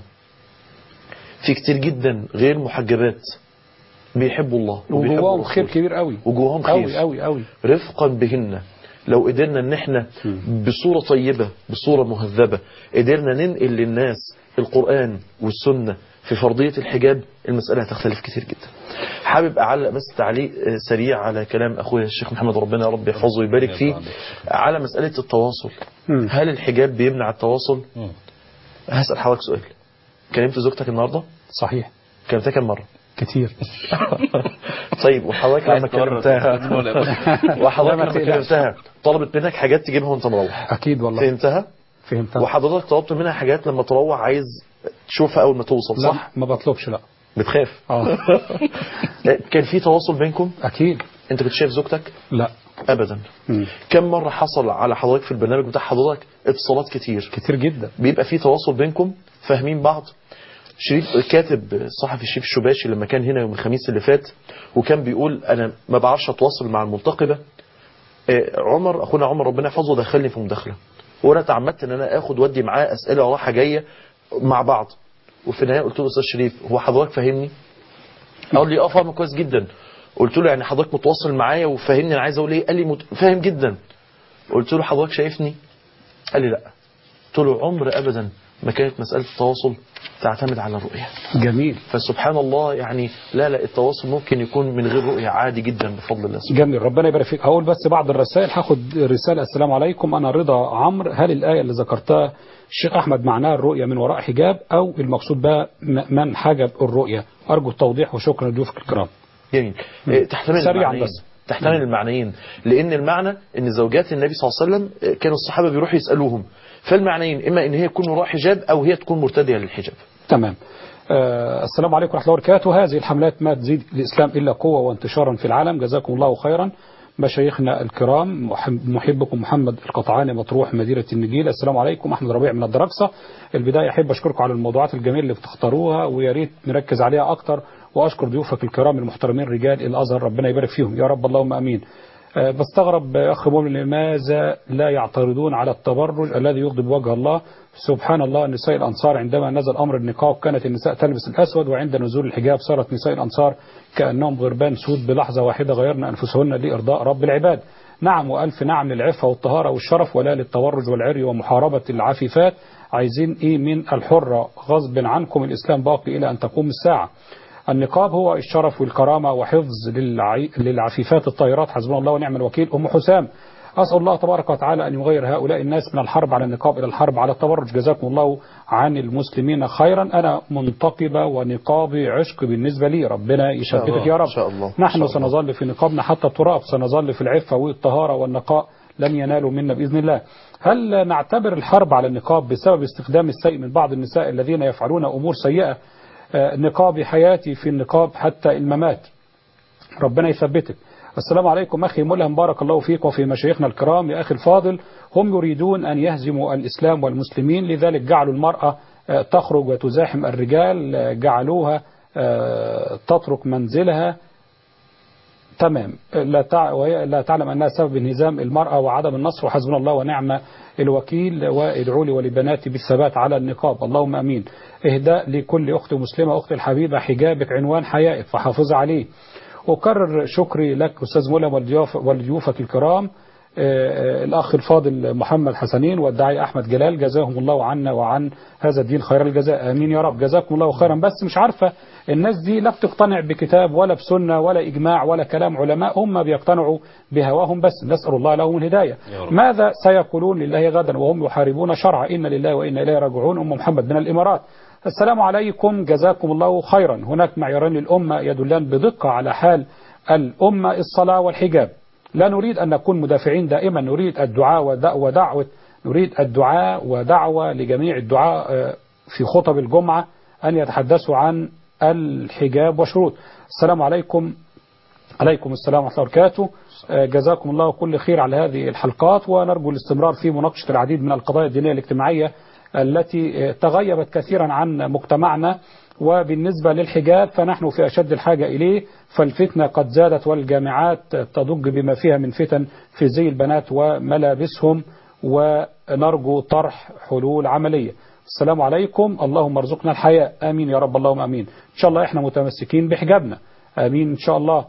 S3: في كتير جدا غير محجبات بيحبوا الله وبيحبوا
S1: وجواهم
S3: الرسول.
S1: خير كبير قوي
S3: وجواهم خير
S1: قوي قوي قوي
S3: رفقا بهن لو قدرنا ان احنا بصورة طيبة بصورة مهذبة قدرنا ننقل للناس القرآن والسنة في فرضية الحجاب المسألة هتختلف كتير جدا حابب أعلق بس تعليق آه، سريع على كلام أخويا الشيخ محمد ربنا يا رب يحفظه ويبارك فيه على مسألة التواصل هل الحجاب بيمنع التواصل هسأل حضرتك سؤال كلمت زوجتك النهاردة
S1: صحيح
S3: كلمتها كم مرة
S1: كتير
S3: طيب وحضرتك لما
S2: عايز تورط
S3: كلمتها
S2: التليفون ولا إيه؟
S3: وحضرتك
S1: لا، ما
S3: لما
S1: تقلقش.
S3: كلمتها طلبت منك حاجات تجيبها وانت مروح
S1: اكيد والله
S3: فهمتها
S1: فهمتها
S3: وحضرتك طلبت منها حاجات لما تروح عايز تشوفها اول ما توصل
S1: لا
S3: صح
S1: ما بطلبش لا
S3: بتخاف
S1: اه
S3: كان في تواصل بينكم
S1: اكيد
S3: انت كنت شايف زوجتك
S1: لا
S3: ابدا
S1: مم.
S3: كم مرة حصل على حضرتك في البرنامج بتاع حضرتك اتصالات كتير
S1: كتير جدا
S3: بيبقى في تواصل بينكم فاهمين بعض شريف كاتب صحفي الشريف الشباشي لما كان هنا يوم الخميس اللي فات وكان بيقول انا ما بعرفش اتواصل مع الملتقبه آه، عمر اخونا عمر ربنا يحفظه دخلني في مداخله وانا تعمدت ان انا اخد ودي معاه اسئله رايحه جايه مع بعض وفي النهايه قلت له استاذ شريف هو حضرتك فاهمني قال لي اه فاهمك كويس جدا قلت له يعني حضرتك متواصل معايا وفاهمني انا عايز اقول ايه قال لي مت... فاهم جدا قلت له حضرتك شايفني قال لي لا قلت له عمر ابدا ما كانت مساله التواصل تعتمد على الرؤيه
S1: جميل
S3: فسبحان الله يعني لا لا التواصل ممكن يكون من غير رؤيه عادي جدا بفضل الله
S1: جميل ربنا يبارك فيك هقول بس بعض الرسائل هاخد رسالة السلام عليكم أنا رضا عمرو هل الآية اللي ذكرتها الشيخ أحمد معناها الرؤية من وراء حجاب أو المقصود بها م- من حجب الرؤية أرجو التوضيح وشكرا لضيوفك الكرام
S3: جميل إيه، تحتمل
S1: سريعا
S3: المعنيين
S1: بس.
S3: تحتمل المعنيين لان المعنى ان زوجات النبي صلى الله عليه وسلم إيه، كانوا الصحابه بيروحوا يسالوهم فالمعنيين اما ان هي تكون وراء حجاب او هي تكون مرتديه للحجاب
S1: تمام آه السلام عليكم ورحمة الله وبركاته هذه الحملات ما تزيد الإسلام إلا قوة وانتشارا في العالم جزاكم الله خيرا مشايخنا الكرام محب- محبكم محمد القطعاني مطروح مدينة النجيل السلام عليكم أحمد ربيع من الدرقسة البداية أحب أشكركم على الموضوعات الجميلة اللي بتختاروها ويا ريت نركز عليها أكتر وأشكر ضيوفك الكرام المحترمين رجال الأزهر ربنا يبارك فيهم يا رب اللهم أمين آه، بستغرب يا أخ مؤمن لماذا لا يعترضون على التبرج الذي يغضب وجه الله سبحان الله نساء الأنصار عندما نزل أمر النقاب كانت النساء تلبس الأسود وعند نزول الحجاب صارت نساء الأنصار كأنهم غربان سود بلحظة واحدة غيرن أنفسهن لإرضاء رب العباد نعم وألف نعم للعفة والطهارة والشرف ولا للتبرج والعري ومحاربة العفيفات عايزين إيه من الحرة غصب عنكم الإسلام باقي إلى أن تقوم الساعة النقاب هو الشرف والكرامة وحفظ للعي... للعفيفات الطاهرات حسبنا الله ونعم الوكيل أم حسام أسأل الله تبارك وتعالى أن يغير هؤلاء الناس من الحرب على النقاب إلى الحرب على التبرج جزاكم الله عن المسلمين خيرا أنا منتقبة ونقابي عشق بالنسبة لي ربنا يثبتك يا رب
S3: إن شاء الله.
S1: نحن سنظل في نقابنا حتى التراب سنظل في العفة والطهارة والنقاء لن ينالوا منا بإذن الله هل نعتبر الحرب على النقاب بسبب استخدام السيء من بعض النساء الذين يفعلون أمور سيئة آه، نقاب حياتي في النقاب حتى الممات ربنا يثبتك السلام عليكم أخي ملهم بارك الله فيك وفي مشايخنا الكرام يا أخي الفاضل هم يريدون أن يهزموا الإسلام والمسلمين لذلك جعلوا المرأة آه، تخرج وتزاحم الرجال آه، جعلوها آه، تترك منزلها تمام لا تع... وهي لا تعلم أنها سبب انهزام المرأة وعدم النصر وحسبنا الله ونعم الوكيل وادعوا لي ولبناتي بالثبات على النقاب اللهم أمين إهداء لكل أخت مسلمة أخت الحبيبة حجابك عنوان حيائك فحافظ عليه أكرر شكري لك أستاذ ملهم والضيوف- ولضيوفك الكرام آه، آه، الأخ الفاضل محمد حسنين والداعي أحمد جلال جزاهم الله عنا وعن هذا الدين خير الجزاء آمين يا رب جزاكم الله خيرا بس مش عارفة الناس دي لا بتقتنع بكتاب ولا بسنة ولا إجماع ولا كلام علماء هم بيقتنعوا بهواهم بس نسأل الله لهم الهداية
S2: يا رب.
S1: ماذا سيقولون لله غدا وهم يحاربون شرع إن لله وإنا إليه راجعون أم محمد من الإمارات السلام عليكم جزاكم الله خيرا هناك معياران للأمة يدلان بدقة على حال الأمة الصلاة والحجاب لا نريد أن نكون مدافعين دائما نريد الدعاء ودع- ودعوة نريد الدعاء ودعوة لجميع الدعاء آه، في خطب الجمعة أن يتحدثوا عن الحجاب وشروط السلام عليكم عليكم السلام ورحمة الله وبركاته آه، جزاكم الله كل خير على هذه الحلقات ونرجو الاستمرار في مناقشة العديد من القضايا الدينية الاجتماعية التي آه، تغيبت كثيرا عن مجتمعنا وبالنسبة للحجاب فنحن في أشد الحاجة إليه فالفتنة قد زادت والجامعات تضج بما فيها من فتن في زي البنات وملابسهم ونرجو طرح حلول عملية السلام عليكم اللهم ارزقنا الحياة آمين يا رب اللهم آمين إن شاء الله إحنا متمسكين بحجابنا آمين إن شاء الله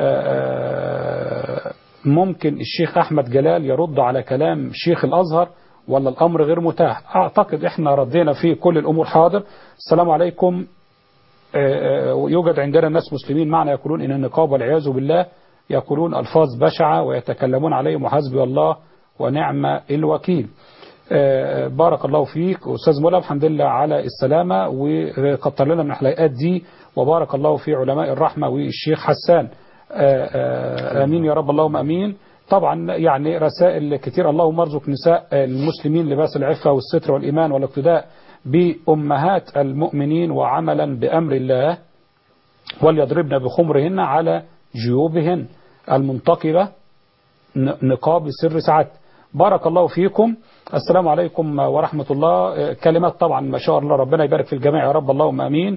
S1: آه، ممكن الشيخ أحمد جلال يرد على كلام شيخ الأزهر ولا الأمر غير متاح أعتقد إحنا ردينا في كل الأمور حاضر السلام عليكم آه، آه، يوجد عندنا ناس مسلمين معنا يقولون إن النقاب والعياذ بالله يقولون ألفاظ بشعة ويتكلمون عليهم وحسبي الله ونعم الوكيل آه، بارك الله فيك أستاذ مولى الحمد لله على السلامة وكتر لنا من الحلقات دي وبارك الله في علماء الرحمة والشيخ حسان آه، آه، آمين يا رب اللهم أمين طبعا يعني رسائل كتير اللهم ارزق نساء المسلمين لباس العفة والستر والإيمان والاقتداء بأمهات المؤمنين وعملا بأمر الله وليضربن بخمرهن على جيوبهن المنتقبة ن- نقاب سر سعادة بارك الله فيكم السلام عليكم ورحمة الله كلمات طبعا ما شاء الله ربنا يبارك في الجميع يا رب اللهم أمين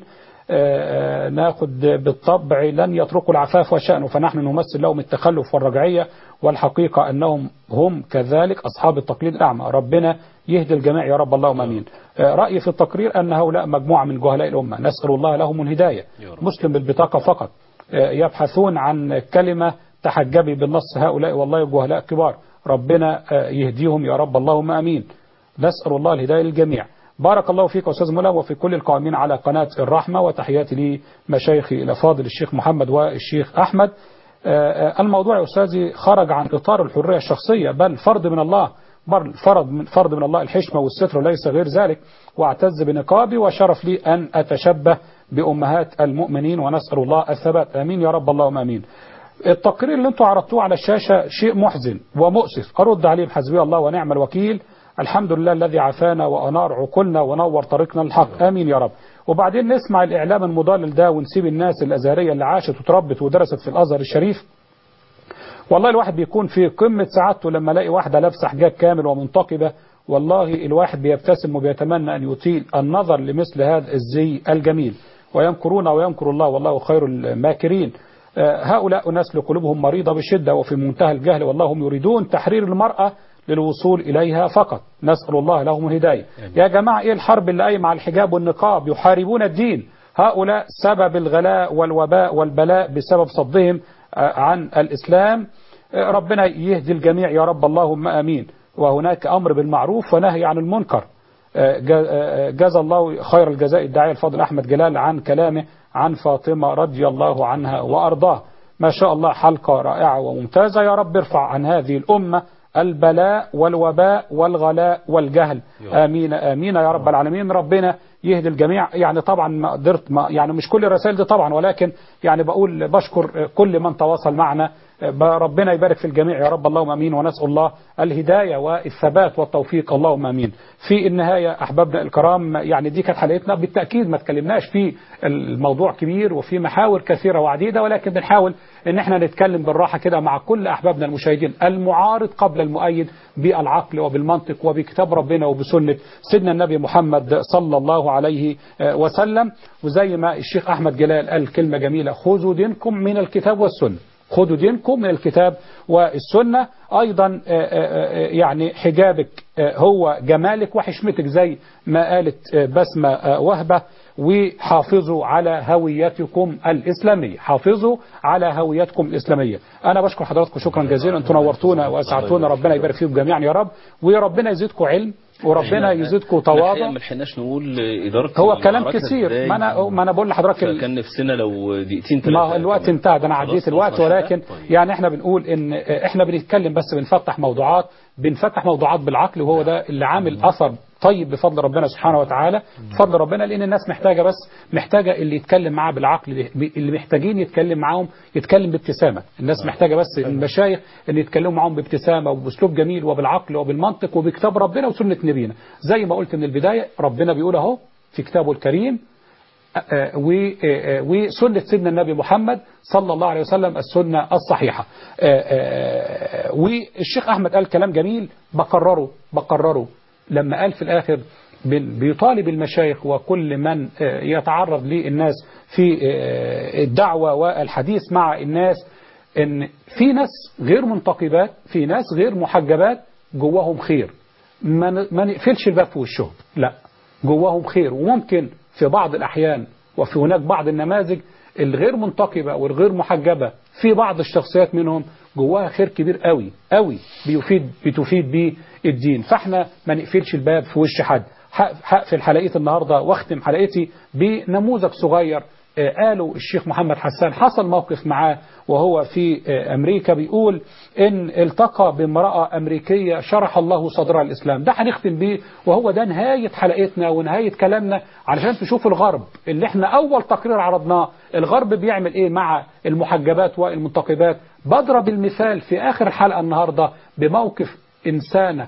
S1: آه، آه، ناخد بالطبع لن يتركوا العفاف وشأنه فنحن نمثل لهم التخلف والرجعية والحقيقة أنهم هم كذلك أصحاب التقليد الأعمى ربنا يهدي الجميع يا رب اللهم امين آه، رأيي في التقرير أن هؤلاء مجموعة من جهلاء الأمة نسأل الله لهم الهداية مسلم بالبطاقة فقط آه، يبحثون عن كلمة تحجبي بالنص هؤلاء والله جهلاء كبار ربنا آه، يهديهم يا رب اللهم امين نسأل الله الهداية للجميع بارك الله فيك أستاذ ملا وفي كل القائمين على قناة الرحمة وتحياتي لمشايخي الأفاضل الشيخ محمد والشيخ أحمد آه، آه، الموضوع يا أستاذي خرج عن إطار الحرية الشخصية بل فرض من الله بل فرض من فرض من الله الحشمة والستر وليس غير ذلك واعتز بنقابي وشرف لي أن أتشبه بأمهات المؤمنين ونسأل الله الثبات آمين يا رب اللهم آمين التقرير اللي انتوا عرضتوه على الشاشة شيء محزن ومؤسف أرد عليه بحسبي الله ونعم الوكيل الحمد لله الذي عافانا وأنار عقولنا ونور طريقنا للحق آمين يا رب وبعدين نسمع الإعلام المضلل ده ونسيب الناس الأزهرية اللي عاشت وتربت ودرست في الأزهر الشريف والله الواحد بيكون في قمة سعادته لما الاقي واحدة لابسة حجاب كامل ومنتقبة والله الواحد بيبتسم وبيتمنى أن يطيل النظر لمثل هذا الزي الجميل ويمكرون ويمكر الله والله خير الماكرين آه، هؤلاء أناس لقلوبهم مريضة بشدة وفي منتهى الجهل والله هم يريدون تحرير المرأة للوصول إليها فقط نسأل الله لهم الهداية يا جماعة إيه الحرب اللي قايمة على الحجاب والنقاب يحاربون الدين هؤلاء سبب الغلاء والوباء والبلاء بسبب صدهم آه، عن الإسلام آه، ربنا يهدي الجميع يا رب اللهم آمين وهناك أمر بالمعروف ونهي عن المنكر آه، جا- آه، جزا الله خير الجزاء الداعية الفاضل أحمد جلال عن كلامه عن فاطمة رضي الله عنها وأرضاه ما شاء الله حلقة رائعة وممتازة يا رب ارفع عن هذه الأمة البلاء والوباء والغلاء والجهل آمين آمين يا رب العالمين ربنا يهدي الجميع يعني طبعا ما قدرت ما يعني مش كل الرسائل دي طبعا ولكن يعني بقول بشكر كل من تواصل معنا ربنا يبارك في الجميع يا رب اللهم امين ونسال الله الهدايه والثبات والتوفيق اللهم امين. في النهايه احبابنا الكرام يعني دي كانت حلقتنا بالتاكيد ما اتكلمناش في الموضوع كبير وفي محاور كثيره وعديده ولكن بنحاول ان احنا نتكلم بالراحه كده مع كل احبابنا المشاهدين المعارض قبل المؤيد بالعقل وبالمنطق وبكتاب ربنا وبسنه سيدنا النبي محمد صلى الله عليه وسلم وزي ما الشيخ احمد جلال قال كلمه جميله خذوا دينكم من الكتاب والسنه خذوا دينكم من الكتاب والسنة أيضا يعني حجابك هو جمالك وحشمتك زي ما قالت بسمة وهبة وحافظوا على هويتكم الإسلامية حافظوا على هويتكم الإسلامية أنا بشكر حضراتكم شكرا جزيلا أنتم نورتونا وأسعدتونا ربنا يبارك فيكم جميعا يا رب وربنا يزيدكم علم وربنا يزيدكم تواضع
S2: ما لحقناش نقول إدارة
S1: هو كلام
S2: معركة
S1: كثير
S2: إزاي.
S1: ما أنا ما أنا بقول لحضرتك ال-
S2: كان نفسنا لو دقيقتين
S1: ما هو
S2: ثلاثة
S1: الوقت انتهى ده انا عديت الوقت
S2: وصلنا
S1: ولكن يعني احنا بنقول ان احنا بنتكلم بس بنفتح موضوعات بنفتح موضوعات بالعقل وهو ده اللي عامل اثر طيب بفضل ربنا سبحانه وتعالى بفضل ربنا لان الناس محتاجه بس محتاجه اللي يتكلم معاه بالعقل اللي محتاجين يتكلم معاهم يتكلم بابتسامه الناس محتاجه بس المشايخ ان يتكلموا معاهم بابتسامه وباسلوب جميل وبالعقل وبالمنطق وبكتاب ربنا وسنه نبينا زي ما قلت من البدايه ربنا بيقول اهو في كتابه الكريم آه، و- آه، وسنة سيدنا النبي محمد صلى الله عليه وسلم السنة الصحيحة آه، آه، والشيخ أحمد قال كلام جميل بكرره بكرره لما قال في الآخر بن- بيطالب المشايخ وكل من آه، يتعرض للناس في آه، الدعوة والحديث مع الناس ان في ناس غير منتقبات في ناس غير محجبات جواهم خير ما ن- ما نقفلش الباب في وشهم لا جواهم خير وممكن في بعض الأحيان وفي هناك بعض النماذج الغير منتقبة والغير محجبة في بعض الشخصيات منهم جواها خير كبير قوي قوي بيفيد بتفيد بيه الدين فاحنا ما نقفلش الباب في وش حد هق- هقفل حلقتي النهاردة واختم حلقتي بنموذج صغير آه، قالوا الشيخ محمد حسان حصل موقف معاه وهو في آه، أمريكا بيقول إن التقى بامرأة أمريكية شرح الله صدرها الإسلام ده هنختم بيه وهو ده نهاية حلقتنا ونهاية كلامنا علشان تشوفوا الغرب اللي احنا أول تقرير عرضناه الغرب بيعمل إيه مع المحجبات والمنتقبات بضرب المثال في آخر الحلقة النهاردة بموقف إنسانة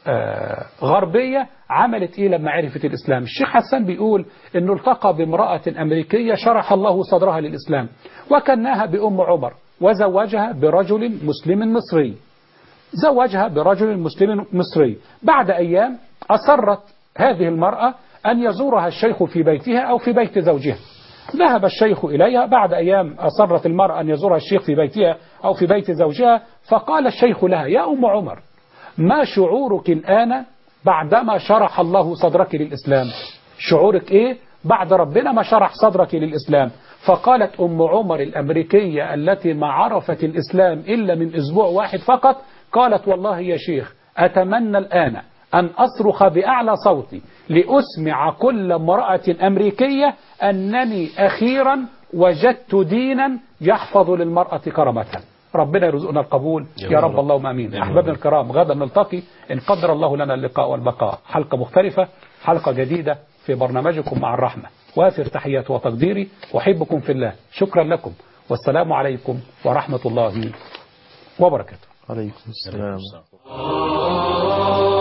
S1: آه، غربية عملت ايه لما عرفت الاسلام الشيخ حسان بيقول انه التقى بامرأة امريكية شرح الله صدرها للاسلام وكناها بام عمر وزوجها برجل مسلم مصري زوجها برجل مسلم مصري بعد ايام اصرت هذه المرأة ان يزورها الشيخ في بيتها او في بيت زوجها ذهب الشيخ إليها بعد أيام أصرت المرأة أن يزورها الشيخ في بيتها أو في بيت زوجها فقال الشيخ لها يا أم عمر ما شعورك الآن بعدما شرح الله صدرك للإسلام شعورك إيه بعد ربنا ما شرح صدرك للإسلام فقالت أم عمر الأمريكية التي ما عرفت الإسلام إلا من أسبوع واحد فقط قالت والله يا شيخ أتمنى الآن أن أصرخ بأعلى صوتي لأسمع كل امرأة أمريكية أنني أخيرا وجدت دينا يحفظ للمرأة كرامتها ربنا يرزقنا القبول يا رب اللهم امين احبابنا الكرام غدا نلتقي ان قدر الله لنا اللقاء والبقاء حلقه مختلفه حلقه جديده في برنامجكم مع الرحمه وافر تحياتي وتقديري احبكم في الله شكرا لكم والسلام عليكم ورحمه الله وبركاته
S3: عليكم السلام